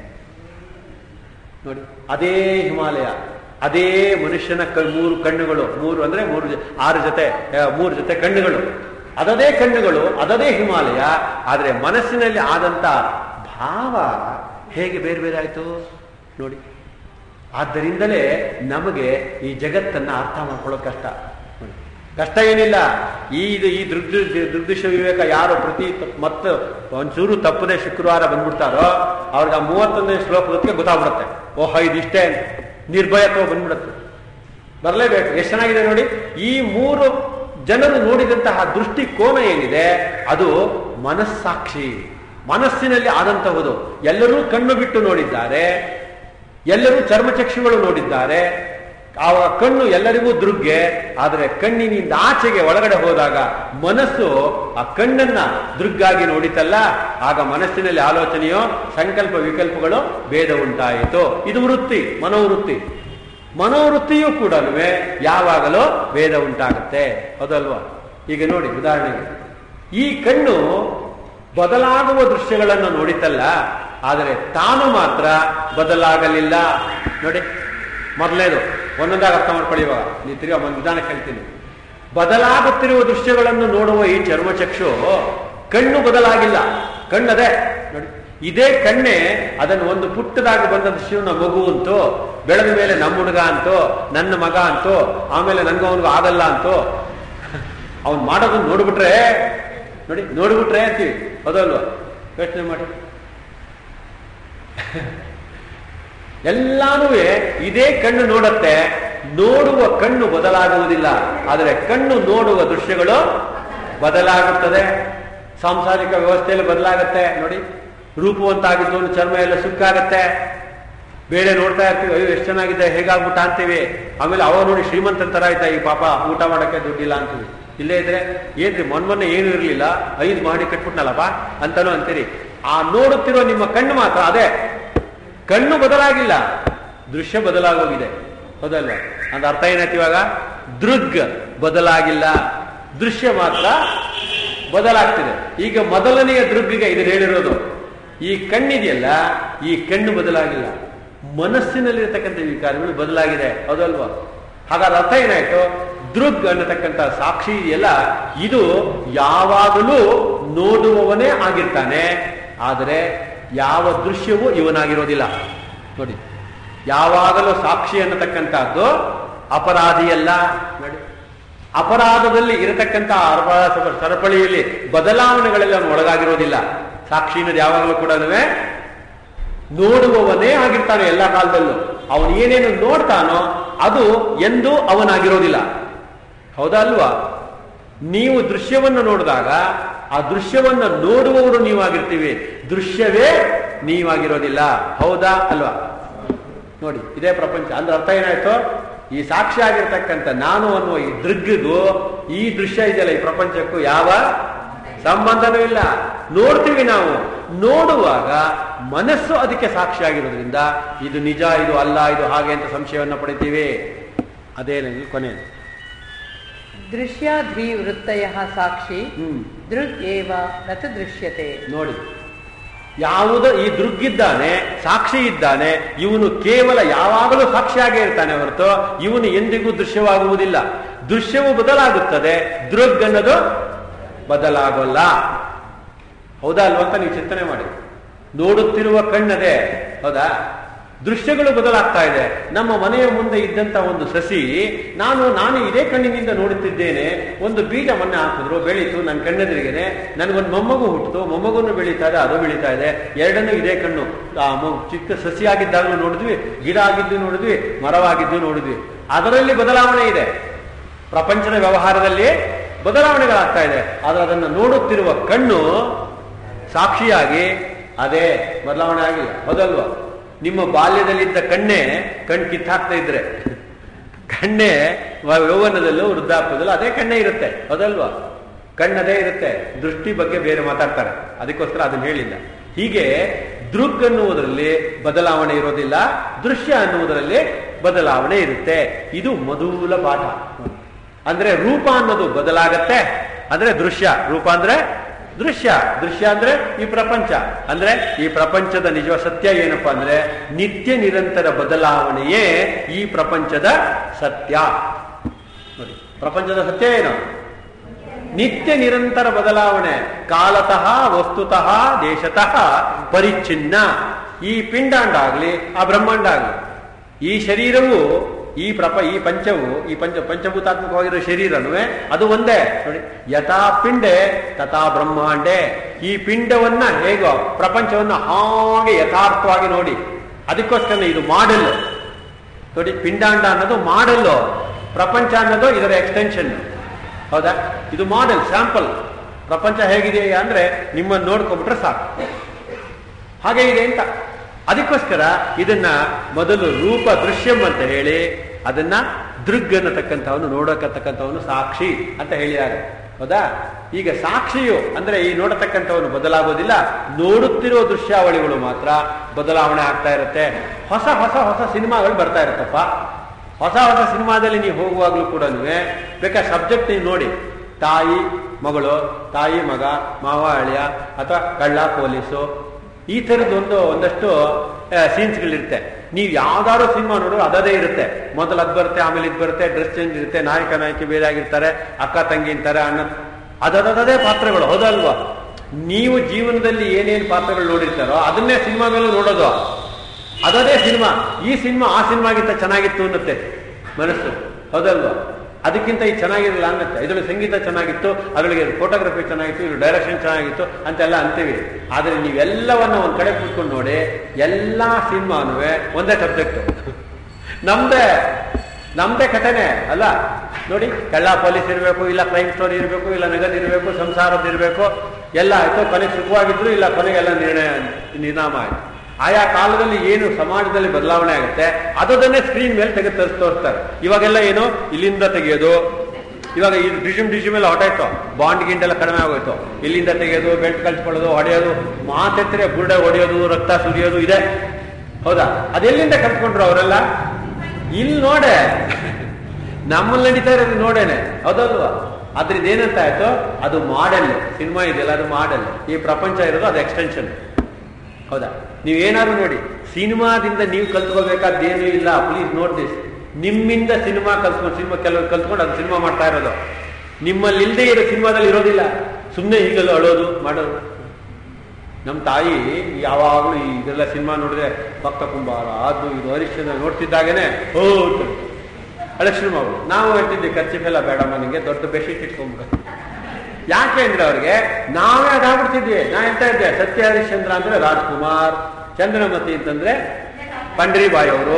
ನೋಡಿ ಅದೇ ಹಿಮಾಲಯ ಅದೇ ಮನುಷ್ಯನ ಕ ಮೂರು ಕಣ್ಣುಗಳು ಮೂರು ಅಂದ್ರೆ ಮೂರು ಜ- ಆರು ಜೊತೆ ಆ, ಮೂರು ಜೊತೆ ಕಣ್ಣುಗಳು ಅದದೇ ಕಣ್ಣುಗಳು ಅದದೇ ಹಿಮಾಲಯ ಆದ್ರೆ ಮನಸ್ಸಿನಲ್ಲಿ ಆದಂತ ಭಾವ ಹೇಗೆ ಬೇರೆ ಬೇರೆ ಆಯ್ತು ನೋಡಿ ಆದ್ದರಿಂದಲೇ ನಮಗೆ ಈ ಜಗತ್ತನ್ನ ಅರ್ಥ ಮಾಡ್ಕೊಳ್ಳೋದು ಕಷ್ಟ ನೋಡಿ. ಕಷ್ಟ ಏನಿಲ್ಲ ಈ ಇದು ಈ ದೃಗ್ದು ದೃಗ್ದೃಶ್ಯ ವಿವೇಕ ಯಾರು ಪ್ರತಿ ತ- ಮತ್ತು ಒಂಚೂರು ತಪ್ಪದೆ ಶುಕ್ರವಾರ ಬಂದ್ಬಿಡ್ತಾರೋ ಅವ್ರಿಗೆ ಆ ಮೂವತ್ತೊಂದನೇ ಶ್ಲೋಕಕ್ಕೆ ಗೊತ್ತಾಗ್ಬಿಡುತ್ತೆ ಓಹ್ ಇದಿಷ್ಟೇ ಅಂತ. ನಿರ್ಭಯತ್ವ ಬಂದ್ಬಿಡುತ್ತೆ ಬರಲೇಬೇಕು ಎಷ್ಟು ಚೆನ್ನಾಗಿದೆ ನೋಡಿ ಈ ಮೂರು ಜನರು ನೋಡಿದಂತಹ ದೃಷ್ಟಿಕೋನ ಏನಿದೆ ಅದು ಮನಸ್ಸಾಕ್ಷಿ ಮನಸ್ಸಿನಲ್ಲಿ ಆದಂತಹುದು ಎಲ್ಲರೂ ಕಣ್ಣು ಬಿಟ್ಟು ನೋಡಿದ್ದಾರೆ ಎಲ್ಲರೂ ಚರ್ಮಚಕ್ಷುಗಳು ನೋಡಿದ್ದಾರೆ ಆ ಕಣ್ಣು ಎಲ್ಲರಿಗೂ ದೃಗ್ಗೆ ಆದರೆ ಕಣ್ಣಿನಿಂದ ಆಚೆಗೆ ಒಳಗಡೆ ಹೋದಾಗ ಮನಸ್ಸು ಆ ಕಣ್ಣನ್ನ ದೃಗ್ಗಾಗಿ ನೋಡಿತಲ್ಲ ಆಗ ಮನಸ್ಸಿನಲ್ಲಿ ಆಲೋಚನೆಯೋ ಸಂಕಲ್ಪ ವಿಕಲ್ಪಗಳು ಭೇದ ಉಂಟಾಯಿತು ಇದು ವೃತ್ತಿ ಮನೋವೃತ್ತಿ ಮನೋವೃತ್ತಿಯೂ ಕೂಡ ಯಾವಾಗಲೂ ಭೇದ ಉಂಟಾಗುತ್ತೆ ಹೌದಲ್ವಾ ಈಗ ನೋಡಿ ಉದಾಹರಣೆಗೆ ಈ ಕಣ್ಣು ಬದಲಾಗುವ ದೃಶ್ಯಗಳನ್ನು ನೋಡಿತಲ್ಲ ಆದರೆ ತಾನು ಮಾತ್ರ ಬದಲಾಗಲಿಲ್ಲ ನೋಡಿ ಮೊದಲನೇದು ಒಂದೊಂದಾಗಿ ಅರ್ಥ ಮಾಡ್ಕೊಳ್ಳಿ ಇವಾಗ ನೀವು ತಿರ್ಗಾ ಒಂದು ವಿಧಾನ ಹೇಳ್ತೀನಿ ಬದಲಾಗುತ್ತಿರುವ ದೃಶ್ಯಗಳನ್ನು ನೋಡುವ ಈ ಚರ್ಮಚಕ್ಷು ಕಣ್ಣು ಬದಲಾಗಿಲ್ಲ ಕಣ್ಣದೇ ನೋಡಿ ಇದೇ ಕಣ್ಣೆ ಅದನ್ನು ಒಂದು ಪುಟ್ಟದಾಗಿ ಬಂದ ದೃಶ್ಯವನ್ನು ಮಗು ಅಂತೋ ಬೆಳೆದ ಮೇಲೆ ನಮ್ಮ ಹುಡುಗ ಅಂತೋ ನನ್ನ ಮಗ ಅಂತೋ ಆಮೇಲೆ ನನ್ಗೂ ಅವನಿಗೂ ಆಗಲ್ಲ ಅಂತೋ ಅವನ್ ಮಾಡೋದನ್ನ ನೋಡ್ಬಿಟ್ರೆ ನೋಡಿ ನೋಡ್ಬಿಟ್ರೆ ಅಂತೀವಿ ಹೌದಲ್ವಾ ಯೋಚನೆ ಮಾಡಿ ಎಲ್ಲಾನು ಇದೇ ಕಣ್ಣು ನೋಡುತ್ತೆ ನೋಡುವ ಕಣ್ಣು ಬದಲಾಗುವುದಿಲ್ಲ ಆದರೆ ಕಣ್ಣು ನೋಡುವ ದೃಶ್ಯಗಳು ಬದಲಾಗುತ್ತದೆ ಸಾಂಸಾರಿಕ ವ್ಯವಸ್ಥೆಯಲ್ಲಿ ಬದಲಾಗುತ್ತೆ ನೋಡಿ ರೂಪವಂತಾಗಿದ್ದು ಚರ್ಮ ಎಲ್ಲ ಸುಕ್ಕಾಗತ್ತೆ ಬೇರೆ ನೋಡ್ತಾ ಇರ್ತೀವಿ ಅಯ್ಯೋ ಎಷ್ಟು ಚೆನ್ನಾಗಿದೆ ಹೇಗಾಗ್ಬಿಟ್ಟ ಅಂತೀವಿ ಆಮೇಲೆ ಅವ ನೋಡಿ ಶ್ರೀಮಂತನ ತರ ಆಯ್ತಾ ಈ ಪಾಪ ಊಟ ಮಾಡಕ್ಕೆ ದುಡ್ಡಿಲ್ಲ ಅಂತೀವಿ ಇಲ್ಲೇ ಇದ್ರೆ ಏನ್ರಿ ಮೊನ್ನೆ ಏನು ಇರಲಿಲ್ಲ ಐದು ಮಾಡಿ ಕಟ್ಬಿಟ್ನಲ್ಲಪ್ಪ ಅಂತಾನು ಅಂತೀರಿ ಆ ನೋಡುತ್ತಿರುವ ನಿಮ್ಮ ಕಣ್ಣು ಮಾತ್ರ ಅದೇ ಕಣ್ಣು ಬದಲಾಗಿಲ್ಲ ದೃಶ್ಯ ಬದಲಾಗೋಗಿದೆ ಹೌದಲ್ವಾ ಅಂದ ಅರ್ಥ ಏನಾಯ್ತು ಇವಾಗ ದೃಗ್ ಬದಲಾಗಿಲ್ಲ ದೃಶ್ಯ ಮಾತ್ರ ಬದಲಾಗ್ತಿದೆ ಈಗ ಮೊದಲನೆಯ ದೃಗ್ಗಿಗೆ ಇದನ್ನ ಹೇಳಿರೋದು ಈ ಕಣ್ಣಿದೆಯಲ್ಲ ಈ ಕಣ್ಣು ಬದಲಾಗಿಲ್ಲ ಮನಸ್ಸಿನಲ್ಲಿರ್ತಕ್ಕಂಥ ವಿಕಾರಗಳು ಬದಲಾಗಿದೆ ಹೌದಲ್ವಾ ಹಾಗಾದ್ರೆ ಅರ್ಥ ಏನಾಯ್ತು ದೃಗ್ ಅನ್ನತಕ್ಕಂಥ ಸಾಕ್ಷಿ ಇದೆಯಲ್ಲ ಇದು ಯಾವಾಗಲೂ ನೋಡುವವನೇ ಆಗಿರ್ತಾನೆ ಆದರೆ ಯಾವ ದೃಶ್ಯವೂ ಇವನಾಗಿರೋದಿಲ್ಲ ನೋಡಿ ಯಾವಾಗಲೂ ಸಾಕ್ಷಿ ಅನ್ನತಕ್ಕಂಥದ್ದು ಅಪರಾಧಿಯಲ್ಲ ನೋಡಿ ಅಪರಾಧದಲ್ಲಿ ಇರತಕ್ಕಂಥ ಅಪರಾಧ ಸರ- ಸರಪಳಿಯಲ್ಲಿ ಬದಲಾವಣೆಗಳೆಲ್ಲ ಅವನು ಒಳಗಾಗಿರೋದಿಲ್ಲ ಸಾಕ್ಷಿ ಅನ್ನೋದು ಯಾವಾಗಲೂ ಕೂಡ ನೋಡುವವನೇ ಆಗಿರ್ತಾನೆ ಎಲ್ಲ ಕಾಲದಲ್ಲೂ ಅವನು ಏನೇನು ನೋಡ್ತಾನೋ ಅದು ಎಂದೂ ಅವನಾಗಿರೋದಿಲ್ಲ ಹೌದಾ ಅಲ್ವಾ ನೀವು ದೃಶ್ಯವನ್ನು ನೋಡಿದಾಗ ಆ ದೃಶ್ಯವನ್ನು ನೋಡುವವರು ನೀವಾಗಿರ್ತೀವಿ ದೃಶ್ಯವೇ ನೀವಾಗಿರೋದಿಲ್ಲ ಹೌದಾ ಅಲ್ವಾ ನೋಡಿ ಇದೇ ಪ್ರಪಂಚ ಅಂದ್ರೆ ಅರ್ಥ ಏನಾಯ್ತು ಈ ಸಾಕ್ಷಿ ಆಗಿರ್ತಕ್ಕಂಥ ನಾನು ಅನ್ನುವ ಈ ದೃಗ್ಗಿಗೂ ಈ ದೃಶ್ಯ ಇದೆಯಲ್ಲ ಈ ಪ್ರಪಂಚಕ್ಕೂ ಯಾವ ಸಂಬಂಧನೂ ಇಲ್ಲ ನೋಡ್ತೀವಿ ನಾವು ನೋಡುವಾಗ ಮನಸ್ಸು ಅದಕ್ಕೆ ಸಾಕ್ಷಿ ಆಗಿರೋದ್ರಿಂದ ಇದು ನಿಜ ಇದು ಅಲ್ಲ ಇದು ಹಾಗೆ ಅಂತ ಸಂಶಯವನ್ನು ಪಡಿತೀವಿ ಅದೇ ನನಗೆ ಕೊನೆ
ದೃಶ್ಯಾದ್ರಿವೃತ್ತಯ ಸಾಕ್ಷಿ
ಹ್ಮ್
ದೃಗ್ ಏವ ನತು ದೃಶ್ಯತೆ
ನೋಡಿ ಯಾವುದ ಈ ದೃಗ್ಗಿದ್ದಾನೆ ಸಾಕ್ಷಿ ಇದ್ದಾನೆ ಇವನು ಕೇವಲ ಯಾವಾಗಲೂ ಸಾಕ್ಷಿಯಾಗೇ ಇರ್ತಾನೆ ಹೊರತು ಇವನು ಎಂದಿಗೂ ದೃಶ್ಯವಾಗುವುದಿಲ್ಲ ದೃಶ್ಯವು ಬದಲಾಗುತ್ತದೆ ದೃಗ್ ಅನ್ನೋದು ಬದಲಾಗೋಲ್ಲ ಹೌದಾ ಅಲ್ವಾ ಅಂತ ನೀವು ಚಿಂತನೆ ಮಾಡಿ ನೋಡುತ್ತಿರುವ ಕಣ್ಣದೆ ಹೌದಾ ದೃಶ್ಯಗಳು ಬದಲಾಗ್ತಾ ಇದೆ ನಮ್ಮ ಮನೆಯ ಮುಂದೆ ಇದ್ದಂತ ಒಂದು ಸಸಿ ನಾನು ನಾನು ಇದೇ ಕಣ್ಣಿನಿಂದ ನೋಡುತ್ತಿದ್ದೇನೆ ಒಂದು ಬೀಜ ಮೊನ್ನೆ ಹಾಕಿದ್ರು ಬೆಳೀತು ನನ್ನ ಕಣ್ಣೆದುರಿಗೇನೆ ನನಗೊಂದು ಮೊಮ್ಮಗು ಹುಟ್ಟಿತು ಮೊಮ್ಮಗುನು ಬೆಳೀತಾ ಇದೆ ಅದು ಬೆಳೀತಾ ಇದೆ ಎರಡನ್ನೂ ಇದೇ ಕಣ್ಣು ಆ ಮ- ಚಿಕ್ಕ ಸಸಿ ಆಗಿದ್ದಾಗಲೂ ನೋಡಿದ್ವಿ ಗಿಡ ಆಗಿದ್ದು ನೋಡಿದ್ವಿ ಮರವಾಗಿದ್ದು ನೋಡಿದ್ವಿ ಅದರಲ್ಲಿ ಬದಲಾವಣೆ ಇದೆ ಪ್ರಪಂಚದ ವ್ಯವಹಾರದಲ್ಲಿ ಬದಲಾವಣೆಗಳಾಗ್ತಾ ಇದೆ ಆದರೆ ಅದನ್ನು ನೋಡುತ್ತಿರುವ ಕಣ್ಣು ಸಾಕ್ಷಿಯಾಗಿ ಅದೇ ಬದಲಾವಣೆ ಆಗಿಲ್ಲ ಹೌದಲ್ವಾ ನಿಮ್ಮ ಬಾಲ್ಯದಲ್ಲಿದ್ದ ಕಣ್ಣೆ ಕಣ್ ಕಿತ್ತಾಕ್ತಾ ಇದ್ರೆ ಕಣ್ಣೆ ವ- ಯೌವನದಲ್ಲೂ ವೃದ್ಧಾಪ್ಯದಲ್ಲೂ ಅದೇ ಕಣ್ಣೆ ಇರುತ್ತೆ ಹೌದಲ್ವಾ ಕಣ್ಣದೇ ಇರುತ್ತೆ ದೃಷ್ಟಿ ಬಗ್ಗೆ ಬೇರೆ ಮಾತಾಡ್ತಾರೆ ಅದಕ್ಕೋಸ್ಕರ ಅದನ್ನ ಹೇಳಿಲ್ಲ ಹೀಗೆ ದೃಗ್ ಅನ್ನುವುದರಲ್ಲಿ ಬದಲಾವಣೆ ಇರೋದಿಲ್ಲ ದೃಶ್ಯ ಅನ್ನುವುದರಲ್ಲಿ ಬದಲಾವಣೆ ಇರುತ್ತೆ ಇದು ಮೊದಲ ಪಾಠ ಅಂದ್ರೆ ರೂಪ ಅನ್ನೋದು ಬದಲಾಗತ್ತೆ ಅಂದ್ರೆ ದೃಶ್ಯ ರೂಪ ಅಂದ್ರೆ ದೃಶ್ಯ ದೃಶ್ಯ ಅಂದ್ರೆ ಈ ಪ್ರಪಂಚ ಅಂದ್ರೆ ಈ ಪ್ರಪಂಚದ ನಿಜ ಸತ್ಯ ಏನಪ್ಪಾ ಅಂದ್ರೆ ನಿತ್ಯ ನಿರಂತರ ಬದಲಾವಣೆಯೇ ಈ ಪ್ರಪಂಚದ ಸತ್ಯ ನೋಡಿ ಪ್ರಪಂಚದ ಸತ್ಯ ಏನು ನಿತ್ಯ ನಿರಂತರ ಬದಲಾವಣೆ ಕಾಲತಃ ವಸ್ತುತಃ ದೇಶತಃ ಪರಿಚ್ಛಿನ್ನ ಈ ಪಿಂಡಾಂಡ ಆಗ್ಲಿ ಆ ಬ್ರಹ್ಮಾಂಡ ಆಗ್ಲಿ ಈ ಶರೀರವು ಈ ಪ್ರಪ ಈ ಪಂಚವು ಈ ಪಂಚ ಪಂಚಭೂತಾತ್ಮಕವಾಗಿರೋ ಶರೀರನು ಅದು ಒಂದೇ ನೋಡಿ ಯಥಾ ಪಿಂಡೆ ತಥಾ ಬ್ರಹ್ಮಾಂಡೆ ಈ ಪಿಂಡವನ್ನ ಹೇಗೋ ಪ್ರಪಂಚವನ್ನ ಹಾಗೆ ಯಥಾರ್ಥವಾಗಿ ನೋಡಿ ಅದಕ್ಕೋಸ್ಕರ ಇದು ಮಾಡೆಲ್ ನೋಡಿ ಪಿಂಡಾಂಡ ಅನ್ನೋದು ಮಾಡೆಲ್ಲು ಪ್ರಪಂಚ ಅನ್ನೋದು ಇದರ ಎಕ್ಸ್ಟೆನ್ಷನ್ ಹೌದಾ ಇದು ಮಾಡೆಲ್ ಸ್ಯಾಂಪಲ್ ಪ್ರಪಂಚ ಹೇಗಿದೆಯಾ ಅಂದ್ರೆ ನಿಮ್ಮನ್ನು ನೋಡ್ಕೊಂಡ್ಬಿಟ್ರೆ ಸಾಕು ಹಾಗೆ ಇದೆ ಅಂತ ಅದಕ್ಕೋಸ್ಕರ ಇದನ್ನ ಮೊದಲು ರೂಪ ದೃಶ್ಯಂ ಅಂತ ಹೇಳಿ ಅದನ್ನ ದೃಗ್ ಅನ್ನತಕ್ಕಂಥವನು ನೋಡಕತಕ್ಕಂಥವನು ಸಾಕ್ಷಿ ಅಂತ ಹೇಳಿದ್ದಾರೆ ಹೌದಾ ಈಗ ಸಾಕ್ಷಿಯು ಅಂದ್ರೆ ಈ ನೋಡತಕ್ಕಂಥವನು ಬದಲಾಗೋದಿಲ್ಲ ನೋಡುತ್ತಿರುವ ದೃಶ್ಯಾವಳಿಗಳು ಮಾತ್ರ ಬದಲಾವಣೆ ಆಗ್ತಾ ಇರುತ್ತೆ ಹೊಸ ಹೊಸ ಹೊಸ ಸಿನಿಮಾಗಳು ಬರ್ತಾ ಇರುತ್ತಪ್ಪ ಹೊಸ ಹೊಸ ಸಿನಿಮಾದಲ್ಲಿ ನೀವು ಹೋಗುವಾಗ್ಲೂ ಕೂಡ ಬೇಕಾದ್ರೆ ಸಬ್ಜೆಕ್ಟ್ ನೀವು ನೋಡಿ ತಾಯಿ ಮಗಳು ತಾಯಿ ಮಗ ಮಾವ ಅಳಿಯ ಅಥವಾ ಕಳ್ಳ ಪೊಲೀಸು ಈ ಥರದ್ದು ಒಂದು ಒಂದಷ್ಟು ಸೀನ್ಸ್ಗಳಿರುತ್ತೆ ನೀವು ಯಾವ್ದಾದ್ರು ಸಿನಿಮಾ ನೋಡಿದ್ರೆ ಅದದೇ ಇರುತ್ತೆ ಮೊದಲು ಅದ್ ಬರುತ್ತೆ ಆಮೇಲೆ ಇದು ಬರುತ್ತೆ ಡ್ರೆಸ್ ಚೇಂಜ್ ಇರುತ್ತೆ ನಾಯಕ ನಾಯಕಿ ಬೇರೆ ಆಗಿರ್ತಾರೆ ಅಕ್ಕ ತಂಗಿ ಅಂತಾರೆ ಅಣ್ಣ ಅದದೇ ಪಾತ್ರಗಳು ಹೌದಲ್ವಾ ನೀವು ಜೀವನದಲ್ಲಿ ಏನೇನು ಪಾತ್ರಗಳು ನೋಡಿರ್ತಾರೋ ಅದನ್ನೇ ಸಿನಿಮಾ ಮೇಲೂ ನೋಡೋದು ಅದದೇ ಸಿನಿಮಾ ಈ ಸಿನಿಮಾ ಆ ಸಿನಿಮಾಗಿಂತ ಚೆನ್ನಾಗಿತ್ತು ಅನ್ನತ್ತೆ ಮನಸ್ಸು ಹೌದಲ್ವಾ ಅದಕ್ಕಿಂತ ಈ ಚೆನ್ನಾಗಿರಲಿಲ್ಲ ಅನ್ನತ್ತೆ ಇದರಲ್ಲಿ ಸಂಗೀತ ಚೆನ್ನಾಗಿತ್ತು ಅದರೊಳಗೆ ಫೋಟೋಗ್ರಫಿ ಚೆನ್ನಾಗಿತ್ತು ಇದ್ರ ಡೈರೆಕ್ಷನ್ ಚೆನ್ನಾಗಿತ್ತು ಅಂತೆಲ್ಲ ಅಂತೀವಿ ಆದರೆ ನೀವೆಲ್ಲವನ್ನ ಒಂದ್ ಕಡೆ ಕೂತ್ಕೊಂಡು ನೋಡಿ ಎಲ್ಲಾ ಸಿನಿಮಾನು ಒಂದೇ ಸಬ್ಜೆಕ್ಟ್ ನಮ್ದೇ ನಮ್ದೇ ಕಥೆನೆ ಅಲ್ಲ ನೋಡಿ ಕಳ್ಳ ಪೊಲೀಸ್ ಇರಬೇಕು ಇಲ್ಲ ಕ್ರೈಮ್ ಸ್ಟೋರಿ ಇರಬೇಕು ಇಲ್ಲ ನಗದು ಇರಬೇಕು ಸಂಸಾರದ್ದು ಇರಬೇಕು ಎಲ್ಲ ಆಯ್ತು ಕೊನೆಗೆ ಸುಖವಾಗಿದ್ರು ಇಲ್ಲ ಕೊನೆಗೆಲ್ಲ ನಿರ್ಣಯ ನಿರ್ನಾಮ ಆಯ್ತು ಆಯಾ ಕಾಲದಲ್ಲಿ ಏನು ಸಮಾಜದಲ್ಲಿ ಬದಲಾವಣೆ ಆಗುತ್ತೆ ಅದನ್ನೇ ಸ್ಕ್ರೀನ್ ಮೇಲೆ ತೆಗೆದು ತರಿಸಿ ತೋರಿಸ್ತಾರೆ ಇವಾಗೆಲ್ಲ ಏನು ಇಲ್ಲಿಂದ ತೆಗೆಯೋದು ಇವಾಗ ಈ ಡಿಜಿಮ್ ಡಿಜಿಮ್ ಎಲ್ಲ ಹೊಟಾಯ್ತು ಬಾಂಡ್ ಗಿಂಡ್ ಎಲ್ಲ ಕಡಿಮೆ ಆಗೋಯ್ತು ಇಲ್ಲಿಂದ ತೆಗೆಯೋದು ಬೆಲ್ಟ್ ಕಳ್ಸ್ಕೊಳ್ಳೋದು ಹೊಡೆಯೋದು ಮಾತೆತ್ತರೆ ಬುರುಡೆ ಹೊಡೆಯೋದು ರಕ್ತ ಸುರಿಯೋದು ಇದೆ ಹೌದಾ ಅದೆಲ್ಲಿಂದ ಕಲ್ತ್ಕೊಂಡ್ರು ಅವರೆಲ್ಲ ಇಲ್ಲಿ ನೋಡೆ ನಮ್ಮಲ್ಲಿ ನಡೀತಾ ಇರೋದು ನೋಡೇನೆ ಹೌದಲ್ವಾ ಅದ್ರಿಂದ ಏನಂತ ಆಯ್ತು ಅದು ಮಾಡೆಲ್ ಸಿನಿಮಾ ಇದೆಯಲ್ಲ ಅದು ಮಾಡೆಲ್ ಈ ಪ್ರಪಂಚ ಇರೋದು ಅದು ಎಕ್ಸ್ಟೆನ್ಷನ್ ಹೌದಾ ನೀವೇನಾದ್ರು ನೋಡಿ ಸಿನಿಮಾದಿಂದ ನೀವು ಕಲ್ತ್ಕೋಬೇಕಾದ್ದೇನೂ ಇಲ್ಲ ಪ್ಲೀಸ್ ನೋಟ್ ದಿಸ್ ನಿಮ್ಮಿಂದ ಸಿನಿಮಾ ಕಲ್ತ್ಕೊಂಡು ಸಿನಿಮಾ ಕೆಲವರು ಕಲ್ತ್ಕೊಂಡು ಅದು ಸಿನಿಮಾ ಮಾಡ್ತಾ ಇರೋದು ನಿಮ್ಮಲ್ಲಿ ಇಲ್ಲದೆ ಇರೋ ಸಿನಿಮಾದಲ್ಲಿ ಇರೋದಿಲ್ಲ ಸುಮ್ಮನೆ ಈಗಲೂ ಅಳೋದು ಮಾಡೋದು ನಮ್ಮ ತಾಯಿ ಯಾವಾಗಲೂ ಈ ಇದೆಲ್ಲ ಸಿನಿಮಾ ನೋಡಿದ್ರೆ ಭಕ್ತ ಕುಂಬಾರ ಅದು ಇದು ಹರಿಶ್ಚಂದ್ರ ನೋಡ್ತಿದ್ದಾಗೇನೆ ಹೋ ಅಳಕ್ ಶುರು ಮಾಡ್ಬೋದು ನಾವು ಹೇಳ್ತಿದ್ವಿ ಖರ್ಚಿಫೆಲ್ಲ ಬೇಡಮ್ಮ ನಿಂಗೆ ದೊಡ್ಡ ಬೆಡ್ಶೀಟ್ ಇಟ್ಕೊಂಡ್ಬೇಕು ಯಾಕೆ ಅಂದ್ರೆ ಅವ್ರಿಗೆ ನಾವೇ ಅದಾಗ್ಬಿಡ್ತಿದ್ವಿ ನಾ ಹೇಳ್ತಾ ಇದ್ದೆ ಸತ್ಯ ಹರಿಶ್ಚಂದ್ರ ಅಂದ್ರೆ ರಾಜ್ಕುಮಾರ್ ಚಂದ್ರಮತಿ ಅಂತಂದ್ರೆ ಪಂಡ್ರಿಬಾಯಿ ಅವರು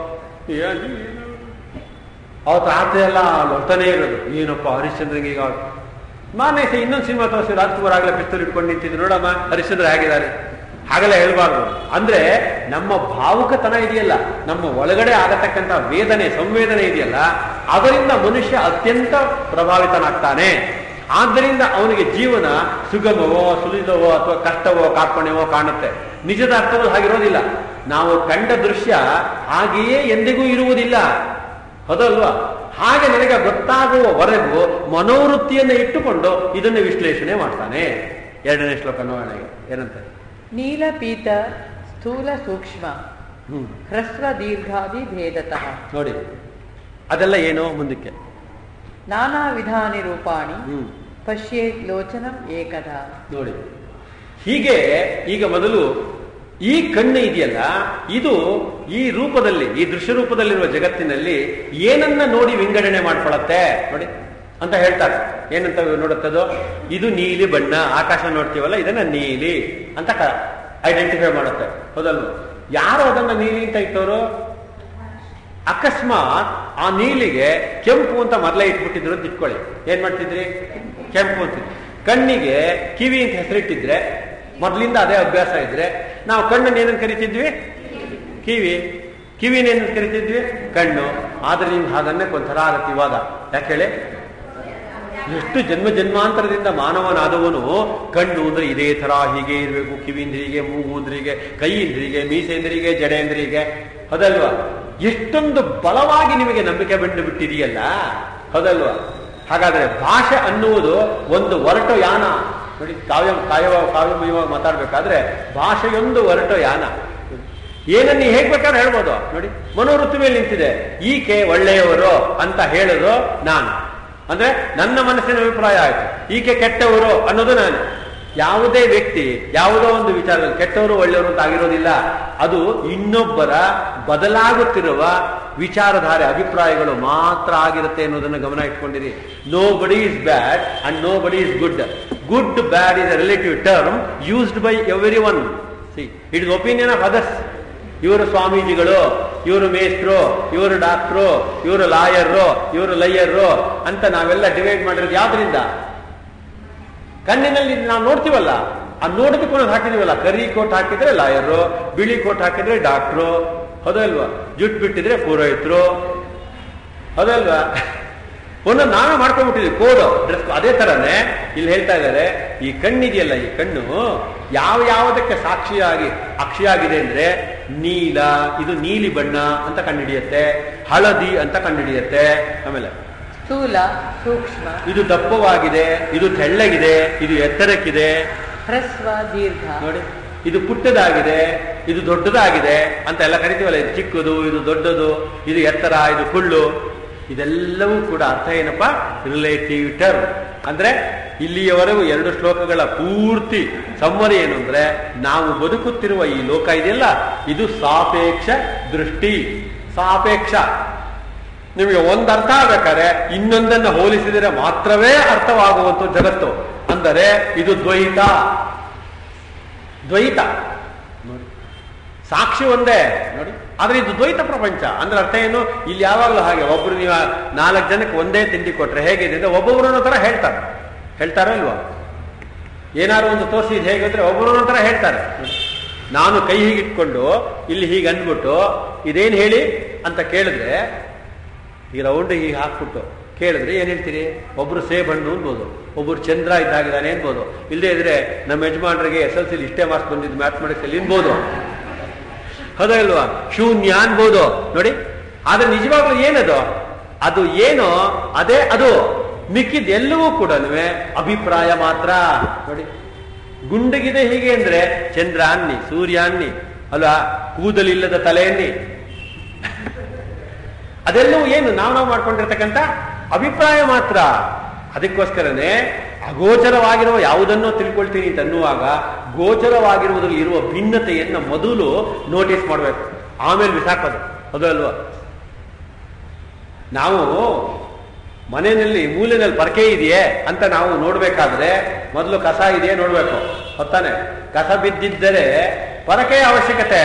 ಅವತ್ತು ಆತ ಎಲ್ಲ ನೋಡ್ತಾನೆ ಇರೋದು ಏನಪ್ಪ ಹರಿಶ್ಚಂದ್ರಂಗೆ ಈಗ ಮಾನೇ ಇನ್ನೊಂದು ಸಿನಿಮಾ ತೋರಿಸಿ ರಾಜ್ಕುಮಾರ್ ಆಗ್ಲೇ ಪಿಸ್ತೂಲ್ ಇಟ್ಕೊಂಡು ನಿಂತಿದ್ರು ನೋಡಮ್ಮ ಹರಿಶ್ಚಂದ್ರ ಹೇಗಿದ್ದಾರೆ ಹಾಗೆಲ್ಲ ಹೇಳ್ಬಾರ್ದು ಅಂದ್ರೆ ನಮ್ಮ ಭಾವುಕತನ ಇದೆಯಲ್ಲ ನಮ್ಮ ಒಳಗಡೆ ಆಗತಕ್ಕಂಥ ವೇದನೆ ಸಂವೇದನೆ ಇದೆಯಲ್ಲ ಅದರಿಂದ ಮನುಷ್ಯ ಅತ್ಯಂತ ಪ್ರಭಾವಿತನಾಗ್ತಾನೆ ಆದ್ದರಿಂದ ಅವನಿಗೆ ಜೀವನ ಸುಗಮವೋ ಸುಲಿದವೋ ಅಥವಾ ಕಷ್ಟವೋ ಕಾರ್ಪಣ್ಯವೋ ಕಾಣುತ್ತೆ ನಿಜದ ಅರ್ಥದಲ್ಲಿ ಹಾಗಿರೋದಿಲ್ಲ ನಾವು ಕಂಡ ದೃಶ್ಯ ಹಾಗೆಯೇ ಎಂದಿಗೂ ಇರುವುದಿಲ್ಲ ಹೌದಲ್ವಾ ಹಾಗೆ ನನಗೆ ಗೊತ್ತಾಗುವವರೆಗೂ ಮನೋವೃತ್ತಿಯನ್ನು ಇಟ್ಟುಕೊಂಡು ಇದನ್ನು ವಿಶ್ಲೇಷಣೆ ಮಾಡ್ತಾನೆ ಎರಡನೇ ಶ್ಲೋಕ ನೋಡೋಣ ಈಗ. ಏನಂತ
ನೀಲಪೀತ ಸ್ಥೂಲ ಸೂಕ್ಷ್ಮ
ಹ್ಮ್
ಹ್ರಸ್ವ ದೀರ್ಘಾದಿ ಭೇದತಃ
ನೋಡಿ ಅದೆಲ್ಲ ಏನು ಮುಂದಕ್ಕೆ
ನಾನಾ ವಿಧಾನಿ ರೂಪಾಣಿ
ಹ್ಮ್
ಪಶ್ಯೇತ್ ಲೋಚನಂ ಏಕದಾ
ನೋಡಿ ಹೀಗೆ ಈಗ ಮೊದಲು ಈ ಕಣ್ಣು ಇದೆಯಲ್ಲ ಇದು ಈ ರೂಪದಲ್ಲಿ ಈ ದೃಶ್ಯ ರೂಪದಲ್ಲಿರುವ ಜಗತ್ತಿನಲ್ಲಿ ಏನನ್ನ ನೋಡಿ ವಿಂಗಡಣೆ ಮಾಡ್ಕೊಳತ್ತೆ ನೋಡಿ ಅಂತ ಹೇಳ್ತಾರೆ ಏನಂತ ನೋಡುತ್ತದೋ ಇದು ನೀಲಿ ಬಣ್ಣ ಆಕಾಶ ನೋಡ್ತೀವಲ್ಲ ಇದನ್ನ ನೀಲಿ ಅಂತ ಐಡೆಂಟಿಫೈ ಮಾಡುತ್ತೆ ಹೌದಲ್ವ ಯಾರು ಅದನ್ನ ನೀಲಿ ಅಂತ ಇಟ್ಟವರು ಅಕಸ್ಮಾತ್ ಆ ನೀಲಿಗೆ ಕೆಂಪು ಅಂತ ಮೊದಲೇ ಇಟ್ಬಿಟ್ಟಿದ್ರು ಅಂತ ಇಟ್ಕೊಳ್ಳಿ ಏನ್ ಮಾಡ್ತಿದ್ರಿ ಕೆಂಪು ಅಂತ ಕಣ್ಣಿಗೆ ಕಿವಿ ಅಂತ ಹೆಸರಿಟ್ಟಿದ್ರೆ ಮೊದಲಿಂದ ಅದೇ ಅಭ್ಯಾಸ ಇದ್ರೆ ನಾವು ಕಣ್ಣನ್ನು ಏನಂತ ಕರಿತಿದ್ವಿ ಕಿವಿ ಕಿವಿನ ಏನಂತ ಕರಿತಿದ್ವಿ ಕಣ್ಣು ಆದ್ರೆ ನಿಮ್ಗೆ ಹಾಗನ್ನೇ ಒಂಥರ ಆಗತ್ತೆ ಇವಾಗ ಯಾಕೆ ಹೇಳಿ ಎಷ್ಟು ಜನ್ಮ ಜನ್ಮಾಂತರದಿಂದ ಮಾನವನಾದವನು ಕಣ್ಣು ಅಂದ್ರೆ ಇದೇ ತರ ಹೀಗೆ ಇರಬೇಕು ಕಿವಿಂದ್ರಿಗೆ ಮೂಗು ಅಂದ್ರಿಗೆ ಕೈ ಇಂದ್ರಿಗೆ ಮೀಸೇಂದ್ರಿಗೆ ಜಡೇಂದ್ರಿಗೆ ಹೌದಲ್ವಾ ಎಷ್ಟೊಂದು ಬಲವಾಗಿ ನಿಮಗೆ ನಂಬಿಕೆ ಬಂದು ಬಿಟ್ಟಿದೆಯಲ್ಲ ಹೌದಲ್ವಾ ಹಾಗಾದ್ರೆ ಭಾಷೆ ಅನ್ನುವುದು ಒಂದು ಒರಟು ಯಾನ ನೋಡಿ ಕಾವ್ಯ ಕಾಯವ ಕಾವ್ಯಮಯವಾಗಿ ಮಾತಾಡ್ಬೇಕಾದ್ರೆ ಭಾಷೆಯೊಂದು ಒರಟು ಯಾನ ಏನನ್ನ ಹೇಗ್ ಬೇಕಾದ್ರೆ ಹೇಳ್ಬೋದು ನೋಡಿ ಮನೋವೃತ್ತಿ ಮೇಲೆ ನಿಂತಿದೆ ಈಕೆ ಒಳ್ಳೆಯವರು ಅಂತ ಹೇಳೋದು ನಾನು ಅಂದ್ರೆ ನನ್ನ ಮನಸ್ಸಿನ ಅಭಿಪ್ರಾಯ ಆಯ್ತು ಈಕೆ ಕೆಟ್ಟವರು ಅನ್ನೋದು ನಾನು ಯಾವುದೇ ವ್ಯಕ್ತಿ ಯಾವುದೋ ಒಂದು ವಿಚಾರದಲ್ಲಿ ಕೆಟ್ಟವರು ಒಳ್ಳೆಯವರು ಅಂತ ಆಗಿರೋದಿಲ್ಲ ಅದು ಇನ್ನೊಬ್ಬರ ಬದಲಾಗುತ್ತಿರುವ ವಿಚಾರಧಾರೆ ಅಭಿಪ್ರಾಯಗಳು ಮಾತ್ರ ಆಗಿರುತ್ತೆ ಅನ್ನೋದನ್ನು ಗಮನ ಇಟ್ಕೊಂಡಿರಿ nobody is bad and nobody is good good bad is a relative term used by everyone see it is opinion of others ಇವರು ಸ್ವಾಮೀಜಿಗಳು ಇವರು ಮೇಸ್ಟ್ರು ಇವರು ಡಾಕ್ಟ್ರು ಇವರು ಲಾಯರ್ರು ಇವರು ಲೈಯರ್ರು ಅಂತ ನಾವೆಲ್ಲ ಡಿವೈಡ್ ಮಾಡಿರೋದು ಯಾವ್ದ್ರಿಂದ ಕಣ್ಣಿನಲ್ಲಿ ನಾವು ನೋಡ್ತೀವಲ್ಲ ಆ ನೋಡೋದಕ್ಕೆ ಒಂದೊಂದು ಹಾಕಿದೀವಲ್ಲ ಕರಿ ಕೋಟ್ ಹಾಕಿದ್ರೆ ಲಾಯರು ಬಿಳಿ ಕೋಟ್ ಹಾಕಿದ್ರೆ ಡಾಕ್ಟ್ರು ಹೌದಲ್ವಾ ಜುಟ್ ಬಿಟ್ಟಿದ್ರೆ ಪುರೋಹಿತರು ಹೌದಲ್ವಾ ಒಂದೊಂದು ನಾವೇ ಮಾಡ್ಕೊಂಡ್ಬಿಟ್ಟಿದ್ವಿ ಕೋಡು ಡ್ರೆಸ್ ಅದೇ ತರನೇ ಇಲ್ಲಿ ಹೇಳ್ತಾ ಇದ್ದಾರೆ ಈ ಕಣ್ಣಿದೆಯಲ್ಲ ಈ ಕಣ್ಣು ಯಾವ ಯಾವುದಕ್ಕೆ ಸಾಕ್ಷಿಯಾಗಿ ಅಕ್ಷಿಯಾಗಿದೆ ಅಂದ್ರೆ ನೀಲ ಇದು ನೀಲಿ ಬಣ್ಣ ಅಂತ ಕಂಡುಹಿಡಿಯುತ್ತೆ ಹಳದಿ ಅಂತ ಕಂಡುಹಿಡಿಯುತ್ತೆ ಆಮೇಲೆ
ಸ್ಥೂಲ ಸೂಕ್ಷ್ಮ
ಇದು ದಪ್ಪವಾಗಿದೆ ಇದು ತೆಳ್ಳಗಿದೆ ಇದು ಎತ್ತರಕ್ಕಿದೆ
ಹ್ರಸ್ವ ದೀರ್ಘ
ನೋಡಿ ಇದು ಪುಟ್ಟದಾಗಿದೆ ಇದು ದೊಡ್ಡದಾಗಿದೆ ಅಂತ ಎಲ್ಲ ಕರಿತೀವಲ್ಲ ಇದು ಚಿಕ್ಕದು ಇದು ದೊಡ್ಡದು ಇದು ಎತ್ತರ ಇದು ಕುಳ್ಳು ಇದೆಲ್ಲವೂ ಕೂಡ ಅರ್ಥ ಏನಪ್ಪ ರಿಲೇಟಿವ್ ಟರ್ಮ್ ಅಂದ್ರೆ ಇಲ್ಲಿಯವರೆಗೂ ಎರಡು ಶ್ಲೋಕಗಳ ಪೂರ್ತಿ ಸಮ್ಮರಿ ಏನು ಅಂದ್ರೆ ನಾವು ಬದುಕುತ್ತಿರುವ ಈ ಲೋಕ ಇದೆಯಲ್ಲ ಇದು ಸಾಪೇಕ್ಷ ದೃಷ್ಟಿ ಸಾಪೇಕ್ಷ ನಿಮಗೆ ಒಂದು ಅರ್ಥ ಆಗ್ಬೇಕಾದ್ರೆ ಇನ್ನೊಂದನ್ನ ಹೋಲಿಸಿದರೆ ಮಾತ್ರವೇ ಅರ್ಥವಾಗುವಂತ ಜಗತ್ತು ಅಂದರೆ ಇದು ದ್ವೈತ ದ್ವೈತ ನೋಡಿ ಸಾಕ್ಷಿ ಒಂದೇ ನೋಡಿ ಆದ್ರೆ ಇದು ದ್ವೈತ ಪ್ರಪಂಚ ಅಂದ್ರೆ ಅರ್ಥ ಏನು ಇಲ್ಲಿ ಯಾವಾಗಲೂ ಹಾಗೆ ಒಬ್ರು ನೀವು ನಾಲ್ಕು ಜನಕ್ಕೆ ಒಂದೇ ತಿಂಡಿ ಕೊಟ್ರೆ ಹೇಗಿದೆ ಅಂದ್ರೆ ಒಬ್ಬೊಬ್ಬರನ್ನ ತರ ಹೇಳ್ತಾರೆ ಹೇಳ್ತಾರೋ ಇಲ್ವಾ ಏನಾದ್ರು ಒಂದು ತೋರಿಸಿ ಇದು ಹೇಗೆ ಅಂದ್ರೆ ಒಬ್ಬರನ್ನ ತರ ಹೇಳ್ತಾರೆ ನಾನು ಕೈ ಹೀಗಿಟ್ಕೊಂಡು ಇಲ್ಲಿ ಹೀಗೆ ಅಂದ್ಬಿಟ್ಟು ಇದೇನು ಹೇಳಿ ಅಂತ ಕೇಳಿದ್ರೆ ಈ ರೌಂಡ್ ಹೀಗೆ ಹಾಕ್ಬಿಟ್ಟು ಕೇಳಿದ್ರೆ ಏನ್ ಹೇಳ್ತೀರಿ ಒಬ್ರು ಸೇಬ್ ಹಣ್ಣು ಅನ್ಬೋದು ಒಬ್ರು ಚಂದ್ರ ಇದ್ದಾಗಿದ್ದಾನೆ ಅನ್ಬೋದು ಇಲ್ಲದೆ ಇದ್ರೆ ನಮ್ಮ ಯಜಮಾನರಿಗೆ ಎಸ್ ಎಲ್ ಸಿ ಇಷ್ಟೇ ಮಾರ್ಕ್ಸ್ ಬಂದಿದ್ದು ಮ್ಯಾಥಮೆಟಿಕ್ಸ್ ಅಲ್ಲಿ ಅನ್ಬೋದು ಹೌದಾ ಇಲ್ವಾ ಶೂನ್ಯ ಅನ್ಬೋದು ನೋಡಿ ಆದ್ರೆ ನಿಜವಾಗ್ಲೂ ಏನದು ಅದು ಏನೋ ಅದೇ ಅದು ಮಿಕ್ಕಿದ ಎಲ್ಲವೂ ಕೂಡ ಅಭಿಪ್ರಾಯ ಮಾತ್ರ ನೋಡಿ ಗುಂಡಗಿದೆ ಹೀಗೆ ಅಂದ್ರೆ ಚಂದ್ರ ಅನ್ನಿ ಸೂರ್ಯ ಅನ್ನಿ ಅಲ್ವಾ ಕೂದಲಿಲ್ಲದ ತಲೆ ಅನ್ನಿ ಅದೆಲ್ಲವೂ ಏನು ನಾವು ನಾವು ಮಾಡ್ಕೊಂಡಿರ್ತಕ್ಕಂಥ ಅಭಿಪ್ರಾಯ ಮಾತ್ರ ಅದಕ್ಕೋಸ್ಕರನೇ ಅಗೋಚರವಾಗಿರುವ ಯಾವುದನ್ನೋ ತಿಳ್ಕೊಳ್ತೀನಿ ಅಂತ ಅನ್ನುವಾಗ ಗೋಚರವಾಗಿರುವುದರಲ್ಲಿ ಇರುವ ಭಿನ್ನತೆಯನ್ನ ಮೊದಲು ನೋಟಿಸ್ ಮಾಡಬೇಕು ಆಮೇಲೆ ಬಿಸಾಕೋದು ಅದು ಅಲ್ವಾ ನಾವು ಮನೆಯಲ್ಲಿ ಮೂಲೆಯಲ್ಲಿ ಪರಕೆ ಇದೆಯೇ ಅಂತ ನಾವು ನೋಡ್ಬೇಕಾದ್ರೆ ಮೊದಲು ಕಸ ಇದೆಯೇ ನೋಡ್ಬೇಕು ಹೊತ್ತಾನೆ ಕಸ ಬಿದ್ದಿದ್ದರೆ ಪರಕೆಯ ಅವಶ್ಯಕತೆ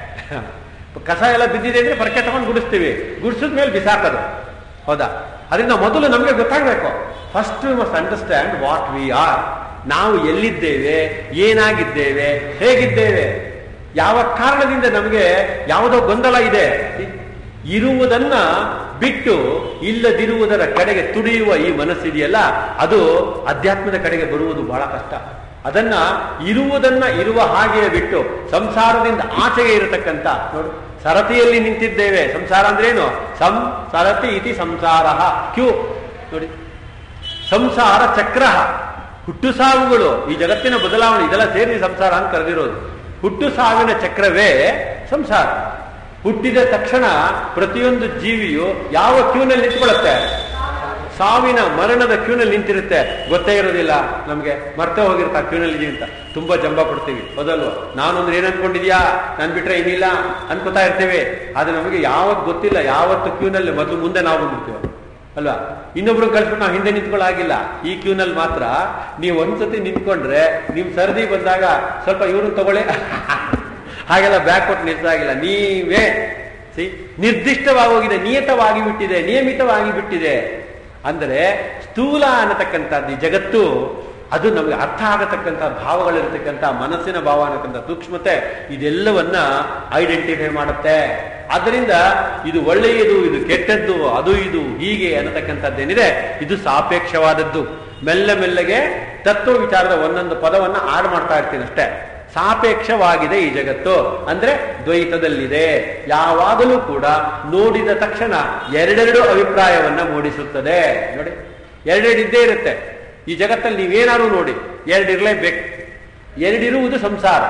ಕಸ ಎಲ್ಲ ಬಿದ್ದಿದೆ ಅಂದ್ರೆ ಪರಕೆ ತಗೊಂಡು ಗುಡಿಸ್ತೀವಿ ಗುಡಿಸಿದ ಮೇಲೆ ಬಿಸಾಕೋದು ಹೌದಾ ಅದರಿಂದ ಮೊದಲು ನಮಗೆ ಗೊತ್ತಾಗಬೇಕು first we must understand what we are ನಾವು ಎಲ್ಲಿದ್ದೇವೆ ಏನಾಗಿದ್ದೇವೆ ಹೇಗಿದ್ದೇವೆ ಯಾವ ಕಾರಣದಿಂದ ನಮಗೆ ಯಾವುದೋ ಗೊಂದಲ ಇದೆ ಇರುವುದನ್ನ ಬಿಟ್ಟು ಇಲ್ಲದಿರುವುದರ ಕಡೆಗೆ ತುಡಿಯುವ ಈ ಮನಸ್ಸಿದೆಯಲ್ಲ ಅದು ಅಧ್ಯಾತ್ಮದ ಕಡೆಗೆ ಬರುವುದು ಬಹಳ ಕಷ್ಟ ಅದನ್ನ ಇರುವುದನ್ನ ಇರುವ ಹಾಗೆಯೇ ಬಿಟ್ಟು ಸಂಸಾರದಿಂದ ಆಚೆಗೆ ಇರತಕ್ಕಂತ ನೋಡು ಸರತಿಯಲ್ಲಿ ನಿಂತಿದ್ದೇವೆ ಸಂಸಾರ ಅಂದ್ರೇನು ಸಂ ಸರತಿ ಇತಿ ಸಂಸಾರ ಕ್ಯೂ ನೋಡಿ ಸಂಸಾರ ಚಕ್ರ ಹುಟ್ಟು ಸಾವುಗಳು ಈ ಜಗತ್ತಿನ ಬದಲಾವಣೆ ಇದೆಲ್ಲ ಸೇರಿ ಸಂಸಾರ ಅಂತ ಕರೆದಿರೋದು ಹುಟ್ಟು ಸಾವಿನ ಚಕ್ರವೇ ಸಂಸಾರ ಹುಟ್ಟಿದ ತಕ್ಷಣ ಪ್ರತಿಯೊಂದು ಜೀವಿಯು ಯಾವ ಕ್ಯೂನಲ್ಲಿ ನಿಂತ್ಕೊಳ್ಳುತ್ತೆ ಸಾವಿನ ಮರಣದ ಕ್ಯೂನಲ್ಲಿ ನಿಂತಿರುತ್ತೆ ಗೊತ್ತೇ ಇರೋದಿಲ್ಲ ನಮ್ಗೆ ಮರ್ತೇ ಹೋಗಿರ್ತಾ ಕ್ಯೂನಲ್ಲಿ ಇದೀವಿ ಅಂತ ತುಂಬಾ ಜಂಬ ಕೊಡ್ತೀವಿ ಹೌದಲ್ವಾ ನಾನೊಂದ್ರೆ ಏನ್ ಅನ್ಕೊಂಡಿದ್ಯಾ ನನ್ ಬಿಟ್ರೆ ಏನಿಲ್ಲ ಅನ್ಕೋತಾ ಇರ್ತೀವಿ ಆದ್ರೆ ನಮಗೆ ಯಾವತ್ತು ಗೊತ್ತಿಲ್ಲ ಯಾವತ್ತು ಕ್ಯೂನಲ್ಲಿ ಮೊದಲು ಮುಂದೆ ನಾವು ಬಂದ್ಬಿಡ್ತೀವಿ ಅಲ್ವಾ ಇನ್ನೊಬ್ರು ಕಳ್ಸ್ಬಿಟ್ಟು ನಾವು ಹಿಂದೆ ನಿಂತ್ಕೊಳ್ಳಾಗಿಲ್ಲ ಈ ಕ್ಯೂನಲ್ಲಿ ಮಾತ್ರ ನೀವು ಒಂದ್ಸತಿ ನಿಂತ್ಕೊಂಡ್ರೆ ನಿಮ್ ಸರದಿ ಬಂದಾಗ ಸ್ವಲ್ಪ ಇವ್ರನ್ನ ತಗೊಳ್ಳಿ ಹಾಗೆಲ್ಲ ಬ್ಯಾಕ್ ಕೊಟ್ಟು ನಿಲ್ಸಾಗಿಲ್ಲ ನೀವೇ ಸಿ ನಿರ್ದಿಷ್ಟವಾಗೋಗಿದೆ ನಿಯತವಾಗಿ ಬಿಟ್ಟಿದೆ ನಿಯಮಿತವಾಗಿ ಬಿಟ್ಟಿದೆ ಅಂದರೆ ಸ್ಥೂಲ ಅನ್ನತಕ್ಕಂಥದ್ದು ಈ ಜಗತ್ತು ಅದು ನಮಗೆ ಅರ್ಥ ಆಗತಕ್ಕಂಥ ಭಾವಗಳಿರ್ತಕ್ಕಂಥ ಮನಸ್ಸಿನ ಭಾವ ಅನ್ನತಕ್ಕಂಥ ಸೂಕ್ಷ್ಮತೆ ಇದೆಲ್ಲವನ್ನ ಐಡೆಂಟಿಫೈ ಮಾಡುತ್ತೆ ಆದ್ದರಿಂದ ಇದು ಒಳ್ಳೆಯದು ಇದು ಕೆಟ್ಟದ್ದು ಅದು ಇದು ಹೀಗೆ ಅನ್ನತಕ್ಕಂಥದ್ದೇನಿದೆ ಇದು ಸಾಪೇಕ್ಷವಾದದ್ದು ಮೆಲ್ಲ ಮೆಲ್ಲಗೆ ತತ್ವ ವಿಚಾರದ ಒಂದೊಂದು ಪದವನ್ನ ಆಡ್ ಮಾಡ್ತಾ ಇರ್ತೀನಿ ಅಷ್ಟೇ ಸಾಪೇಕ್ಷವಾಗಿದೆ ಈ ಜಗತ್ತು ಅಂದ್ರೆ ದ್ವೈತದಲ್ಲಿದೆ ಯಾವಾಗಲೂ ಕೂಡ ನೋಡಿದ ತಕ್ಷಣ ಎರಡೆರಡು ಅಭಿಪ್ರಾಯವನ್ನ ಮೂಡಿಸುತ್ತದೆ ನೋಡಿ ಎರಡೆರಡು ಇದ್ದೇ ಇರುತ್ತೆ ಈ ಜಗತ್ತಲ್ಲಿ ನೀವೇನಾದ್ರು ನೋಡಿ ಎರಡಿರ್ಲೇಬೇಕು ಎರಡಿರುವುದು ಸಂಸಾರ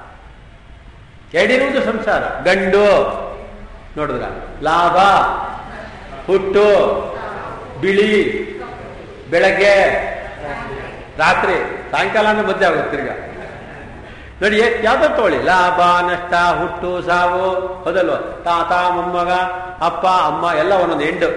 ಎರಡಿರುವುದು ಸಂಸಾರ ಗಂಡು ನೋಡಿದ್ರ ಲಾಭ ಹುಟ್ಟು ಬಿಳಿ ಬೆಳಗ್ಗೆ ರಾತ್ರಿ ಸಾಯಂಕಾಲ ಅಂದ್ರೆ ಮಧ್ಯೆ ಆಗುತ್ತೆ ತಿರ್ಗ ನೋಡಿ ಯಾವ್ದು ತಗೊಳ್ಳಿ ಲಾಭ ನಷ್ಟ ಹುಟ್ಟು ಸಾವು ಹೌದಲ್ವ ತಾತ ಮೊಮ್ಮಗ ಅಪ್ಪ ಅಮ್ಮ ಎಲ್ಲ ಒಂದೊಂದು ಎಂಡು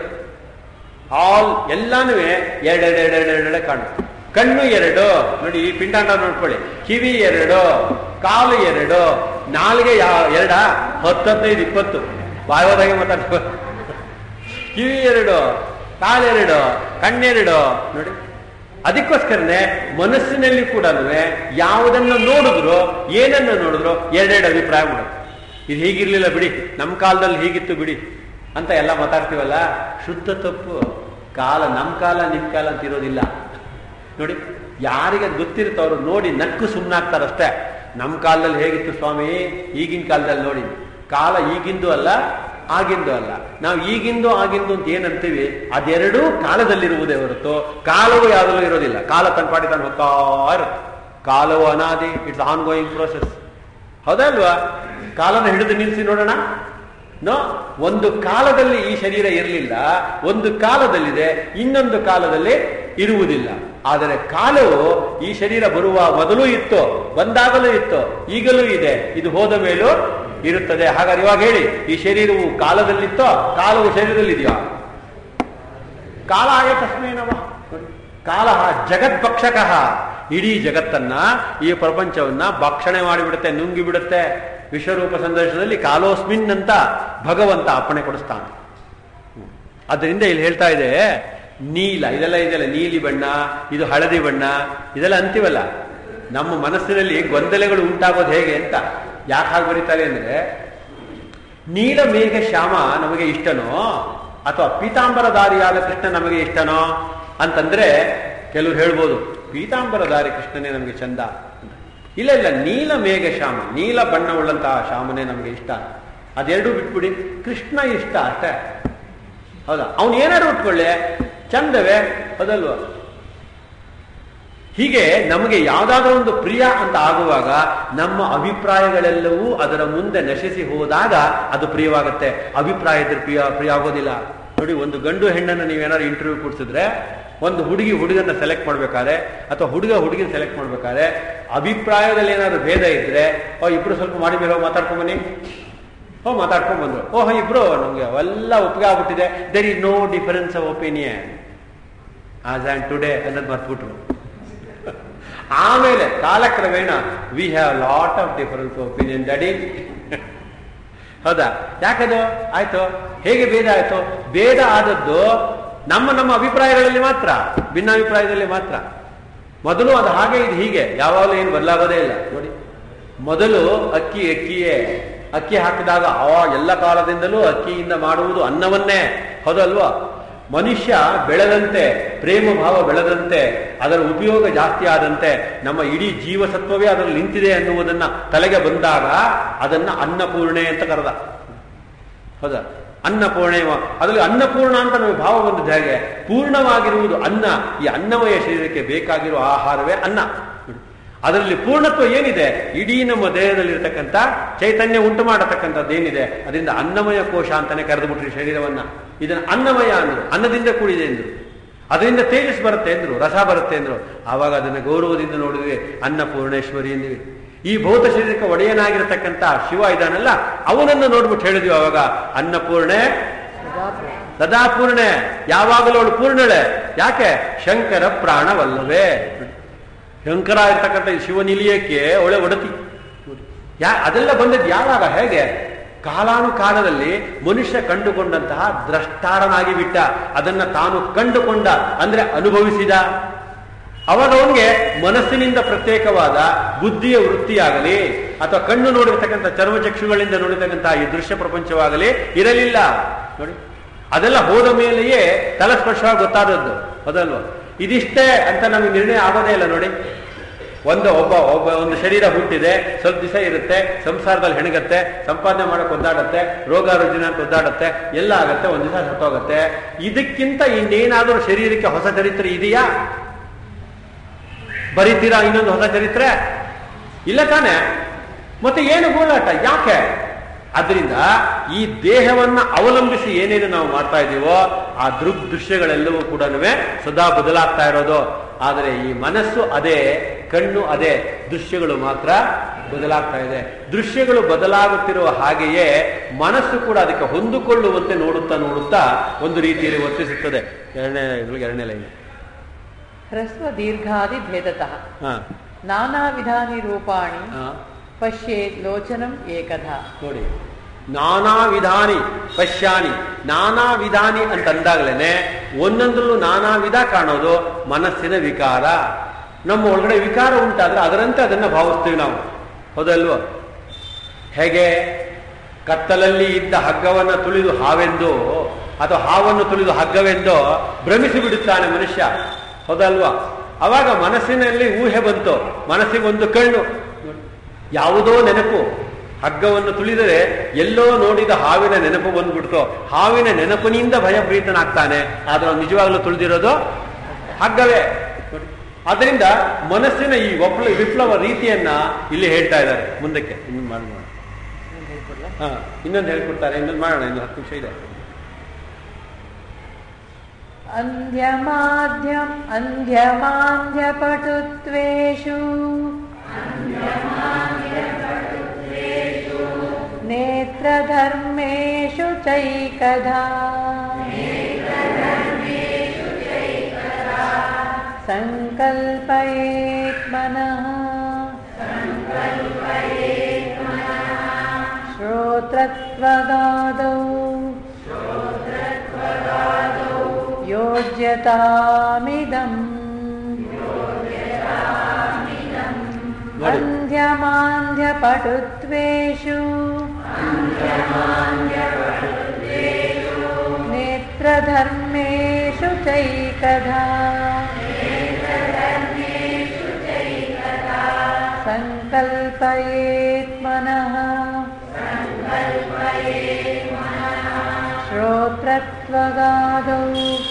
ಆಲ್ ಎಲ್ಲಾನು ಎರಡೆರಡೆರಡೆರಡೆ ಕಣ್ಣು ಕಣ್ಣು ಎರಡು ನೋಡಿ ಈ ಪಿಂಡಾಂಡ ನೋಡ್ಕೊಳ್ಳಿ ಕಿವಿ ಎರಡು ಕಾಲು ಎರಡು ನಾಲ್ಗೆ ಯಾವ ಎರಡ ಹತ್ತತ್ತೈದು ಇಪ್ಪತ್ತು ಬಾಯೋದಾಗೆ ಮಾತಾಡ್ಕೊ ಕಿವಿ ಎರಡು ಕಾಲೆರಡು ಕಣ್ಣೆರಡು ನೋಡಿ ಅದಕ್ಕೋಸ್ಕರನೇ ಮನಸ್ಸಿನಲ್ಲಿ ಕೂಡ ಯಾವುದನ್ನ ನೋಡಿದ್ರು ಏನನ್ನ ನೋಡಿದ್ರು ಎರಡೆರಡು ಅಭಿಪ್ರಾಯ ಮಾಡೋದು ಇದು ಹೀಗಿರ್ಲಿಲ್ಲ ಬಿಡಿ ನಮ್ಮ ಕಾಲದಲ್ಲಿ ಹೀಗಿತ್ತು ಬಿಡಿ ಅಂತ ಎಲ್ಲ ಮಾತಾಡ್ತೀವಲ್ಲ ಶುದ್ಧ ತಪ್ಪು ಕಾಲ ನಮ್ಮ ಕಾಲ ನಿಮ್ ಕಾಲ ಅಂತ ಇರೋದಿಲ್ಲ ನೋಡಿ ಯಾರಿಗೆ ಗೊತ್ತಿರುತ್ತೋ ಅವರು ನೋಡಿ ನಕ್ಕು ಸುಮ್ಮನಾಗ್ತಾರಷ್ಟೇ ನಮ್ಮ ಕಾಲದಲ್ಲಿ ಹೇಗಿತ್ತು ಸ್ವಾಮಿ ಈಗಿನ ಕಾಲದಲ್ಲಿ ನೋಡಿ ಕಾಲ ಈಗಿಂದು ಅಲ್ಲ ಆಗಿಂದು ಅಲ್ಲ ನಾವು ಈಗಿಂದು ಆಗಿಂದು ಅಂತ ಏನಂತೀವಿ ಅದೆರಡೂ ಕಾಲದಲ್ಲಿರುವುದೇ ಹೊರತು ಕಾಲವು ಯಾವುದಲ್ಲೂ ಇರೋದಿಲ್ಲ ಕಾಲ ತನ್ನ ಪಾಟಿ ತಾನು ಹೋಗ್ತಾ ಇರುತ್ತೆ ಕಾಲವು ಅನಾದಿ ಇಟ್ಸ್ ಆನ್ ಗೋಯಿಂಗ್ ಪ್ರೋಸೆಸ್ ಹೌದಲ್ವಾ ಕಾಲನ ಹಿಡಿದು ನಿಲ್ಲಿಸಿ ನೋಡೋಣ ನೋ ಒಂದು ಕಾಲದಲ್ಲಿ ಈ ಶರೀರ ಇರಲಿಲ್ಲ ಒಂದು ಕಾಲದಲ್ಲಿದೆ ಇನ್ನೊಂದು ಕಾಲದಲ್ಲಿ ಇರುವುದಿಲ್ಲ ಆದರೆ ಕಾಲವು ಈ ಶರೀರ ಬರುವ ಮೊದಲು ಇತ್ತು ಬಂದಾಗಲೂ ಇತ್ತು ಈಗಲೂ ಇದೆ ಇದು ಹೋದ ಮೇಲೂ ಇರುತ್ತದೆ ಹಾಗಾದ್ರೆ ಇವಾಗ ಹೇಳಿ ಈ ಶರೀರವು ಕಾಲದಲ್ಲಿತ್ತೋ ಕಾಲವು ಶರೀರದಲ್ಲಿದೆಯಾ ಕಾಲಾಯ ತಸ್ಮೈ ನಮಃ ಕಾಲ ಜಗದ್ಭಕ್ಷಕ ಇಡೀ ಜಗತ್ತನ್ನ ಈ ಪ್ರಪಂಚವನ್ನ ಭಕ್ಷಣೆ ಮಾಡಿಬಿಡುತ್ತೆ ನುಂಗಿ ಬಿಡುತ್ತೆ ವಿಶ್ವರೂಪ ಸಂದರ್ಶನದಲ್ಲಿ ಕಾಲೋಸ್ಮಿನ್ ಅಂತ ಭಗವಂತ ಅಪ್ಪಣೆ ಕೊಡಿಸ್ತಾನೆ ಅದರಿಂದ ಇಲ್ಲಿ ಹೇಳ್ತಾ ಇದೆ ನೀಲ ಇದೆಲ್ಲ ಇದೆಲ್ಲ ನೀಲಿ ಬಣ್ಣ ಇದು ಹಳದಿ ಬಣ್ಣ ಇದೆಲ್ಲ ಅಂತೀವಲ್ಲ ನಮ್ಮ ಮನಸ್ಸಿನಲ್ಲಿ ಗೊಂದಲಗಳು ಉಂಟಾಗೋದು ಹೇಗೆ ಅಂತ ಯಾಕೆ ಹಾಗೆ ಬರೀತಾರೆ ಅಂದ್ರೆ ನೀಲ ಮೇಘ ಶ್ಯಾಮ ನಮಗೆ ಇಷ್ಟನೋ ಅಥವಾ ಪೀತಾಂಬರಧಾರಿಯಾದ ಕೃಷ್ಣ ನಮಗೆ ಇಷ್ಟನೋ ಅಂತಂದ್ರೆ ಕೆಲವರು ಹೇಳ್ಬೋದು ಪೀತಾಂಬರಧಾರಿ ಕೃಷ್ಣನೇ ನಮಗೆ ಚಂದ ಅಂತ. ಇಲ್ಲ ಇಲ್ಲ ನೀಲ ಮೇಘ ಶ್ಯಾಮ ನೀಲ ಬಣ್ಣವುಳ್ಳಂತಹ ಶ್ಯಾಮನೇ ನಮಗೆ ಇಷ್ಟ ಅದೆರಡೂ ಬಿಟ್ಬಿಡಿ ಕೃಷ್ಣ ಇಷ್ಟ ಅಷ್ಟೇ ಹೌದಾ ಅವನು ಏನಾದ್ರು ಉಟ್ಕೊಳ್ಳಿ ಚಂದವೇ ಹೌದಲ್ವಾ ಹೀಗೆ ನಮಗೆ ಯಾವುದಾದ್ರೂ ಒಂದು ಪ್ರಿಯ ಅಂತ ಆಗುವಾಗ ನಮ್ಮ ಅಭಿಪ್ರಾಯಗಳೆಲ್ಲವೂ ಅದರ ಮುಂದೆ ನಶಿಸಿ ಹೋದಾಗ ಅದು ಪ್ರಿಯವಾಗುತ್ತೆ ಅಭಿಪ್ರಾಯದ ಪ್ರಿಯ ಪ್ರಿಯ ಆಗೋದಿಲ್ಲ ನೋಡಿ ಒಂದು ಗಂಡು ಹೆಣ್ಣನ್ನು ನೀವೇನಾದ್ರು ಇಂಟರ್ವ್ಯೂ ಕೊಡ್ಸಿದ್ರೆ ಒಂದು ಹುಡುಗಿ ಹುಡುಗನ್ನ ಸೆಲೆಕ್ಟ್ ಮಾಡ್ಬೇಕಾದ್ರೆ ಅಥವಾ ಹುಡುಗ ಹುಡುಗಿನ ಸೆಲೆಕ್ಟ್ ಮಾಡ್ಬೇಕಾದ್ರೆ ಅಭಿಪ್ರಾಯದಲ್ಲಿ ಏನಾದ್ರು ಭೇದ ಇದ್ರೆ ಓ ಇಬ್ರು ಸ್ವಲ್ಪ ಮಾಡಿ ಮೇಲೆ ಹೋಗಿ ಮಾತಾಡ್ಕೊಂಡ್ ಬನ್ನಿ ಓ ಮಾತಾಡ್ಕೊಂಡ್ ಬಂದ್ರು ಓಹ್ ಇಬ್ರು ನಮ್ಗೆ ಅವೆಲ್ಲ ಒಪ್ಪಿಗೆ ಆಗ್ಬಿಟ್ಟಿದೆ there is no difference of opinion as and today ಅನ್ನೋದು ಮರ್ತ್ಬಿಟ್ರು ಆಮೇಲೆ ಕಾಲಕ್ರಮೇಣ we have lot of difference opinion ದಡಿ ಹೌದಾ ಯಾಕದು ಆಯ್ತು ಹೇಗೆ ಭೇದ ಆಯ್ತು ಭೇದ ಆದದ್ದು ನಮ್ಮ ನಮ್ಮ ಅಭಿಪ್ರಾಯಗಳಲ್ಲಿ ಮಾತ್ರ ಭಿನ್ನಾಭಿಪ್ರಾಯದಲ್ಲಿ ಮಾತ್ರ ಮೊದಲು ಅದು ಹಾಗೆ ಇದು ಹೀಗೆ ಯಾವಾಗಲೂ ಏನು ಬದಲಾಗೋದೇ ಇಲ್ಲ ನೋಡಿ ಮೊದಲು ಅಕ್ಕಿ ಅಕ್ಕಿಯೇ ಅಕ್ಕಿ ಹಾಕಿದಾಗ ಆ ಎಲ್ಲ ಕಾಲದಿಂದಲೂ ಅಕ್ಕಿಯಿಂದ ಮಾಡುವುದು ಅನ್ನವನ್ನೇ ಹೌದಲ್ವಾ ಮನುಷ್ಯ ಬೆಳೆದಂತೆ ಪ್ರೇಮ ಭಾವ ಬೆಳೆದಂತೆ ಅದರ ಉಪಯೋಗ ಜಾಸ್ತಿ ಆದಂತೆ ನಮ್ಮ ಇಡೀ ಜೀವಸತ್ವವೇ ಅದರಲ್ಲಿ ನಿಂತಿದೆ ಅನ್ನುವುದನ್ನ ತಲೆಗೆ ಬಂದಾಗ ಅದನ್ನ ಅನ್ನಪೂರ್ಣೆ ಅಂತ ಕರೆದ ಹೌದಾ ಅನ್ನಪೂರ್ಣೆ ಅದರಲ್ಲಿ ಅನ್ನಪೂರ್ಣ ಅಂತ ನಮಗೆ ಭಾವ ಬಂದಿದ್ದು ಹೇಗೆ ಪೂರ್ಣವಾಗಿರುವುದು ಅನ್ನ ಈ ಅನ್ನಮಯ ಶರೀರಕ್ಕೆ ಬೇಕಾಗಿರುವ ಆಹಾರವೇ ಅನ್ನ ಅದರಲ್ಲಿ ಪೂರ್ಣತ್ವ ಏನಿದೆ ಇಡೀ ನಮ್ಮ ದೇಹದಲ್ಲಿರ್ತಕ್ಕಂಥ ಚೈತನ್ಯ ಉಂಟು ಮಾಡತಕ್ಕಂಥದ್ದು ಏನಿದೆ ಅದರಿಂದ ಅನ್ನಮಯ ಕೋಶ ಅಂತಾನೆ ಕರೆದುಬಿಟ್ರಿ ಶರೀರವನ್ನ ಇದನ್ನ ಅನ್ನಮಯ ಅಂದ್ರು ಅನ್ನದಿಂದ ಕೂಡಿದೆ ಎಂದ್ರು ಅದರಿಂದ ತೇಜಸ್ ಬರುತ್ತೆ ಎಂದ್ರು ರಸ ಬರುತ್ತೆ ಎಂದ್ರು ಆವಾಗ ಅದನ್ನ ಗೌರವದಿಂದ ನೋಡಿದ್ವಿ ಅನ್ನಪೂರ್ಣೇಶ್ವರಿ ಎಂದ್ವಿ ಈ ಭೌತ ಶರೀರಕ್ಕೆ ಒಡೆಯನಾಗಿರತಕ್ಕಂಥ ಶಿವ ಇದಾನಲ್ಲ ಅವನನ್ನು ನೋಡ್ಬಿಟ್ಟು ಹೇಳಿದ್ವಿ ಅವಾಗ ಅನ್ನಪೂರ್ಣೆ ಸದಾಪೂರ್ಣೆ ಯಾವಾಗಲೂ ಅವಳು ಪೂರ್ಣಳೆ ಯಾಕೆ ಶಂಕರ ಪ್ರಾಣವಲ್ಲವೇ ಶಂಕರ ಇರ್ತಕ್ಕಂಥ ಈ ಶಿವನಿಲಿಯಕ್ಕೆ ಒಳ್ಳೆ ಒಡತಿ ಯಾ ಅದೆಲ್ಲ ಬಂದದ್ದು ಯಾವಾಗ ಹೇಗೆ ಕಾಲಾನುಕಾಲದಲ್ಲಿ ಮನುಷ್ಯ ಕಂಡುಕೊಂಡಂತಹ ದ್ರಷ್ಟಾರನಾಗಿ ಬಿಟ್ಟ ಅದನ್ನ ತಾನು ಕಂಡುಕೊಂಡ ಅಂದ್ರೆ ಅನುಭವಿಸಿದ ಅವಾಗ ಅವನಿಗೆ ಮನಸ್ಸಿನಿಂದ ಪ್ರತ್ಯೇಕವಾದ ಬುದ್ಧಿಯ ವೃತ್ತಿಯಾಗಲಿ ಅಥವಾ ಕಣ್ಣು ನೋಡಿರ್ತಕ್ಕಂಥ ಚರ್ಮಚಕ್ಷುಗಳಿಂದ ನೋಡಿರ್ತಕ್ಕಂಥ ಈ ದೃಶ್ಯ ಪ್ರಪಂಚವಾಗಲಿ ಇರಲಿಲ್ಲ ನೋಡಿ ಅದೆಲ್ಲ ಹೋದ ಮೇಲೆಯೇ ತಲಸ್ಪರ್ಶವಾಗಿ ಗೊತ್ತಾದದ್ದು ಹೌದಲ್ವಾ ಇದಿಷ್ಟೇ ಅಂತ ನಮಗೆ ನಿರ್ಣಯ ಆಗೋದೇ ಇಲ್ಲ ನೋಡಿ ಒಂದು ಒಬ್ಬ ಒಬ್ಬ ಒಂದು ಶರೀರ ಹುಟ್ಟಿದೆ ಸ್ವಲ್ಪ ದಿವಸ ಇರುತ್ತೆ ಸಂಸಾರದಲ್ಲಿ ಹೆಣಗತ್ತೆ ಸಂಪಾದನೆ ಮಾಡಕ್ ಒದ್ದಾಡತ್ತೆ ರೋಗ ರುಜಿನ ಅಂತ ಒದ್ದಾಡತ್ತೆ ಎಲ್ಲ ಆಗತ್ತೆ ಒಂದ್ ದಿವಸ ಸತ್ತೋಗತ್ತೆ ಇದಕ್ಕಿಂತ ಇನ್ನೇನಾದ್ರೂ ಶರೀರಕ್ಕೆ ಹೊಸ ಚರಿತ್ರೆ ಇದೆಯಾ ಬರೀತೀರಾ ಇನ್ನೊಂದು ಹೊಸ ಚರಿತ್ರೆ ಇಲ್ಲ ತಾನೆ ಮತ್ತೆ ಏನು ಗೋಳಾಟ ಯಾಕೆ ಅದರಿಂದ ಈ ದೇಹವನ್ನ ಅವಲಂಬಿಸಿ ಏನೇನು ನಾವು ಮಾಡ್ತಾ ಇದ್ದೀವೋ ಆ ದೃಗ್ ದೃಶ್ಯಗಳೆಲ್ಲವೂ ಕೂಡ ಸದಾ ಬದಲಾಗ್ತಾ ಇರೋದು ಆದರೆ ಈ ಮನಸ್ಸು ಅದೇ ಕಣ್ಣು ಅದೇ ದೃಶ್ಯಗಳು ಮಾತ್ರ ಬದಲಾಗ್ತಾ ಇದೆ ದೃಶ್ಯಗಳು ಬದಲಾಗುತ್ತಿರುವ ಹಾಗೆಯೇ ಮನಸ್ಸು ಕೂಡ ಅದಕ್ಕೆ ಹೊಂದಿಕೊಳ್ಳುವಂತೆ ನೋಡುತ್ತಾ ನೋಡುತ್ತಾ ಒಂದು ರೀತಿಯಲ್ಲಿ ವರ್ತಿಸುತ್ತದೆ ಎರಡನೇ ಇದ್ರೊಳಗೆ ಎರಡನೇ ಲೈನ್
ಹ್ರಸ್ವ ದೀರ್ಘಾದಿ ಭೇದತಃ
ಹಾ
ನಾನಾ ವಿಧಾನಿ ರೂಪಾಣಿ
ಹಾ
ಪಶ್ಯೇತ್ ಲೋಚನಂ ಏಕಧಾ
ನೋಡಿ ನಾನಾ ವಿಧಾನಿ ಪಶ್ಯಾನಿ ನಾನಾ ವಿಧಾನಿ ಅಂತ ಅಂದಾಗಲೇನೆ ಒಂದೊಂದರಲ್ಲೂ ನಾನಾ ವಿಧ ಕಾಣೋದು ಮನಸ್ಸಿನ ವಿಕಾರ ನಮ್ಮ ಒಳಗಡೆ ವಿಕಾರ ಉಂಟಾದ್ರೆ ಅದರಂತೆ ಅದನ್ನ ಭಾವಿಸ್ತೀವಿ ನಾವು ಹೌದಲ್ವೋ ಹೇಗೆ ಕತ್ತಲಲ್ಲಿ ಇದ್ದ ಹಗ್ಗವನ್ನು ತುಳಿದು ಹಾವೆಂದು ಅಥವಾ ಹಾವನ್ನು ತುಳಿದು ಹಗ್ಗವೆಂದು ಭ್ರಮಿಸಿ ಬಿಡುತ್ತಾನೆ ಮನುಷ್ಯ ಹೌದಲ್ವಾ ಅವಾಗ ಮನಸ್ಸಿನಲ್ಲಿ ಊಹೆ ಬಂತು ಮನಸ್ಸಿಗೆ ಒಂದು ಕಣ್ಣು ಯಾವುದೋ ನೆನಪು ಹಗ್ಗವನ್ನು ತುಳಿದರೆ ಎಲ್ಲೋ ನೋಡಿದ ಹಾವಿನ ನೆನಪು ಬಂದ್ಬಿಡ್ತು ಹಾವಿನ ನೆನಪಿನಿಂದ ಭಯಭೀತನಾಗ್ತಾನೆ ಆದ್ರೆ ಅವ್ನು ನಿಜವಾಗ್ಲೂ ತುಳಿದಿರೋದು ಹಗ್ಗವೇ ನೋಡಿ. ಅದರಿಂದ ಮನಸ್ಸಿನ ಈ ಒಪ್ಲ ವಿಪ್ಲವ ರೀತಿಯನ್ನ ಇಲ್ಲಿ ಹೇಳ್ತಾ ಇದ್ದಾರೆ ಮುಂದಕ್ಕೆ ಇನ್ನೊಂದು ಮಾಡೋಣ ಹಾ ಇನ್ನೊಂದು ಹೇಳ್ಕೊಡ್ತಾರೆ ಇನ್ನೊಂದು ಮಾಡೋಣ ಇನ್ನು ಹತ್ತು ನಿಮಿಷ ಇದೆ
अन्ध्यमाद्यम् अन्ध्यमान्ध्यपटुत्वेषु नेत्रधर्मेषु चैकधा सङ्कल्पयेत् मनः श्रोत्रत्वगादौ योज्यतामिदम्
ನೋಡಿ
अन्ध्यमान्ध्यपटुत्वेषु नेत्रधर्मेषु चैकधा सङ्कल्पयेत् मनः श्रोत्रत्वगादौ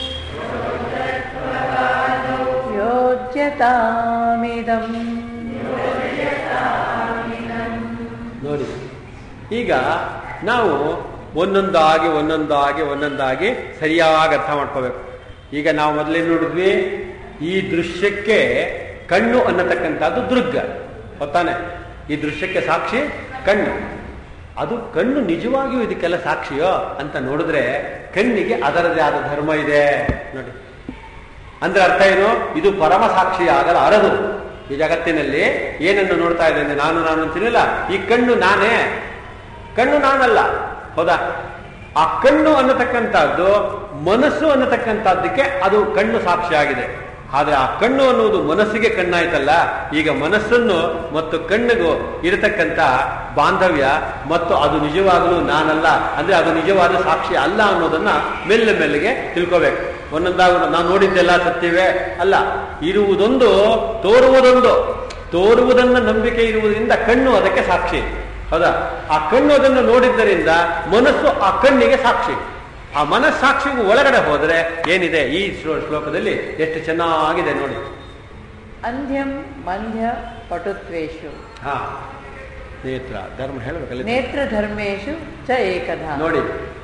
योज्यतामिदम्
ನೋಡಿ ಈಗ ನಾವು ಒಂದೊಂದಾಗಿ ಒಂದೊಂದಾಗಿ ಒಂದೊಂದಾಗಿ ಸರಿಯಾಗಿ ಅರ್ಥ ಮಾಡ್ಕೋಬೇಕು ಈಗ ನಾವು ಮೊದಲೇನು ನೋಡಿದ್ವಿ ಈ ದೃಶ್ಯಕ್ಕೆ ಕಣ್ಣು ಅನ್ನತಕ್ಕಂಥದ್ದು ದೃಗ್ಗ ಗೊತ್ತಾನೆ ಈ ದೃಶ್ಯಕ್ಕೆ ಸಾಕ್ಷಿ ಕಣ್ಣು ಅದು ಕಣ್ಣು ನಿಜವಾಗಿಯೂ ಇದಕ್ಕೆಲ್ಲ ಸಾಕ್ಷಿಯೋ ಅಂತ ನೋಡಿದ್ರೆ ಕಣ್ಣಿಗೆ ಅದರದೇ ಆದ ಧರ್ಮ ಇದೆ ನೋಡಿ ಅಂದ್ರೆ ಅರ್ಥ ಏನು ಇದು ಪರಮ ಸಾಕ್ಷಿ ಆಗಲ್ಲ ಅರದು ಈ ಜಗತ್ತಿನಲ್ಲಿ ಏನನ್ನು ನೋಡ್ತಾ ಇದೆ ಅಂದ್ರೆ ನಾನು ನಾನು ಅಂತೀನಿಲ್ಲ ಈ ಕಣ್ಣು ನಾನೇ ಕಣ್ಣು ನಾನಲ್ಲ ಹೌದಾ ಆ ಕಣ್ಣು ಅನ್ನತಕ್ಕಂಥದ್ದು ಮನಸ್ಸು ಅನ್ನತಕ್ಕಂಥದ್ದಕ್ಕೆ ಅದು ಕಣ್ಣು ಸಾಕ್ಷಿ ಆಗಿದೆ ಆದ್ರೆ ಆ ಕಣ್ಣು ಅನ್ನುವುದು ಮನಸ್ಸಿಗೆ ಕಣ್ಣಾಯ್ತಲ್ಲ ಈಗ ಮನಸ್ಸನ್ನು ಮತ್ತು ಕಣ್ಣಿಗೂ ಇರತಕ್ಕಂಥ ಬಾಂಧವ್ಯ ಮತ್ತು ಅದು ನಿಜವಾಗಲೂ ನಾನಲ್ಲ ಅಂದ್ರೆ ಅದು ನಿಜವಾದ ಸಾಕ್ಷಿ ಅಲ್ಲ ಅನ್ನೋದನ್ನ ಮೆಲ್ಲ ಮೆಲ್ಲಗೆ ತಿಳ್ಕೋಬೇಕು ಒಂದೊಂದಾಗ ನಾವು ನೋಡಿದ್ದೆಲ್ಲ ಸತ್ಯವೇ ಅಲ್ಲ ಇರುವುದೊಂದು ತೋರುವುದೊಂದು ತೋರುವುದನ್ನ ನಂಬಿಕೆ ಇರುವುದರಿಂದ ಕಣ್ಣು ಅದಕ್ಕೆ ಸಾಕ್ಷಿ ಹೌದಾ ಆ ಕಣ್ಣು ಅದನ್ನು ನೋಡಿದ್ದರಿಂದ ಮನಸ್ಸು ಆ ಕಣ್ಣಿಗೆ ಸಾಕ್ಷಿ ಆ ಮನಸ್ಸಾಕ್ಷಿಗೂ ಒಳಗಡೆ ಹೋದ್ರೆ ಏನಿದೆ ಈ ಶ್ಲೋ- ಶ್ಲೋಕದಲ್ಲಿ ಎಷ್ಟು ಚೆನ್ನಾಗಿದೆ ನೋಡಿ
अन्ध्यं मन्ध्यपटुत्वेषु
ಹಾ ನೇತ್ರ ಧರ್ಮ ಹೇಳಬೇಕಲ್ಲ
नेत्रधर्मेषु च एकधा
ನೋಡಿ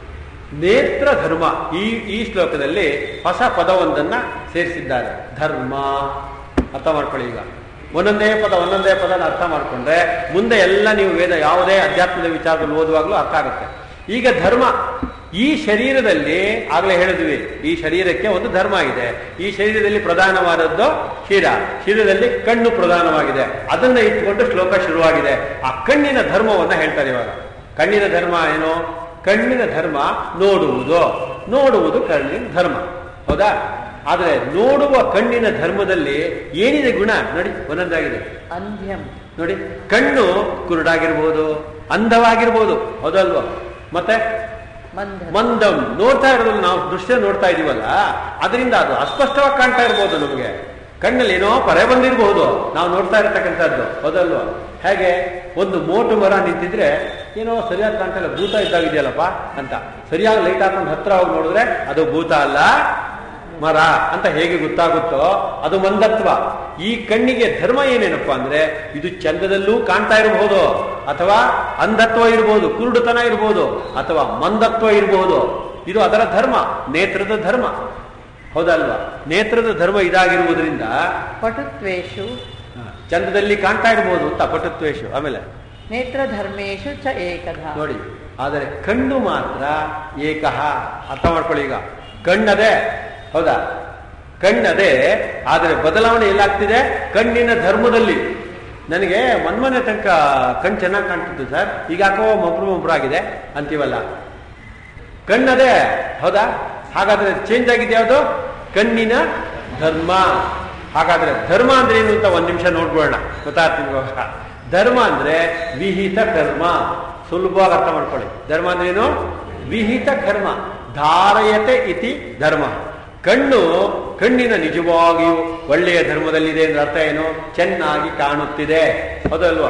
ನೇತ್ರ ಧರ್ಮ ಈ ಈ ಶ್ಲೋಕದಲ್ಲಿ ಹೊಸ ಪದವೊಂದನ್ನ ಸೇರಿಸಿದ್ದಾರೆ ಧರ್ಮ ಅರ್ಥ ಮಾಡ್ಕೊಳ್ಳಿ ಈಗ ಒಂದೊಂದೇ ಪದ ಒಂದೊಂದೇ ಪದನ ಅರ್ಥ ಮಾಡ್ಕೊಂಡ್ರೆ ಮುಂದೆ ಎಲ್ಲ ನೀವು ವೇದ ಯಾವುದೇ ಅಧ್ಯಾತ್ಮದ ವಿಚಾರದಲ್ಲಿ ಓದುವಾಗಲೂ ಅರ್ಥ ಆಗುತ್ತೆ ಈಗ ಧರ್ಮ ಈ ಶರೀರದಲ್ಲಿ ಆಗ್ಲೇ ಹೇಳಿದ್ವಿ ಈ ಶರೀರಕ್ಕೆ ಒಂದು ಧರ್ಮ ಇದೆ ಈ ಶರೀರದಲ್ಲಿ ಪ್ರಧಾನವಾದದ್ದು ಶಿರ ಶಿರದಲ್ಲಿ ಕಣ್ಣು ಪ್ರಧಾನವಾಗಿದೆ ಅದನ್ನ ಇಟ್ಕೊಂಡು ಶ್ಲೋಕ ಶುರುವಾಗಿದೆ ಆ ಕಣ್ಣಿನ ಧರ್ಮವನ್ನ ಹೇಳ್ತಾರೆ ಇವಾಗ ಕಣ್ಣಿನ ಧರ್ಮ ಏನು ಕಣ್ಣಿನ ಧರ್ಮ ನೋಡುವುದು ನೋಡುವುದು ಕಣ್ಣಿನ ಧರ್ಮ ಹೌದಾ ಆದ್ರೆ ನೋಡುವ ಕಣ್ಣಿನ ಧರ್ಮದಲ್ಲಿ ಏನಿದೆ ಗುಣ ನೋಡಿ ಒಂದೊಂದಾಗಿದೆ
अन्ध्यं
ನೋಡಿ ಕಣ್ಣು ಕುರುಡಾಗಿರ್ಬೋದು ಅಂಧವಾಗಿರ್ಬೋದು ಹೌದಲ್ವಾ ಮತ್ತೆ
मन्ध
ಮಂದಂ ನೋಡ್ತಾ ಇರೋದ್ರಲ್ಲಿ ನಾವು ದೃಶ್ಯ ನೋಡ್ತಾ ಇದೀವಲ್ಲ ಅದರಿಂದ ಅದು ಅಸ್ಪಷ್ಟವಾಗಿ ಕಾಣ್ತಾ ಇರ್ಬೋದು ನಮಗೆ ಕಣ್ಣಲ್ಲಿ ಏನೋ ಪರೆ ಬಂದಿರಬಹುದು ನಾವು ನೋಡ್ತಾ ಇರತಕ್ಕಂಥದ್ದು ಹೌದಲ್ವಾ ಹೇಗೆ ಒಂದು ಮೋಟು ಮರ ನಿಂತಿದ್ರೆ ಏನೋ ಸರಿಯಾಗಿ ಕಾಣ್ತಾ ಇಲ್ಲ ಭೂತ ಇದ್ದಾಗಿದೆಯಲ್ಲಪ್ಪ ಅಂತ ಸರಿಯಾಗಿ ಲೈಟ್ ಹಾಕೊಂಡು ಹತ್ರ ಹೋಗಿ ನೋಡಿದ್ರೆ ಅದು ಭೂತ ಅಲ್ಲ ಮರ ಅಂತ ಹೇಗೆ ಗೊತ್ತಾಗುತ್ತೋ ಅದು ಮಂದತ್ವ ಈ ಕಣ್ಣಿಗೆ ಧರ್ಮ ಏನೇನಪ್ಪ ಅಂದ್ರೆ ಇದು ಚಂದದಲ್ಲೂ ಕಾಣ್ತಾ ಇರಬಹುದು ಅಥವಾ ಅಂಧತ್ವ ಇರಬಹುದು ಕುರುಡುತನ ಇರಬಹುದು ಅಥವಾ ಮಂದತ್ವ ಇರಬಹುದು ಇದು ಅದರ ಧರ್ಮ ನೇತ್ರದ ಧರ್ಮ ಹೌದಲ್ವಾ ನೇತ್ರದ ಧರ್ಮ ಇದಾಗಿರುವುದರಿಂದ
पटुत्वेषु
ಹ, ಚಂದದಲ್ಲಿ ಕಾಣ್ತಾ ಇರಬಹುದು ಅಂತ ಪಟುತ್ವೇಷು ಆಮೇಲೆ
नेत्रधर्मेषु च एकधा
ನೋಡಿ ಆದರೆ ಕಣ್ಣು ಮಾತ್ರ ಏಕಃ ಅರ್ಥ ಮಾಡ್ಕೊಳ್ಳಿ ಈಗ ಕಣ್ಣದೇ ಹೌದಾ ಕಣ್ಣದೇ ಆದರೆ ಬದಲಾವಣೆ ಎಲ್ಲಾಗ್ತಿದೆ ಕಣ್ಣಿನ ಧರ್ಮದಲ್ಲಿ ನನಗೆ ಮನ್ಮನೆ ತನಕ ಕಣ್ಣು ಚೆನ್ನಾಗಿ ಕಾಣ್ತಿತ್ತು ಸರ್ ಈಗ ಯಾಕೋ ಮೊಬ್ರು ಮೊಬ್ರಾಗಿದೆ ಅಂತೀವಲ್ಲ ಕಣ್ಣದೇ ಹೌದಾ ಹಾಗಾದ್ರೆ ಚೇಂಜ್ ಆಗಿದೆ ಯಾವುದು ಕಣ್ಣಿನ ಧರ್ಮ ಹಾಗಾದ್ರೆ ಧರ್ಮ ಅಂದ್ರೆ ಏನು ಅಂತ ಒಂದ್ ನಿಮಿಷ ನೋಡ್ಬೋಣ ಗೊತ್ತಾಗ್ತೀನಿ ಇವಾಗ ಧರ್ಮ ಅಂದ್ರೆ ವಿಹಿತ ಕರ್ಮ ಸುಲಭವಾಗಿ ಅರ್ಥ ಮಾಡ್ಕೊಳ್ಳಿ ಧರ್ಮ ಅಂದ್ರೆ ಏನು ವಿಹಿತ ಕರ್ಮ ಧಾರಯತೆ ಇತಿ ಧರ್ಮ ಕಣ್ಣು ಕಣ್ಣಿನ ನಿಜವಾಗಿಯೂ ಒಳ್ಳೆಯ ಧರ್ಮದಲ್ಲಿದೆ ಅಂದ್ರೆ ಅರ್ಥ ಏನು ಚೆನ್ನಾಗಿ ಕಾಣುತ್ತಿದೆ ಹೌದಲ್ವಾ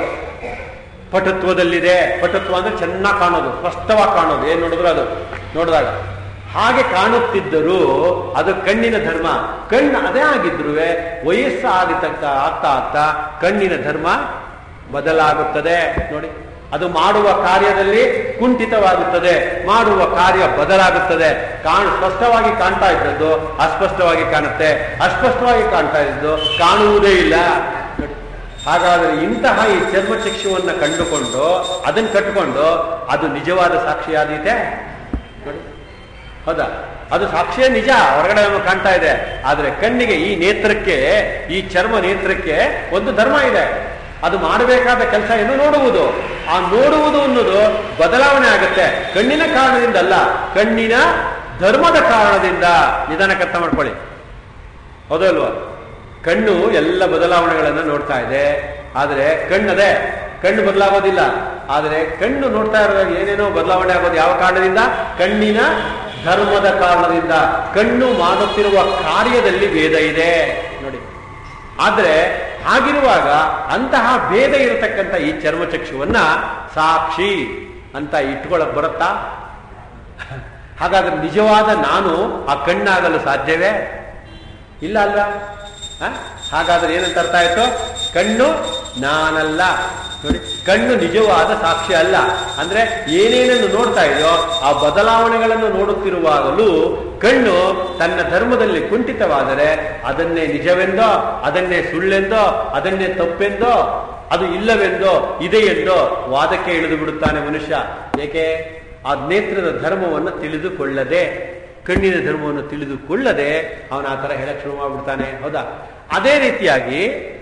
ಪಟುತ್ವದಲ್ಲಿದೆ ಪಟುತ್ವ ಅಂದ್ರೆ ಚೆನ್ನಾಗಿ ಕಾಣೋದು ಸ್ಪಷ್ಟವಾಗಿ ಕಾಣೋದು ಏನ್ ನೋಡಿದ್ರು ಅದು ನೋಡಿದಾಗ ಹಾಗೆ ಕಾಣುತ್ತಿದ್ದರೂ ಅದು ಕಣ್ಣಿನ ಧರ್ಮ ಕಣ್ಣು ಅದೇ ಆಗಿದ್ರು ವಯಸ್ಸು ಆಗಿತಕ್ಕ ಆಗ್ತಾ ಆಗ್ತಾ ಕಣ್ಣಿನ ಧರ್ಮ ಬದಲಾಗುತ್ತದೆ ನೋಡಿ ಅದು ಮಾಡುವ ಕಾರ್ಯದಲ್ಲಿ ಕುಂಠಿತವಾಗುತ್ತದೆ ಮಾಡುವ ಕಾರ್ಯ ಬದಲಾಗುತ್ತದೆ ಕಾಣ್ ಸ್ಪಷ್ಟವಾಗಿ ಕಾಣ್ತಾ ಇದ್ದದ್ದು ಅಸ್ಪಷ್ಟವಾಗಿ ಕಾಣುತ್ತೆ ಅಸ್ಪಷ್ಟವಾಗಿ ಕಾಣ್ತಾ ಇದ್ದದ್ದು ಕಾಣುವುದೇ ಇಲ್ಲ ನೋಡಿ. ಹಾಗಾದರೆ ಇಂತಹ ಈ ಚರ್ಮಚಕ್ಷುವನ್ನ ಕಂಡುಕೊಂಡು ಅದನ್ನು ಕಟ್ಟಿಕೊಂಡು ಅದು ನಿಜವಾದ ಸಾಕ್ಷಿಯಾದೀತೆ ನೋಡಿ ಹೌದಾ ಅದು ಸಾಕ್ಷಿಯೇ ನಿಜ ಹೊರಗಡೆ ನಮಗೆ ಕಾಣ್ತಾ ಇದೆ ಆದ್ರೆ ಕಣ್ಣಿಗೆ ಈ ನೇತ್ರಕ್ಕೆ ಈ ಚರ್ಮ ನೇತ್ರಕ್ಕೆ ಒಂದು ಧರ್ಮ ಇದೆ ಅದು ಮಾಡಬೇಕಾದ ಕೆಲಸ ಏನು ನೋಡುವುದು ಆ ನೋಡುವುದು ಅನ್ನೋದು ಬದಲಾವಣೆ ಆಗುತ್ತೆ ಕಣ್ಣಿನ ಕಾರಣದಿಂದ ಅಲ್ಲ ಕಣ್ಣಿನ ಧರ್ಮದ ಕಾರಣದಿಂದ ನಿಧಾನಕ್ಕೆ ಅರ್ಥ ಮಾಡ್ಕೊಳ್ಳಿ ಹೌದಲ್ವಾ ಕಣ್ಣು ಎಲ್ಲ ಬದಲಾವಣೆಗಳನ್ನು ನೋಡ್ತಾ ಇದೆ ಆದರೆ ಕಣ್ಣದೆ ಕಣ್ಣು ಬದಲಾಗೋದಿಲ್ಲ ಆದರೆ ಕಣ್ಣು ನೋಡ್ತಾ ಇರುವಾಗ ಏನೇನೋ ಬದಲಾವಣೆ ಆಗೋದು ಯಾವ ಕಾರಣದಿಂದ ಕಣ್ಣಿನ ಧರ್ಮದ ಕಾರಣದಿಂದ ಕಣ್ಣು ಮಾಡುತ್ತಿರುವ ಕಾರ್ಯದಲ್ಲಿ ಭೇದ ಇದೆ ನೋಡಿ ಆದ್ರೆ ಹಾಗಿರುವಾಗ ಅಂತಹ ಭೇದ ಇರತಕ್ಕಂಥ ಈ ಚರ್ಮಚಕ್ಷುವನ್ನ ಸಾಕ್ಷಿ ಅಂತ ಇಟ್ಕೊಳಕ್ ಬರುತ್ತಾ ಹಾಗಾದ್ರೆ ನಿಜವಾದ ನಾನು ಆ ಕಣ್ಣಾಗಲು ಸಾಧ್ಯವೇ ಇಲ್ಲ ಅಲ್ವಾ ಹ? ಹಾಗಾದ್ರೆ ಏನಂತ ಅರ್ಥ ಆಯ್ತು ಕಣ್ಣು ನಾನಲ್ಲ ನೋಡಿ ಕಣ್ಣು ನಿಜವಾದ ಸಾಕ್ಷಿ ಅಲ್ಲ ಅಂದ್ರೆ ಏನೇನನ್ನು ನೋಡ್ತಾ ಇದೆಯೋ ಆ ಬದಲಾವಣೆಗಳನ್ನು ನೋಡುತ್ತಿರುವಾಗಲೂ ಕಣ್ಣು ತನ್ನ ಧರ್ಮದಲ್ಲಿ ಕುಂಠಿತವಾದರೆ ಅದನ್ನೇ ನಿಜವೆಂದೋ ಅದನ್ನೇ ಸುಳ್ಳೆಂದೋ ಅದನ್ನೇ ತಪ್ಪೆಂದೋ ಅದು ಇಲ್ಲವೆಂದೋ ಇದೆಯೆಂದೋ ವಾದಕ್ಕೆ ಇಳಿದು ಬಿಡುತ್ತಾನೆ ಮನುಷ್ಯ ಏಕೆ ಆ ನೇತ್ರದ ಧರ್ಮವನ್ನು ತಿಳಿದುಕೊಳ್ಳದೆ ಕಣ್ಣಿನ ಧರ್ಮವನ್ನು ತಿಳಿದುಕೊಳ್ಳದೆ ಅವನ ಆ ತರ ಹೇಳಕ್ ಶುರು ಮಾಡ್ಬಿಡ್ತಾನೆ ಹೌದಾ ಅದೇ ರೀತಿಯಾಗಿ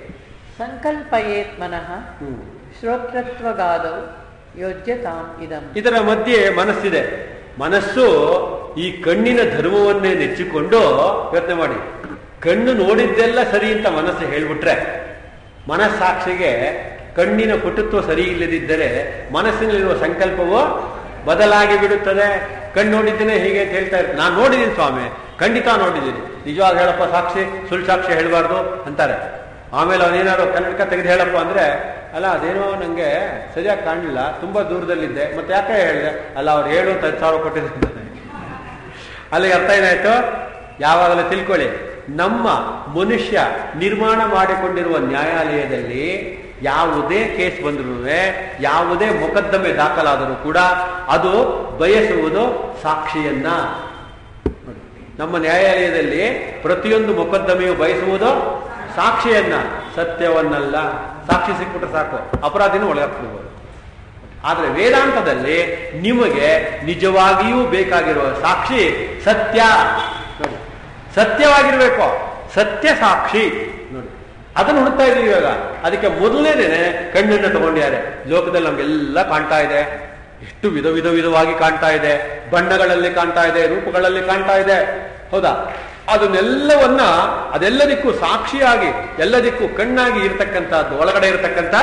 ಸಂಕಲ್ಪಯೇತ್ ಮನಃ
ಹ್ಮ್,
ಶ್ರೋತೃತ್ವಗಾದೌ ಯೋಜ್ಯತಾಂ ಇದಂ
ಇದರ ಮಧ್ಯೆ ಮನಸ್ಸಿದೆ ಮನಸ್ಸು ಈ ಕಣ್ಣಿನ ಧರ್ಮವನ್ನೇ ನೆಚ್ಚಿಕೊಂಡು ಯೋಚನೆ ಮಾಡಿ ಕಣ್ಣು ನೋಡಿದ್ದೆಲ್ಲ ಸರಿ ಅಂತ ಮನಸ್ಸು ಹೇಳ್ಬಿಟ್ರೆ ಮನಸ್ಸಾಕ್ಷಿಗೆ ಕಣ್ಣಿನ ಪಟುತ್ವ ಸರಿ ಇಲ್ಲದಿದ್ದರೆ ಮನಸ್ಸಿನಲ್ಲಿರುವ ಸಂಕಲ್ಪವು ಬದಲಾಗಿ ಬಿಡುತ್ತದೆ ಕಣ್ಣು ನೋಡಿದ್ದೇನೆ ಹೀಗೆ ಅಂತ ಹೇಳ್ತಾ ಇರ್ತಾರೆ ನಾನು ನೋಡಿದ್ದೀನಿ ಸ್ವಾಮಿ ಖಂಡಿತ ನೋಡಿದ್ದೀನಿ ನಿಜವಾಗ ಹೇಳಪ್ಪ ಸಾಕ್ಷಿ ಸುಳ್ಳು ಸಾಕ್ಷಿ ಹೇಳಬಾರ್ದು ಅಂತಾರೆ ಆಮೇಲೆ ಅವನೇನಾದ್ರು ಕನ್ನಡಕ ತೆಗೆದು ಹೇಳಪ್ಪ ಅಂದ್ರೆ ಅಲ್ಲ ಅದೇನೋ ನಂಗೆ ಸರಿಯಾಗಿ ಕಾಣಲಿಲ್ಲ ತುಂಬಾ ದೂರದಲ್ಲಿದ್ದೆ ಮತ್ತೆ ಯಾಕೆ ಹೇಳಿದೆ ಅಲ್ಲ ಅವ್ರು ಹೇಳು ಅಂತ ಹತ್ತು ಸಾವಿರ ಕೊಟ್ಟಿದ್ದಾರೆ ಅಲ್ಲಿಗೆ ಅರ್ಥ ಏನಾಯ್ತು ಯಾವಾಗಲೂ ತಿಳ್ಕೊಳ್ಳಿ ನಮ್ಮ ಮನುಷ್ಯ ನಿರ್ಮಾಣ ಮಾಡಿಕೊಂಡಿರುವ ನ್ಯಾಯಾಲಯದಲ್ಲಿ ಯಾವುದೇ ಕೇಸ್ ಬಂದರೂ ಯಾವುದೇ ಮೊಕದ್ದಮೆ ದಾಖಲಾದರೂ ಕೂಡ ಅದು ಬಯಸುವುದು ಸಾಕ್ಷಿಯನ್ನ ನೋಡಿ, ನಮ್ಮ ನ್ಯಾಯಾಲಯದಲ್ಲಿ ಪ್ರತಿಯೊಂದು ಮೊಕದ್ದಮೆಯು ಬಯಸುವುದು ಸಾಕ್ಷಿಯನ್ನ ಸತ್ಯವನ್ನಲ್ಲ ಸಾಕ್ಷಿ ಸಿಕ್ಬಿಟ್ರೆ ಸಾಕು ಅಪರಾಧಿನೂ ಒಳಗಾಗ್ಬಿಡ್ಬೋದು ಆದರೆ ವೇದಾಂತದಲ್ಲಿ ನಿಮಗೆ ನಿಜವಾಗಿಯೂ ಬೇಕಾಗಿರುವ ಸಾಕ್ಷಿ ಸತ್ಯ ನೋಡಿ ಸತ್ಯವಾಗಿರ್ಬೇಕು ಸತ್ಯ ಸಾಕ್ಷಿ ನೋಡಿ ಅದನ್ನು ಹುಡುಕ್ತಾ ಇದೀವಿ ಇವಾಗ ಅದಕ್ಕೆ ಮೊದಲನೇದೇನೆ ಕಣ್ಣನ್ನು ತಗೊಂಡಿದ್ದಾರೆ ಲೋಕದಲ್ಲಿ ನಮ್ಗೆಲ್ಲ ಕಾಣ್ತಾ ಇದೆ ಎಷ್ಟು ವಿಧ ವಿಧ ವಿಧವಾಗಿ ಕಾಣ್ತಾ ಇದೆ ಬಣ್ಣಗಳಲ್ಲಿ ಕಾಣ್ತಾ ಇದೆ ರೂಪಗಳಲ್ಲಿ ಕಾಣ್ತಾ ಇದೆ ಹೌದಾ ಅದನ್ನೆಲ್ಲವನ್ನ ಅದೆಲ್ಲದಕ್ಕೂ ಸಾಕ್ಷಿಯಾಗಿ ಎಲ್ಲದಕ್ಕೂ ಕಣ್ಣಾಗಿ ಇರತಕ್ಕಂಥದ್ದು ಒಳಗಡೆ ಇರತಕ್ಕಂಥ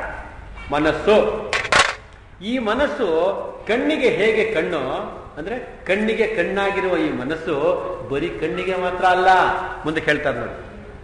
ಮನಸ್ಸು ಈ ಮನಸ್ಸು ಕಣ್ಣಿಗೆ ಹೇಗೆ ಕಣ್ಣು ಅಂದ್ರೆ ಕಣ್ಣಿಗೆ ಕಣ್ಣಾಗಿರುವ ಈ ಮನಸ್ಸು ಬರೀ ಕಣ್ಣಿಗೆ ಮಾತ್ರ ಅಲ್ಲ ಮುಂದೆ ಕೇಳ್ತಾರೆ ನೋಡಿ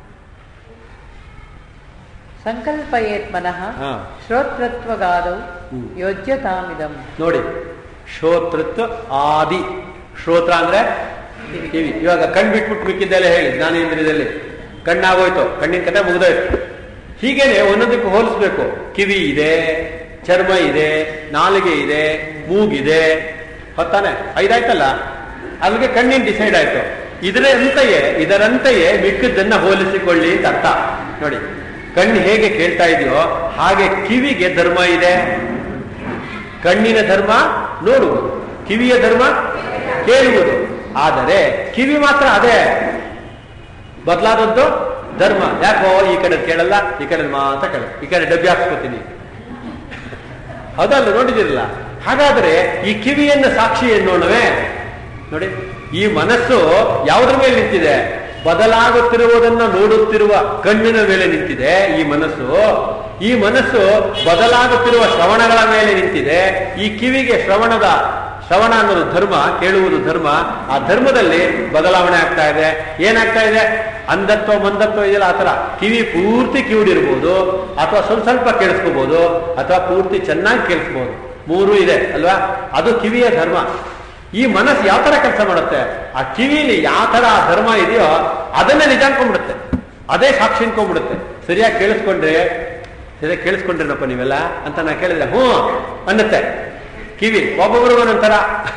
ಸಂಕಲ್ಪಯೇತ್ ಮನಃ
ಹಾ.
ಶ್ರೋತೃತ್ವಗಾದೌ
ಹ್ಮ್.
ಯೋಜ್ಯತಾಂ ಇದಂ
ನೋಡಿ ಶ್ರೋತೃತ್ವ ಆದಿ ಶ್ರೋತ್ರ ಅಂದ್ರೆ ಕಿವಿ ಇವಾಗ ಕಣ್ ಬಿಟ್ಬಿಟ್ಟು ಮಿಕ್ಕಿದ್ದೆಲ್ಲ ಹೇಳಿ ಜ್ಞಾನೇಂದ್ರಿಯದಲ್ಲಿ ಕಣ್ಣಾಗೋಯ್ತು ಕಣ್ಣಿನ ಕತೆ ಮುಗ್ದೋಯ್ತು ಹೀಗೇನೆ ಒಂದೊಂದಕ್ಕೂ ಹೋಲಿಸ್ಬೇಕು ಕಿವಿ ಇದೆ ಚರ್ಮ ಇದೆ ನಾಲಿಗೆ ಇದೆ ಮೂಗಿದೆ ಹೊತ್ತಾನೆ ಐದಾಯ್ತಲ್ಲ ಅಲ್ಲಿಗೆ ಕಣ್ಣಿನ ಡಿಸೈಡ್ ಆಯ್ತು ಇದರಂತೆಯೇ ಇದರಂತೆಯೇ ಮಿಕ್ಕಿದ್ದನ್ನ ಹೋಲಿಸಿಕೊಳ್ಳಿ ಅಂತ ಅರ್ಥ ನೋಡಿ ಕಣ್ಣು ಹೇಗೆ ಕೇಳ್ತಾ ಇದೆಯೋ ಹಾಗೆ ಕಿವಿಗೆ ಧರ್ಮ ಇದೆ ಕಣ್ಣಿನ ಧರ್ಮ ನೋಡುವುದು ಕಿವಿಯ ಧರ್ಮ ಕೇಳುವುದು ಆದರೆ ಕಿವಿ ಮಾತ್ರ ಅದೇ ಬದಲಾದದ್ದು ಧರ್ಮ ಯಾಕೋ ಈ ಕಡೆ ಕೇಳಲ್ಲ ಈ ಕಡೆ ಮಾತ್ರ ಕೇಳ ಈ ಕಡೆ ಡಬ್ಬಿ ಹಾಕ್ಸ್ಕೊತೀನಿ ಹೌದಲ್ಲ ನೋಡಿದಿರಲ್ಲ ಹಾಗಾದ್ರೆ ಈ ಕಿವಿಯನ್ನ ಸಾಕ್ಷಿ ಎನ್ನೋಣವೇ ನೋಡಿ ಈ ಮನಸ್ಸು ಯಾವುದ್ರ ಮೇಲೆ ನಿಂತಿದೆ ಬದಲಾಗುತ್ತಿರುವುದನ್ನು ನೋಡುತ್ತಿರುವ ಕಣ್ಣಿನ ಮೇಲೆ ನಿಂತಿದೆ ಈ ಮನಸ್ಸು ಈ ಮನಸ್ಸು ಬದಲಾಗುತ್ತಿರುವ ಶ್ರವಣಗಳ ಮೇಲೆ ನಿಂತಿದೆ ಈ ಕಿವಿಗೆ ಶ್ರವಣದ ಶ್ರವಣ ಅನ್ನೋದು ಧರ್ಮ ಕೇಳುವುದು ಧರ್ಮ ಆ ಧರ್ಮದಲ್ಲಿ ಬದಲಾವಣೆ ಆಗ್ತಾ ಇದೆ ಏನಾಗ್ತಾ ಇದೆ ಅಂಧತ್ವ ಮಂದತ್ವ ಇದೆಯಲ್ಲ ಆ ಥರ ಕಿವಿ ಪೂರ್ತಿ ಕಿವಿಡಿರ್ಬೋದು ಅಥವಾ ಸ್ವಲ್ಪ ಸ್ವಲ್ಪ ಕೇಳಿಸ್ಕೋಬಹುದು ಅಥವಾ ಪೂರ್ತಿ ಚೆನ್ನಾಗಿ ಕೇಳಿಸ್ಬೋದು ಮೂರು ಇದೆ ಅಲ್ವಾ ಅದು ಕಿವಿಯ ಧರ್ಮ ಈ ಮನಸ್ಸು ಯಾವ ತರ ಕೆಲಸ ಮಾಡುತ್ತೆ ಆ ಕಿವಿಲಿ ಯಾವ ತರ ಆ ಧರ್ಮ ಇದೆಯೋ ಅದನ್ನೇ ನಿಜ ಅನ್ಕೊಂಡ್ಬಿಡುತ್ತೆ ಅದೇ ಸಾಕ್ಷಿ ಅನ್ಕೊಂಡ್ಬಿಡುತ್ತೆ ಸರಿಯಾಗಿ ಕೇಳಿಸ್ಕೊಂಡ್ರೆ ಸರಿಯಾಗಿ ಕೇಳಿಸ್ಕೊಂಡ್ರೇನಪ್ಪ ನೀವೆಲ್ಲ ಅಂತ ನಾ ಕೇಳಿದ್ರೆ ಹ್ಞೂ ಅನ್ನತ್ತೆ ಕಿವಿ ಒಬ್ಬೊಬ್ರಿಗೂ ಒಂಥರ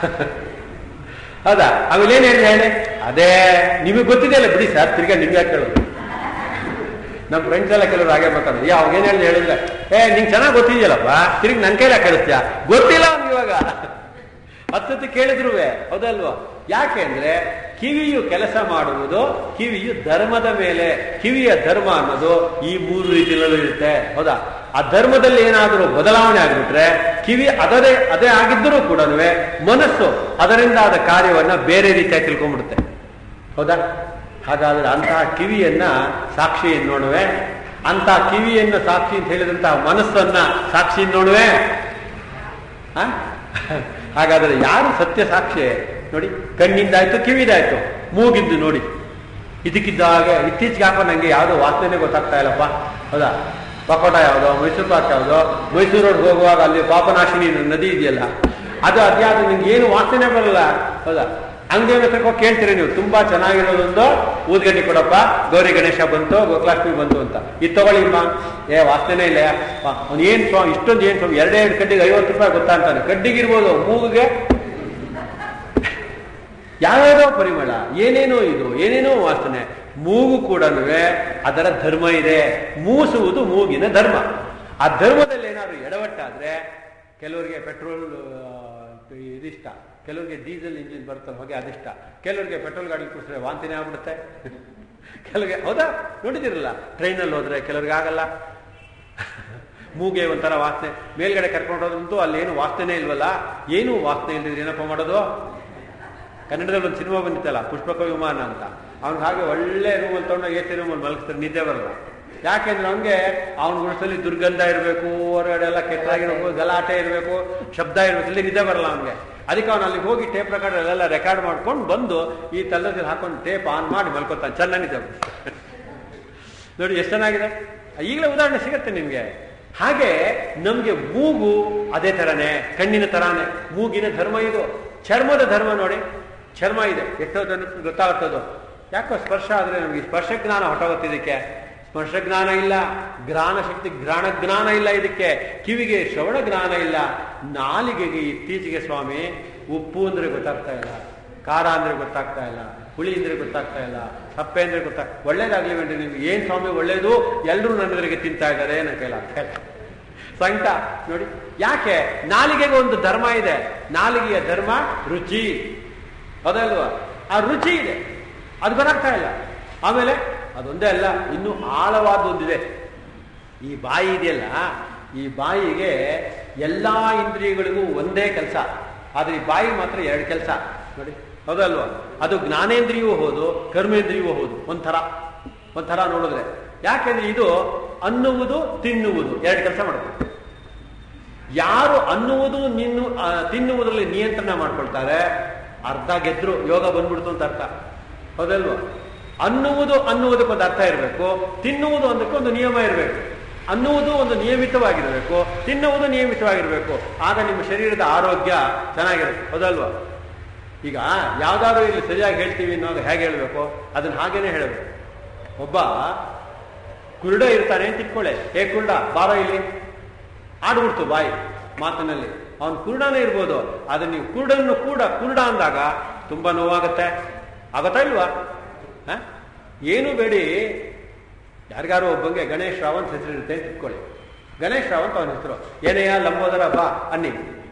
ಹೌದಾ ಆಮೇಲೆ ಏನ್ ಹೇಳಿ ಹೇಳಿ ಅದೇ ನಿಮಗೆ ಗೊತ್ತಿದೆಯಲ್ಲ ಬಿಡಿ ಸರ್ ತಿರ್ಗಾ ನಿಮ್ಗೆ ಯಾಕೆ ಕೇಳೋದು ನಮ್ಮ ಫ್ರೆಂಡ್ಸ್ ಎಲ್ಲ ಕೆಲವರು ಹಾಗೆ ಮಾತಾಡೋದು ಯಾವ ಏನ್ ಹೇಳಿ ಹೇಳಿದ್ರೆ ಏ ನಿಂಗೆ ಚೆನ್ನಾಗಿ ಗೊತ್ತಿದೆಯಲ್ಲಪ್ಪ ತಿರುಗಿ ನನ್ನ ಕೈಲ ಕೇಳಿಸ್ತೀಯ ಗೊತ್ತಿಲ್ಲ ಅವ್ನಿಗೆ ಇವಾಗ ಹತ್ತತ್ತು ಕೇಳಿದ್ರುವೆ ಹೌದಲ್ವಾ ಯಾಕೆ ಅಂದ್ರೆ ಕಿವಿಯು ಕೆಲಸ ಮಾಡುವುದು ಕಿವಿಯು ಧರ್ಮದ ಮೇಲೆ ಕಿವಿಯ ಧರ್ಮ ಅನ್ನೋದು ಈ ಮೂರು ರೀತಿಯಲ್ಲೂ ಇರುತ್ತೆ ಹೌದಾ ಆ ಧರ್ಮದಲ್ಲಿ ಏನಾದರೂ ಬದಲಾವಣೆ ಆಗ್ಬಿಟ್ರೆ ಕಿವಿ ಅದರೇ ಅದೇ ಆಗಿದ್ದರೂ ಕೂಡ ಮನಸ್ಸು ಅದರಿಂದ ಆದ ಕಾರ್ಯವನ್ನ ಬೇರೆ ರೀತಿಯಾಗಿ ತಿಳ್ಕೊಂಡ್ಬಿಡುತ್ತೆ ಹೌದಾ ಹಾಗಾದ್ರೆ ಅಂತಹ ಕಿವಿಯನ್ನ ಸಾಕ್ಷಿ ನೋಡುವೆ ಅಂತ ಕಿವಿಯನ್ನು ಸಾಕ್ಷಿ ಅಂತ ಹೇಳಿದಂತಹ ಮನಸ್ಸನ್ನ ಸಾಕ್ಷಿ ನೋಡುವೆ ಆ? ಹಾಗಾದ್ರೆ ಯಾರು ಸತ್ಯ ಸಾಕ್ಷಿ ನೋಡಿ ಕಣ್ಣಿಂದಾಯ್ತು ಕಿವಿದಾಯ್ತು ಮೂಗಿಂದು ನೋಡಿ ಇದಕ್ಕಿದ್ದಾಗ ಇತ್ತೀಚೆಗೆ ಹಾಕೋ ನಂಗೆ ಯಾವುದೋ ವಾಸನೆ ಗೊತ್ತಾಗ್ತಾ ಇಲ್ಲಪ್ಪ ಹೌದಾ ಪಕೋಟ ಯಾವುದೋ ಮೈಸೂರು ಪಾಕ್ ಯಾವುದೋ ಮೈಸೂರು ರೋಡ್ ಹೋಗುವಾಗ ಅಲ್ಲಿ ಪಾಪನಾಶಿನಿ ನದಿ ಇದೆಯಲ್ಲ ಅದು ಅದ್ಯಾವುದು ನಿಮ್ಗೆ ಏನು ವಾಸನೆ ಬರಲ್ಲ ಹೌದಾ ಹಂಗೆ ಹತ್ರಕ್ಕೆ ಕೇಳ್ತೀರಿ ನೀವು ತುಂಬಾ ಚೆನ್ನಾಗಿರೋದೊಂದು ಊದ್ಗಡ್ಡಿ ಕೊಡಪ್ಪ ಗೌರಿ ಗಣೇಶ ಬಂತು ಗೋಕುಲಾಷ್ಟಮಿ ಬಂತು ಅಂತ ಇದು ತಗೊಳ್ಳಿಮ್ಮ ಏ ವಾಸನೆ ಇಲ್ಲ ಅವ್ನು ಏನ್ ಸ್ವಾಮಿ ಇಷ್ಟೊಂದು ಏನ್ ಸ್ವಾಮಿ ಎರಡೇ ಎರಡು ಕಡ್ಡಿಗೆ ಐವತ್ತು ರೂಪಾಯಿ ಗೊತ್ತಾ ಅಂತಾನೆ ಕಡ್ಡಿಗಿರ್ಬೋದು ಮೂಗಿಗೆ ಯಾವ್ಯಾವುದೋ ಪರಿಮಳ ಏನೇನೋ ಇದು ಏನೇನೋ ವಾಸನೆ ಮೂಗು ಕೂಡ ಅದರ ಧರ್ಮ ಇದೆ ಮೂಸುವುದು ಮೂಗಿನ ಧರ್ಮ ಆ ಧರ್ಮದಲ್ಲಿ ಏನಾದ್ರು ಎಡವಟ್ಟಾದ್ರೆ ಕೆಲವರಿಗೆ ಪೆಟ್ರೋಲ್ ಇದಿಷ್ಟ ಕೆಲವರಿಗೆ ಡೀಸೆಲ್ ಇಂಜಿನ್ ಬರ್ತಲ್ಲ ಹೊಗೆ ಅದಿಷ್ಟ ಕೆಲವರಿಗೆ ಪೆಟ್ರೋಲ್ ಗಾಡಿ ಕುಡಿಸಿದ್ರೆ ವಾಂತಿನೇ ಆಗ್ಬಿಡುತ್ತೆ ಕೆಲವರಿಗೆ ಹೌದಾ ನೋಡಿದಿರಲ್ಲ ಟ್ರೈನಲ್ಲಿ ಹೋದ್ರೆ ಕೆಲವ್ರಿಗೆ ಆಗಲ್ಲ ಮೂಗೆ ಒಂಥರ ವಾಸನೆ ಮೇಲ್ಗಡೆ ಕರ್ಕೊಂಡು ಹೋದ್ರಂತೂ ಅಲ್ಲಿ ಏನು ವಾಸನೆ ಇಲ್ವಲ್ಲ ಏನು ವಾಸನೆ ಇಲ್ದಿದ್ರೆ ಏನಪ್ಪ ಮಾಡೋದು ಕನ್ನಡದಲ್ಲಿ ಒಂದು ಸಿನಿಮಾ ಬಂದಿತ್ತಲ್ಲ ಪುಷ್ಪಕ ವಿಮಾನ ಅಂತ ಅವ್ನಿಗೆ ಹಾಗೆ ಒಳ್ಳೆ ರೂಮಲ್ಲಿ ತಗೊಂಡು ಎ ಸಿ ರೂಮಲ್ಲಿ ಮಲಗಿಸ್ತಾರೆ ನಿದ್ದೆ ಬರಲ್ಲ ಯಾಕೆಂದ್ರೆ ಅವನಿಗೆ ಅವನ ಗುಡಿಸಲಿ ದುರ್ಗಂಧ ಇರಬೇಕು ಹೊರಗಡೆ ಎಲ್ಲ ಕೆಟ್ಟದಾಗಿರ್ಬೇಕು ಗಲಾಟೆ ಇರಬೇಕು ಶಬ್ದ ಇರಬೇಕು ಇಲ್ಲಿ ನಿದ್ದೆ ಬರಲ್ಲ ಅವನಿಗೆ ಅದಕ್ಕೆ ಅವನು ಅಲ್ಲಿಗೆ ಹೋಗಿ ಟೇಪ್ ರೆಕಾರ್ಡ್ ಎಲ್ಲ ರೆಕಾರ್ಡ್ ಮಾಡ್ಕೊಂಡು ಬಂದು ಈ ತಲೆದಲ್ಲಿ ಹಾಕೊಂಡು ಟೇಪ್ ಆನ್ ಮಾಡಿ ಮಲ್ಕೋತಾನೆ ಚೆನ್ನಾಗಿದೆ ನೋಡಿ ಎಷ್ಟು ಚೆನ್ನಾಗಿದೆ ಈಗಲೇ ಉದಾಹರಣೆ ಸಿಗತ್ತೆ ನಿಮ್ಗೆ ಹಾಗೆ ನಮ್ಗೆ ಮೂಗು ಅದೇ ತರನೇ ಕಣ್ಣಿನ ತರಾನೇ ಮೂಗಿನ ಧರ್ಮ ಇದು ಚರ್ಮದ ಧರ್ಮ ನೋಡಿ ಚರ್ಮ ಇದೆ ಎಷ್ಟೋ ಜನಕ್ಕೆ ಗೊತ್ತಾಗುತ್ತದು ಯಾಕೋ ಸ್ಪರ್ಶ ಆದ್ರೆ ನಮಗೆ ಸ್ಪರ್ಶ ಜ್ಞಾನ ಹೊಟ್ಟೋಗುತ್ತೆ ಇದಕ್ಕೆ ಸ್ಪರ್ಶ ಜ್ಞಾನ ಇಲ್ಲ ಘ್ರಾಣ ಶಕ್ತಿ ಘ್ರಾಣ ಜ್ಞಾನ ಇಲ್ಲ ಇದಕ್ಕೆ ಕಿವಿಗೆ ಶ್ರವಣ ಜ್ಞಾನ ಇಲ್ಲ ನಾಲಿಗೆಗೆ ಇತ್ತೀಚೆಗೆ ಸ್ವಾಮಿ ಉಪ್ಪು ಅಂದ್ರೆ ಗೊತ್ತಾಗ್ತಾ ಇಲ್ಲ ಖಾರ ಅಂದ್ರೆ ಗೊತ್ತಾಗ್ತಾ ಇಲ್ಲ ಹುಳಿ ಅಂದ್ರೆ ಗೊತ್ತಾಗ್ತಾ ಇಲ್ಲ ಸಪ್ಪೆ ಅಂದ್ರೆ ಗೊತ್ತಾಗ ಒಳ್ಳೇದಾಗ್ಲಿ ಬೇಡ್ರಿ ನಿಮ್ಗೆ ಏನ್ ಸ್ವಾಮಿ ಒಳ್ಳೇದು ಎಲ್ಲರೂ ನನ್ನೆದುರಿಗೆ ತಿಂತಾ ಇದ್ದಾರೆ ನನ್ನ ಕೈಲಾಗ್ತಾ ಇಲ್ಲ ಸಂಕಟ ನೋಡಿ ಯಾಕೆ ನಾಲಿಗೆಗೆ ಒಂದು ಧರ್ಮ ಇದೆ ನಾಲಿಗೆಯ ಧರ್ಮ ರುಚಿ ಹೌದಲ್ವಾ ಆ ರುಚಿ ಇದೆ ಅದು ಬರಾಗ್ತಾ ಇಲ್ಲ ಆಮೇಲೆ ಅದೊಂದೇ ಅಲ್ಲ ಇನ್ನು ಆಳವಾದೊಂದಿದೆ ಈ ಬಾಯಿ ಇದೆಯಲ್ಲ ಈ ಬಾಯಿಗೆ ಎಲ್ಲಾ ಇಂದ್ರಿಯಗಳಿಗೂ ಒಂದೇ ಕೆಲಸ ಆದ್ರೆ ಈ ಬಾಯಿ ಮಾತ್ರ ಎರಡು ಕೆಲಸ ನೋಡಿ ಹೌದಲ್ವಾ ಅದು ಜ್ಞಾನೇಂದ್ರಿಯವೂ ಹೌದು ಕರ್ಮೇಂದ್ರಿಯವೂ ಹೌದು ಒಂಥರ ಒಂಥರ ನೋಡಿದ್ರೆ ಯಾಕೆಂದ್ರೆ ಇದು ಅನ್ನುವುದು ತಿನ್ನುವುದು ಎರಡು ಕೆಲಸ ಮಾಡುತ್ತೆ ಯಾರು ಅನ್ನುವುದು ನಿನ್ನು ಆ, ತಿನ್ನುವುದರಲ್ಲಿ ನಿಯಂತ್ರಣ ಮಾಡ್ಕೊಳ್ತಾರೆ ಅರ್ಧ ಗೆದ್ರು ಯೋಗ ಬಂದ್ಬಿಡ್ತು ಅಂತ ಅರ್ಥ ಹೌದಲ್ವಾ ಅನ್ನುವುದು ಅನ್ನುವುದಕ್ಕೊಂದು ಅರ್ಥ ಇರಬೇಕು ತಿನ್ನುವುದು ಒಂದಕ್ಕೆ ಒಂದು ನಿಯಮ ಇರಬೇಕು ಅನ್ನುವುದು ಒಂದು ನಿಯಮಿತವಾಗಿರಬೇಕು ತಿನ್ನುವುದು ನಿಯಮಿತವಾಗಿರಬೇಕು ಆಗ ನಿಮ್ಮ ಶರೀರದ ಆರೋಗ್ಯ ಚೆನ್ನಾಗಿರುತ್ತೆ ಹೌದಲ್ವಾ ಈಗ ಯಾವ್ದಾದ್ರು ಇಲ್ಲಿ ಸರಿಯಾಗಿ ಹೇಳ್ತೀವಿ ಅನ್ನೋದು ಹೇಗೆ ಹೇಳಬೇಕು ಅದನ್ನ ಹಾಗೇನೆ ಹೇಳಬೇಕು ಒಬ್ಬ ಕುರುಡ ಇರ್ತಾನೆ ಅಂತ ಇಟ್ಕೊಳ್ಳೆ ಏ ಕುರುಡ ಬಾರೋ ಇಲ್ಲಿ ಆಡ್ಬಿಡ್ತು ಬಾಯಿ ಮಾತಿನಲ್ಲಿ ಅವನು ಕುರುಡನೇ ಇರ್ಬೋದು ಆದ್ರೆ ನೀವು ಕುರುಡನ್ನು ಕೂಡ ಕುರುಡ ಅಂದಾಗ ತುಂಬಾ ನೋವಾಗತ್ತೆ ಆಗತ್ತಾ ಇಲ್ವಾ ಹ? ಏನು ಬೇಡಿ ಯಾರಿಗಾರು ಒಬ್ಬಂಗೆ ಗಣೇಶ್ ರಾವಂತ್ ಹೆಸರಿರುತ್ತೆ ಅಂತ ಇಟ್ಕೊಳ್ಳಿ ಗಣೇಶ್ ರಾವಂತ್ ಅವನ ಹೆಸರು ಏನಯ್ಯ ಲಂಬೋದರ ಬಾ ಅನ್ನಿ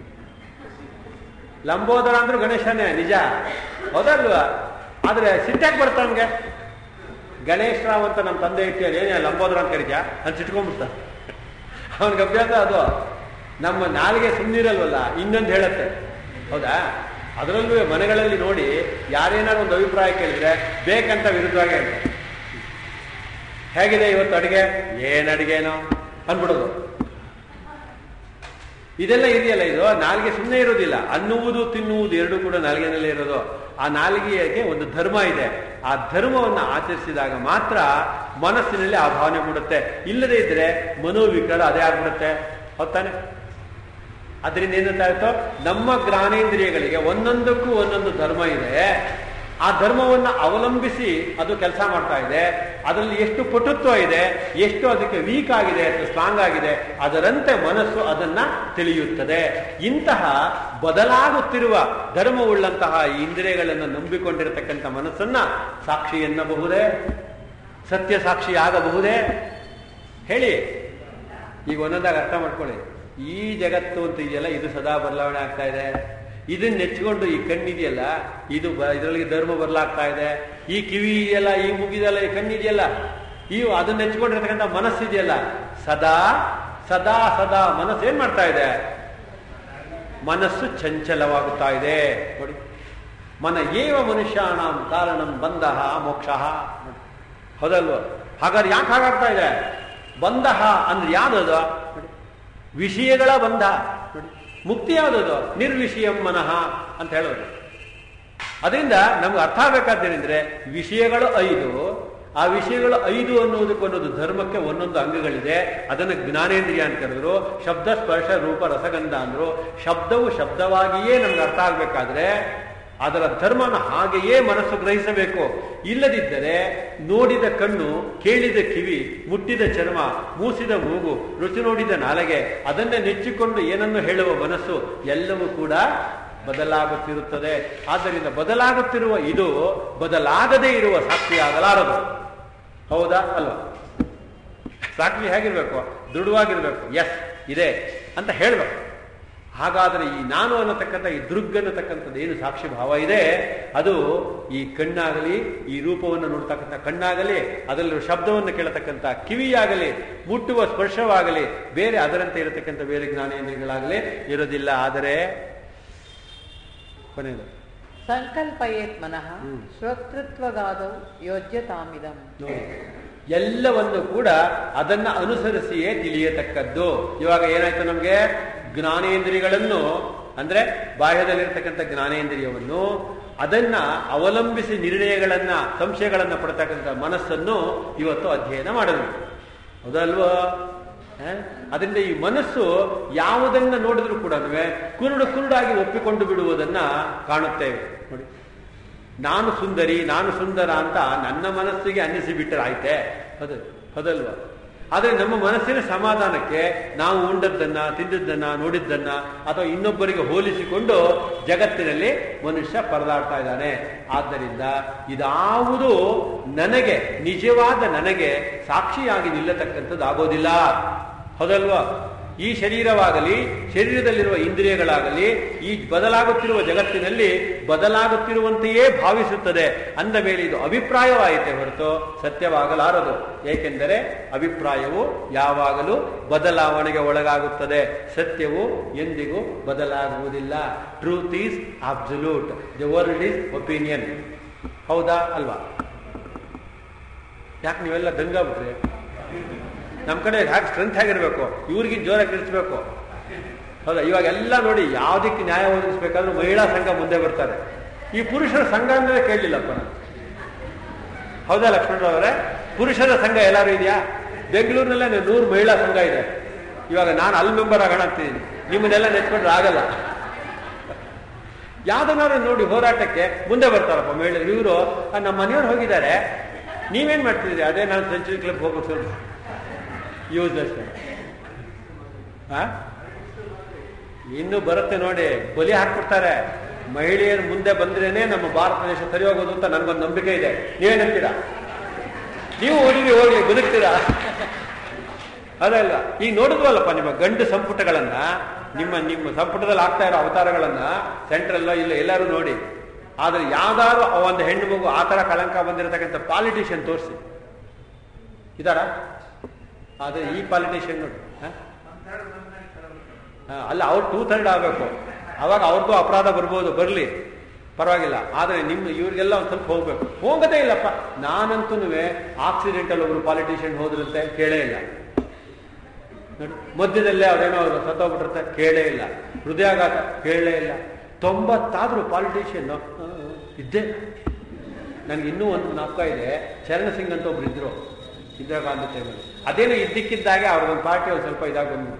ಲಂಬೋದರ ಅಂದ್ರೆ ಗಣೇಶನೇ ನಿಜ ಹೌದಲ್ವಾ ಆದ್ರೆ ಸಿಟ್ಟಾಗಿ ಬರ್ತಾ ನಮ್ಗೆ ಗಣೇಶ್ ರಾವ್ ಅಂತ ನಮ್ಮ ತಂದೆ ಇಟ್ಟು ಏನೇ ಲಂಬೋದರ ಅಂತ ಕರೀತ್ಯಾ ಅಂತ ಸಿಟ್ಕೊಂಡ್ಬಿಡ್ತ ಅವನಿಗೆ ಅಭ್ಯಾಸ ಅದು ನಮ್ಮ ನಾಲಿಗೆ ಸುಮ್ಮನಿರಲ್ವಲ್ಲ ಇನ್ನೊಂದು ಹೇಳತ್ತೆ ಹೌದಾ ಅದರಲ್ಲೂ ಮನೆಗಳಲ್ಲಿ ನೋಡಿ ಯಾರೇನಾರು ಒಂದು ಅಭಿಪ್ರಾಯ ಕೇಳಿದ್ರೆ ಬೇಕಂತ ವಿರುದ್ಧವಾಗಿ ಹೇಳ್ತಾರೆ ಹೇಗಿದೆ ಇವತ್ತು ಅಡಿಗೆ ಏನ್ ಅಡಿಗೆನೋ ಅನ್ಬಿಡೋದು ಇದೆಲ್ಲ ಇದೆಯಲ್ಲ ಇದು ನಾಲಿಗೆ ಸುಮ್ಮನೆ ಇರೋದಿಲ್ಲ ಅನ್ನುವುದು ತಿನ್ನುವುದು ಎರಡೂ ಕೂಡ ನಾಲಿಗೆನಲ್ಲೇ ಇರೋದು ಆ ನಾಲಿಗೆಗೆ ಒಂದು ಧರ್ಮ ಇದೆ ಆ ಧರ್ಮವನ್ನು ಆಚರಿಸಿದಾಗ ಮಾತ್ರ ಮನಸ್ಸಿನಲ್ಲಿ ಆ ಭಾವನೆ ಮೂಡುತ್ತೆ ಇಲ್ಲದೇ ಇದ್ರೆ ಮನೋವಿಕಾರ ಅದೇ ಆಗ್ಬಿಡುತ್ತೆ ಹೌದಾನೆ ಅದರಿಂದ ಏನಂತಾಯ್ತು ನಮ್ಮ ಜ್ಞಾನೇಂದ್ರಿಯಗಳಿಗೆ ಒಂದೊಂದಕ್ಕೂ ಒಂದೊಂದು ಧರ್ಮ ಇದೆ ಆ ಧರ್ಮವನ್ನ ಅವಲಂಬಿಸಿ ಅದು ಕೆಲಸ ಮಾಡ್ತಾ ಇದೆ ಅದರಲ್ಲಿ ಎಷ್ಟು ಪಟುತ್ವ ಇದೆ ಎಷ್ಟು ಅದಕ್ಕೆ ವೀಕ್ ಆಗಿದೆ ಅಥವಾ ಸ್ಟ್ರಾಂಗ್ ಆಗಿದೆ ಅದರಂತೆ ಮನಸ್ಸು ಅದನ್ನ ತಿಳಿಯುತ್ತದೆ ಇಂತಹ ಬದಲಾಗುತ್ತಿರುವ ಧರ್ಮವುಳ್ಳಂತಹ ಈ ಇಂದ್ರಿಯಗಳನ್ನು ನಂಬಿಕೊಂಡಿರತಕ್ಕಂಥ ಮನಸ್ಸನ್ನ ಸಾಕ್ಷಿ ಎನ್ನಬಹುದೇ ಸತ್ಯ ಸಾಕ್ಷಿ ಆಗಬಹುದೇ ಹೇಳಿ ಈಗ ಒಂದೊಂದಾಗ ಅರ್ಥ ಮಾಡ್ಕೊಳ್ಳಿ ಈ ಜಗತ್ತು ಅಂತ ಇದೆಯಲ್ಲ ಇದು ಸದಾ ಬದಲಾವಣೆ ಆಗ್ತಾ ಇದೆ ಇದನ್ನ ನೆಚ್ಕೊಂಡು ಈ ಕಣ್ಣಿದೆಯಲ್ಲ ಇದು ಬ- ಇದರೊಳಗೆ ಧರ್ಮ ಬದಲಾಗ್ತಾ ಇದೆ ಈ ಕಿವಿ ಇದೆಯಲ್ಲ ಈ ಮುಗಿದೆಯಲ್ಲ ಈ ಕಣ್ಣಿದೆಯಲ್ಲ ಈ ಅದನ್ನ ನೆಚ್ಕೊಂಡಿರ್ತಕ್ಕಂಥ ಮನಸ್ಸಿದೆಯಲ್ಲ ಸದಾ ಸದಾ ಸದಾ ಮನಸ್ಸು ಏನ್ ಮಾಡ್ತಾ ಇದೆ ಮನಸ್ಸು ಚಂಚಲವಾಗುತ್ತಾ ಇದೆ ನೋಡಿ ಮನ ಏವ ಮನುಷ್ಯಾಣಂ ಕಾರಣಂ ಬಂಧ ಮೋಕ್ಷ ಹೌದಲ್ವ ಹಾಗಾದ್ರೆ ಯಾಕೆ ಹಾಗಾಗ್ತಾ ಇದೆ ಬಂಧ ಅಂದ್ರೆ ಯಾವ್ದದು ನೋಡಿ ವಿಷಯಗಳ ಬಂಧ ನೋಡಿ ಮುಕ್ತಿ ಯಾವ್ದದು ನಿರ್ವಿಷಯಂ ಮನಃ ಅಂತ ಹೇಳೋದು ಅದರಿಂದ ನಮ್ಗೆ ಅರ್ಥ ಆಗಬೇಕಾದ್ದೇನೆಂದ್ರೆ ವಿಷಯಗಳು ಐದು ಆ ವಿಷಯಗಳು ಐದು ಅನ್ನುವುದಕ್ಕೊಂದೊಂದು ಧರ್ಮಕ್ಕೆ ಒಂದೊಂದು ಅಂಗಗಳಿದೆ ಅದನ್ನು ಜ್ಞಾನೇಂದ್ರಿಯ ಅಂತ ಕರೆದ್ರು ಶಬ್ದ ಸ್ಪರ್ಶ ರೂಪ ರಸಗಂಧ ಅಂದ್ರು ಶಬ್ದವು ಶಬ್ದವಾಗಿಯೇ ನಮ್ಗೆ ಅರ್ಥ ಆಗ್ಬೇಕಾದ್ರೆ ಅದರ ಧರ್ಮನ ಹಾಗೆಯೇ ಮನಸ್ಸು ಗ್ರಹಿಸಬೇಕು ಇಲ್ಲದಿದ್ದರೆ ನೋಡಿದ ಕಣ್ಣು ಕೇಳಿದ ಕಿವಿ ಮುಟ್ಟಿದ ಚರ್ಮ ಮೂಸಿದ ಮೂಗು ರುಚಿ ನೋಡಿದ ನಾಲಗೆ ಅದನ್ನೇ ನೆಚ್ಚಿಕೊಂಡು ಏನನ್ನು ಹೇಳುವ ಮನಸ್ಸು ಎಲ್ಲವೂ ಕೂಡ ಬದಲಾಗುತ್ತಿರುತ್ತದೆ ಆದ್ದರಿಂದ ಬದಲಾಗುತ್ತಿರುವ ಇದು ಬದಲಾಗದೇ ಇರುವ ಸಾಕ್ಷಿಯಾಗಲಾರದು ಹೌದಾ ಅಲ್ವಾ ಸಾಕ್ಷಿ ಹೇಗಿರ್ಬೇಕು ದೃಢವಾಗಿರ್ಬೇಕು ಎಸ್ ಇದೆ ಅಂತ ಹೇಳ್ಬೇಕು ಹಾಗಾದ್ರೆ ಈ ನಾನು ಅನ್ನತಕ್ಕಂಥ ಈ ದೃಗ್ ಅನ್ನತಕ್ಕಂಥದ್ದು ಏನು ಸಾಕ್ಷಿ ಭಾವ ಇದೆ ಅದು ಈ ಕಣ್ಣಾಗಲಿ ಈ ರೂಪವನ್ನು ನೋಡ್ತಕ್ಕಂಥ ಕಣ್ಣಾಗಲಿ ಅದರಲ್ಲಿ ಶಬ್ದವನ್ನು ಕೇಳತಕ್ಕಂಥ ಕಿವಿಯಾಗಲಿ ಮುಟ್ಟುವ ಸ್ಪರ್ಶವಾಗಲಿ ಬೇರೆ ಅದರಂತೆ ಇರತಕ್ಕಂಥ ಬೇರೆ ಜ್ಞಾನೇಂದ್ರಿಯಗಳಾಗಲಿ ಇರೋದಿಲ್ಲ ಆದರೆ ಕೊನೆಯದು
ಸಂಕಲ್ಪಯೇತ್ ಮನಃ
ಹ್ಮ್.
ಶ್ರೋತೃತ್ವಗಾದೌ ಯೋಜ್ಯತಾಮಿದಂ
ನೋಡಿ ಎಲ್ಲವನ್ನು ಕೂಡ ಅದನ್ನ ಅನುಸರಿಸಿಯೇ ತಿಳಿಯತಕ್ಕದ್ದು ಇವಾಗ ಏನಾಯ್ತು ನಮ್ಗೆ ಜ್ಞಾನೇಂದ್ರಿಯಗಳನ್ನು ಅಂದ್ರೆ ಬಾಹ್ಯದಲ್ಲಿರ್ತಕ್ಕಂಥ ಜ್ಞಾನೇಂದ್ರಿಯವನ್ನು ಅದನ್ನ ಅವಲಂಬಿಸಿ ನಿರ್ಣಯಗಳನ್ನ ಸಂಶಯಗಳನ್ನ ಪಡ್ತಕ್ಕಂಥ ಮನಸ್ಸನ್ನು ಇವತ್ತು ಅಧ್ಯಯನ ಮಾಡಬೇಕು ಹೌದಲ್ವಾ ಹ? ಅದರಿಂದ ಈ ಮನಸ್ಸು ಯಾವುದನ್ನ ನೋಡಿದ್ರು ಕೂಡ ಕುರುಡು ಕುರುಡಾಗಿ ಒಪ್ಪಿಕೊಂಡು ಬಿಡುವುದನ್ನ ಕಾಣುತ್ತೇವೆ ನೋಡಿ ನಾನು ಸುಂದರಿ ನಾನು ಸುಂದರ ಅಂತ ನನ್ನ ಮನಸ್ಸಿಗೆ ಅನ್ನಿಸಿ ಬಿಟ್ಟರೆ ಆಯ್ತೆ ಹೌದು ಹೌದಲ್ವಾ ಆದರೆ ನಮ್ಮ ಮನಸ್ಸಿನ ಸಮಾಧಾನಕ್ಕೆ ನಾವು ಉಂಡದ್ದನ್ನ ತಿಂದದ್ದನ್ನ ನೋಡಿದ್ದನ್ನ ಅಥವಾ ಇನ್ನೊಬ್ಬರಿಗೆ ಹೋಲಿಸಿಕೊಂಡು ಜಗತ್ತಿನಲ್ಲಿ ಮನುಷ್ಯ ಪರದಾಡ್ತಾ ಇದ್ದಾನೆ ಆದ್ದರಿಂದ ಇದಾವುದು ನನಗೆ ನಿಜವಾದ ನನಗೆ ಸಾಕ್ಷಿಯಾಗಿ ನಿಲ್ಲತಕ್ಕಂಥದ್ದು ಆಗೋದಿಲ್ಲ ಹೌದಲ್ವಾ ಈ ಶರೀರವಾಗಲಿ ಶರೀರದಲ್ಲಿರುವ ಇಂದ್ರಿಯಗಳಾಗಲಿ ಈ ಬದಲಾಗುತ್ತಿರುವ ಜಗತ್ತಿನಲ್ಲಿ ಬದಲಾಗುತ್ತಿರುವಂತೆಯೇ ಭಾವಿಸುತ್ತದೆ ಅಂದ ಮೇಲೆ ಇದು ಅಭಿಪ್ರಾಯವಾಯಿತೆ ಹೊರತು ಸತ್ಯವಾಗಲಾರದು ಏಕೆಂದರೆ ಅಭಿಪ್ರಾಯವು ಯಾವಾಗಲೂ ಬದಲಾವಣೆಗೆ ಒಳಗಾಗುತ್ತದೆ ಸತ್ಯವು ಎಂದಿಗೂ ಬದಲಾಗುವುದಿಲ್ಲ truth is absolute the world is opinion ಹೌದಾ ಅಲ್ವಾ ಯಾಕೆ ನೀವೆಲ್ಲ ದಂಗಾಗ್ಬಿಟ್ರಿ ನಮ್ಮ ಕಡೆ ಹಾಗೆ ಸ್ಟ್ರೆಂತ್ ಆಗಿರ್ಬೇಕು ಇವ್ರಿಗಿಂತ ಜೋರಾಗಿ ಇರಿಸ್ಬೇಕು ಹೌದಾ ಇವಾಗ ಎಲ್ಲ ನೋಡಿ ಯಾವುದಕ್ಕೆ ನ್ಯಾಯ ಒದಗಿಸ್ಬೇಕಾದ್ರೂ ಮಹಿಳಾ ಸಂಘ ಮುಂದೆ ಬರ್ತಾರೆ ಈ ಪುರುಷರ ಸಂಘ ಅಂದ್ರೆ ಕೇಳಲಿಲ್ಲಪ್ಪ ನಾನು ಹೌದಾ ಲಕ್ಷ್ಮಣರಾವ್ ಪುರುಷರ ಸಂಘ ಎಲ್ಲರೂ ಇದೆಯಾ ಬೆಂಗಳೂರಿನಲ್ಲೇ ನೂರು ಮಹಿಳಾ ಸಂಘ ಇದೆ ಇವಾಗ ನಾನು ಅಲ್ಲಿ ಮೆಂಬರ್ ಆಗೋಣ ಅಂತಿದ್ದೀನಿ ನಿಮ್ಮನ್ನೆಲ್ಲ ನೆಚ್ಕೊಂಡ್ರೆ ಆಗಲ್ಲ ಯಾವ್ದನ್ನಾರು ನೋಡಿ ಹೋರಾಟಕ್ಕೆ ಮುಂದೆ ಬರ್ತಾರಪ್ಪ ಮಹಿಳೆಯರು ಇವರು ನಮ್ಮ ಮನೆಯವ್ರು ಹೋಗಿದ್ದಾರೆ ನೀವೇನ್ ಮಾಡ್ತಿದ್ದೀರಿ ಅದೇ ನಾನು ಸೆಂಚುರಿ ಕ್ಲಬ್ ಹೋಗ್ಬೇಕು ಸ್ವಲ್ಪ ಯೂಸ್ಲೆಸ್ ಆ ಇನ್ನು ಬರುತ್ತೆ ನೋಡಿ ಬಲಿ ಹಾಕ್ಬಿಡ್ತಾರೆ ಮಹಿಳೆಯರು ಮುಂದೆ ಬಂದ್ರೇನೆ ನಮ್ಮ ಭಾರತ ದೇಶ ಸರಿ ಹೋಗೋದು ಅಂತ ನನ್ಗೊಂದು ನಂಬಿಕೆ ಇದೆ ನೀವೇನಂತೀರಾ ನೀವು ಹೋಗಿ ಹೋಗಿ ಬದುಕ್ತೀರಾ ಅದಲ್ಲ ಈಗ ನೋಡಿದ್ವಲ್ಲಪ್ಪ ನಿಮ್ಮ ಗಂಡು ಸಂಪುಟಗಳನ್ನ ನಿಮ್ಮ ನಿಮ್ಮ ಸಂಪುಟದಲ್ಲಿ ಆಗ್ತಾ ಇರೋ ಅವತಾರಗಳನ್ನ ಸೆಂಟ್ರಲ್ಲೋ ಇಲ್ಲ ಎಲ್ಲರೂ ನೋಡಿ ಆದ್ರೆ ಯಾವ್ದಾದ್ರು ಆ ಒಂದು ಹೆಣ್ಣು ಮಗು ಆ ತರ ಕಳಂಕ ಬಂದಿರತಕ್ಕಂಥ ಪಾಲಿಟಿಷಿಯನ್ ತೋರಿಸಿ ಇದಾರ ಆದ್ರೆ ಈ ಪಾಲಿಟಿಷಿಯನ್ ನೋಡಿ ಹ? ಹ, ಅಲ್ಲ ಅವ್ರು ಟೂ ಥರ್ಡ್ ಆಗಬೇಕು ಅವಾಗ ಅವ್ರಿಗೂ ಅಪರಾಧ ಬರ್ಬೋದು ಬರಲಿ ಪರವಾಗಿಲ್ಲ ಆದರೆ ನಿಮ್ಮ ಇವ್ರಿಗೆಲ್ಲ ಒಂದು ಸ್ವಲ್ಪ ಹೋಗ್ಬೇಕು ಹೋಗದೇ ಇಲ್ಲಪ್ಪ ನಾನಂತೂ ಆಕ್ಸಿಡೆಂಟಲ್ ಒಬ್ರು ಪಾಲಿಟಿಷಿಯನ್ ಹೋದ್ರಂತೆ ಕೇಳೇ ಇಲ್ಲ ನೋಡಿ ಮಧ್ಯದಲ್ಲೇ ಅವ್ರೇನೋ ಅವ್ರು ಸತ್ತೋಗ್ಬಿಟ್ಟಿರ್ತಾರೆ ಕೇಳೇ ಇಲ್ಲ ಹೃದಯಾಘಾತ ಕೇಳೇ ಇಲ್ಲ ತೊಂಬತ್ತಾದ್ರೂ ಪಾಲಿಟಿಷಿಯನ್ ಇದ್ದೆ ನನಗೆ ಇನ್ನೂ ಒಂದು ನಾಪಕ ಇದೆ ಚರಣ್ ಸಿಂಗ್ ಅಂತ ಒಬ್ರು ಇದ್ರು ಇಂದಿರಾ ಗಾಂಧಿ ಟೈಮಲ್ಲಿ ಅದೇನೋ ಇದ್ದಕ್ಕಿದ್ದಾಗೆ ಅವ್ರಿಗೊಂದು ಪಾರ್ಟಿ ಒಂದು ಸ್ವಲ್ಪ ಇದಾಗಿ ಬಂದ್ಬಿಡ್ತು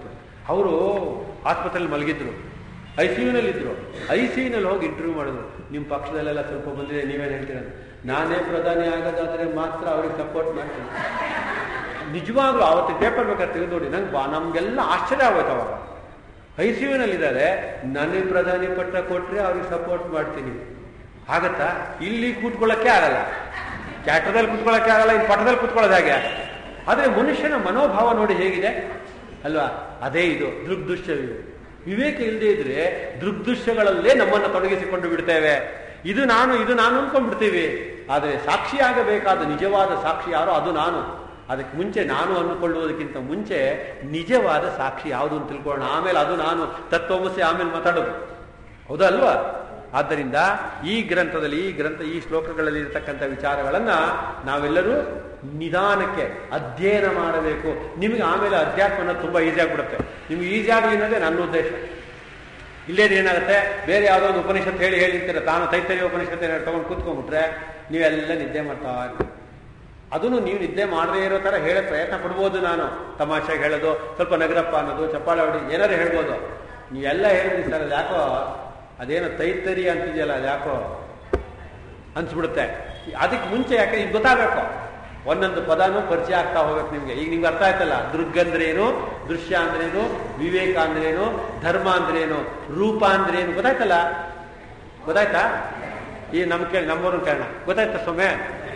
ಅವರು ಆಸ್ಪತ್ರೆಯಲ್ಲಿ ಮಲಗಿದ್ರು ಐ ಸಿ ಯುನಲ್ಲಿದ್ದರು ಐ ಸಿ ಯುನಲ್ಲಿ ಹೋಗಿ ಇಂಟರ್ವ್ಯೂ ಮಾಡಿದ್ರು ನಿಮ್ಮ ಪಕ್ಷದಲ್ಲೆಲ್ಲ ಸ್ವಲ್ಪ ಬಂದಿದೆ ನೀವೇನು ಹೇಳ್ತೀರ ಅಂತ. ನಾನೇ ಪ್ರಧಾನಿ ಆಗೋದಾದ್ರೆ ಮಾತ್ರ ಅವ್ರಿಗೆ ಸಪೋರ್ಟ್ ಮಾಡ್ತೀನಿ ನಿಜವಾಗ್ಲೂ ಅವತ್ತು ಪೇಪರ್ ಬೇಕಾದ್ರೆ ತೆಗೆದು ನೋಡಿ ನಂಗೆ ಬಾ ನಮಗೆಲ್ಲ ಆಶ್ಚರ್ಯ ಆಗೋಯ್ತು ಅವಾಗ ಐ ಸಿ ಯುನಲ್ಲಿದ್ದಾರೆ ನನಗೆ ಪ್ರಧಾನಿ ಪಟ್ಟ ಕೊಟ್ಟರೆ ಅವ್ರಿಗೆ ಸಪೋರ್ಟ್ ಮಾಡ್ತೀನಿ ಆಗತ್ತಾ ಇಲ್ಲಿ ಕೂತ್ಕೊಳ್ಳೋಕ್ಕೆ ಆಗಲ್ಲ ಕ್ಯಾಟ್ರದಲ್ಲಿ ಕೂತ್ಕೊಳ್ಳೋಕ್ಕೆ ಆಗಲ್ಲ ಇಲ್ಲಿ ಪಟ್ಟದಲ್ಲಿ ಕೂತ್ಕೊಳ್ಳೋದು ಹಾಗೆ ಆದರೆ ಮನುಷ್ಯನ ಮನೋಭಾವ ನೋಡಿ ಹೇಗಿದೆ ಅಲ್ವಾ ಅದೇ ಇದು ದೃಗ್ದೃಶ್ಯ ವಿವೇಕ ಇಲ್ಲದೆ ಇದ್ರೆ ದೃಗ್ದೃಶ್ಯಗಳಲ್ಲೇ ನಮ್ಮನ್ನು ತೊಡಗಿಸಿಕೊಂಡು ಬಿಡ್ತೇವೆ ಇದು ನಾನು ಇದು ನಾನು ಅನ್ಕೊಂಡ್ಬಿಡ್ತೀವಿ ಆದರೆ ಸಾಕ್ಷಿಯಾಗಬೇಕಾದ ನಿಜವಾದ ಸಾಕ್ಷಿ ಯಾರೋ ಅದು ನಾನು ಅದಕ್ಕೆ ಮುಂಚೆ ನಾನು ಅಂದುಕೊಳ್ಳುವುದಕ್ಕಿಂತ ಮುಂಚೆ ನಿಜವಾದ ಸಾಕ್ಷಿ ಯಾವುದು ಅಂತ ತಿಳ್ಕೊಳ್ಳೋಣ ಆಮೇಲೆ ಅದು ನಾನು ತತ್ವಮಸಿ ಆಮೇಲೆ ಮಾತಾಡೋದು ಹೌದಲ್ವಾ ಆದ್ದರಿಂದ ಈ ಗ್ರಂಥದಲ್ಲಿ ಈ ಗ್ರಂಥ ಈ ಶ್ಲೋಕಗಳಲ್ಲಿ ಇರತಕ್ಕಂಥ ವಿಚಾರಗಳನ್ನ ನಾವೆಲ್ಲರೂ ನಿಧಾನಕ್ಕೆ ಅಧ್ಯಯನ ಮಾಡಬೇಕು ನಿಮಗೆ ಆಮೇಲೆ ಅಧ್ಯಾತ್ಮ ಅನ್ನೋದು ತುಂಬಾ ಈಸಿ ಆಗ್ಬಿಡುತ್ತೆ ನಿಮ್ಗೆ ಈಸಿ ಆಗಲಿ ಅನ್ನೋದೇ ನನ್ನ ಉದ್ದೇಶ ಇಲ್ಲೇದು ಏನಾಗುತ್ತೆ ಬೇರೆ ಯಾವುದೋ ಒಂದು ಉಪನಿಷತ್ ಹೇಳಿ ಹೇಳಿರ್ತೀರ ತಾನು ತೈತರಿಯ ಉಪನಿಷತ್ ಏನಾದ್ರು ತಗೊಂಡು ಕೂತ್ಕೊಂಡ್ಬಿಟ್ರೆ ನೀವೆಲ್ಲ ನಿದ್ದೆ ಮಾಡ್ತಾ ಇರ್ತೀರಿ ಅದನ್ನು ನೀವು ನಿದ್ದೆ ಮಾಡದೇ ಇರೋ ತರ ಹೇಳೋ ಪ್ರಯತ್ನ ಪಡ್ಬೋದು ನಾನು ತಮಾಷೆಗೆ ಹೇಳೋದು ಸ್ವಲ್ಪ ನಗರಪ್ಪ ಅನ್ನೋದು ಚಪ್ಪಾಳೆ ಹೊಡಿ ಏನಾದ್ರು ಹೇಳ್ಬೋದು ನೀವೆಲ್ಲ ಹೇಳಿದ್ರಿ ಸರ್ ಅದು ಯಾಕೋ ಅದೇನೋ ತೈತರಿ ಅಂತಿದೆಯಲ್ಲ ಅದು ಯಾಕೋ ಅನ್ಸ್ಬಿಡುತ್ತೆ ಅದಕ್ಕೆ ಮುಂಚೆ ಯಾಕೆ ಈಗ ಗೊತ್ತಾಗಬೇಕು ಒಂದೊಂದು ಪದನೂ ಪರಿಚಯ ಆಗ್ತಾ ಹೋಗ್ಬೇಕು ನಿಮ್ಗೆ ಈಗ ನಿಮ್ಗೆ ಅರ್ಥ ಆಯ್ತಲ್ಲ ದೃಗ್ ಅಂದ್ರೇನು ದೃಶ್ಯ ಅಂದ್ರೇನು ವಿವೇಕ ಅಂದ್ರೇನು ಧರ್ಮ ಅಂದ್ರೇನು ರೂಪ ಅಂದ್ರೇನು ಗೊತ್ತಾಯ್ತಲ್ಲ ಗೊತ್ತಾಯ್ತಾ ಈ ನಮ್ ಕೇಳಿ ನಮ್ಮವ್ರನ್ನ ಕೇಳೋಣ ಗೊತ್ತಾಯ್ತಾ ಸೊಮ್ಮೆ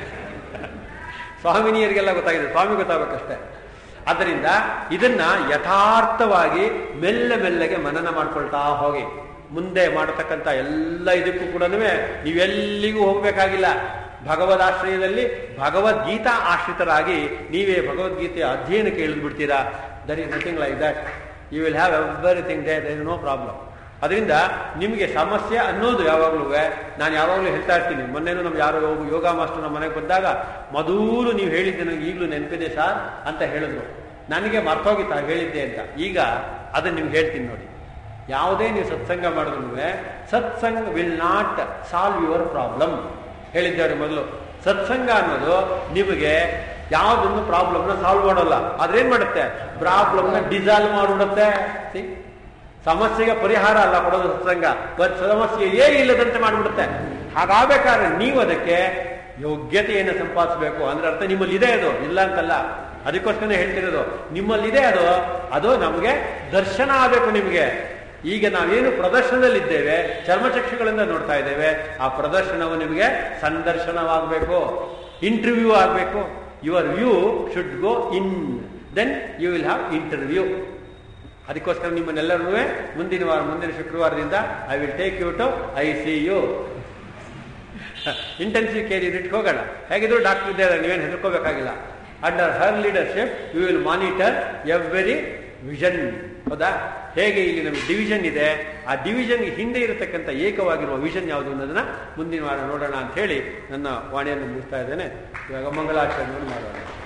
ಸ್ವಾಮಿನಿಯರಿಗೆಲ್ಲ ಗೊತ್ತಾಗಿದೆ ಸ್ವಾಮಿ ಗೊತ್ತಾಗಬೇಕಷ್ಟೇ ಆದ್ದರಿಂದ ಇದನ್ನ ಯಥಾರ್ಥವಾಗಿ ಮೆಲ್ಲ ಮೆಲ್ಲಗೆ ಮನನ ಮಾಡ್ಕೊಳ್ತಾ ಹೋಗಿ ಮುಂದೆ ಮಾಡತಕ್ಕಂಥ ಎಲ್ಲ ಇದಕ್ಕೂ ಕೂಡ ನೀವೆಲ್ಲಿಗೂ ಹೋಗ್ಬೇಕಾಗಿಲ್ಲ ಭಗವದಾಶ್ರಯದಲ್ಲಿ ಭಗವದ್ಗೀತಾ ಆಶ್ರಿತರಾಗಿ ನೀವೇ ಭಗವದ್ಗೀತೆಯ ಅಧ್ಯಯನಕ್ಕೆ ಇಳಿದು ಬಿಡ್ತೀರಾ there is nothing like that you will have everything they there is no problem ಅದರಿಂದ ನಿಮಗೆ ಸಮಸ್ಯೆ ಅನ್ನೋದು ಯಾವಾಗಲೂ ನಾನು ಯಾವಾಗಲೂ ಹೇಳ್ತಾ ಇರ್ತೀನಿ ಮೊನ್ನೆನೂ ನಮ್ಮ ಯಾರೋ ಯೋಗ ಯೋಗ ಮಾಸ್ಟರ್ ನಮ್ಮ ಮನೆಗೆ ಬಂದಾಗ ಮೊದಲು ನೀವು ಹೇಳಿದ್ದೆ ನನಗೆ ಈಗಲೂ ನೆನಪಿದೆ ಸರ್ ಅಂತ ಹೇಳಿದ್ರು ನನಗೆ ಮರ್ತೋಗಿತ್ತ ಹೇಳಿದ್ದೆ ಅಂತ ಈಗ ಅದನ್ನ ನಿಮ್ಗೆ ಹೇಳ್ತೀನಿ ನೋಡಿ ಯಾವುದೇ ನೀವು ಸತ್ಸಂಗ ಮಾಡಿದ್ರು ಸತ್ಸಂಗ will not solve your problem ಹೇಳಿದ್ದೇವೆ ಮೊದಲು ಸತ್ಸಂಗ ಅನ್ನೋದು ನಿಮಗೆ ಯಾವುದೊಂದು ಪ್ರಾಬ್ಲಮ್ನ ಸಾಲ್ವ್ ಮಾಡೋಲ್ಲ ಅದ್ರೇನ್ ಮಾಡುತ್ತೆ ಪ್ರಾಬ್ಲಮ್ನ ಡಿಸಾಲ್ವ್ ಮಾಡಿಬಿಡುತ್ತೆ See? ಸಮಸ್ಯೆಗೆ ಪರಿಹಾರ ಅಲ್ಲ ಕೊಡೋದು ಸತ್ಸಂಗ ಬಟ್ ಸಮಸ್ಯೆಯೇ ಇಲ್ಲದಂತೆ ಮಾಡಿಬಿಡುತ್ತೆ ಹಾಗಾಗಬೇಕಾದ್ರೆ ನೀವು ಅದಕ್ಕೆ ಯೋಗ್ಯತೆಯನ್ನು ಸಂಪಾದಿಸಬೇಕು ಅಂದ್ರೆ ಅರ್ಥ ನಿಮ್ಮಲ್ಲಿ ಇದೆ ಅದು ಇಲ್ಲ ಅಂತಲ್ಲ ಅದಕ್ಕೋಸ್ಕರ ಹೇಳ್ತಿರೋದು ನಿಮ್ಮಲ್ಲಿದೆ ಅದು ಅದು ನಮಗೆ ದರ್ಶನ ಆಗಬೇಕು ನಿಮಗೆ ಈಗ ನಾವೇನು ಪ್ರದರ್ಶನದಲ್ಲಿದ್ದೇವೆ ಚರ್ಮಚಕ್ಷುಗಳಿಂದ ನೋಡ್ತಾ ಇದ್ದೇವೆ ಆ ಪ್ರದರ್ಶನವು ನಿಮಗೆ ಸಂದರ್ಶನವಾಗಬೇಕು ಇಂಟರ್ವ್ಯೂ ಆಗಬೇಕು your view should go in then you will have interview ಅದಕ್ಕೋಸ್ಕರ ನಿಮ್ಮನ್ನೆಲ್ಲರೂ ಮುಂದಿನ ವಾರ ಮುಂದಿನ ಶುಕ್ರವಾರದಿಂದ I will take you to I C U intensive care ಯೂನಿಟ್ಗೆ ಹೋಗೋಣ ಹೇಗಿದ್ರು ಡಾಕ್ಟರ್ ಇದ್ದಾರೆ ನೀವೇನು ಹೆದರ್ಕೋಬೇಕಾಗಿಲ್ಲ under her leadership you will monitor every vision ಹೌದಾ ಹೇಗೆ ಇಲ್ಲಿ ನಮಗೆ ಡಿವಿಷನ್ ಇದೆ ಆ ಡಿವಿಷನ್ಗೆ ಹಿಂದೆ ಇರತಕ್ಕಂಥ ಏಕವಾಗಿರುವ ವಿಷನ್ ಯಾವುದು ಅನ್ನೋದನ್ನ ಮುಂದಿನ ವಾರ ನೋಡೋಣ ಅಂತ ಹೇಳಿ ನನ್ನ ವಾಣಿಯನ್ನು ಮುಗಿಸ್ತಾ ಇದ್ದೇನೆ ಇವಾಗ ಮಂಗಳಾಚರಣೆಯನ್ನು ಮಾಡೋಣ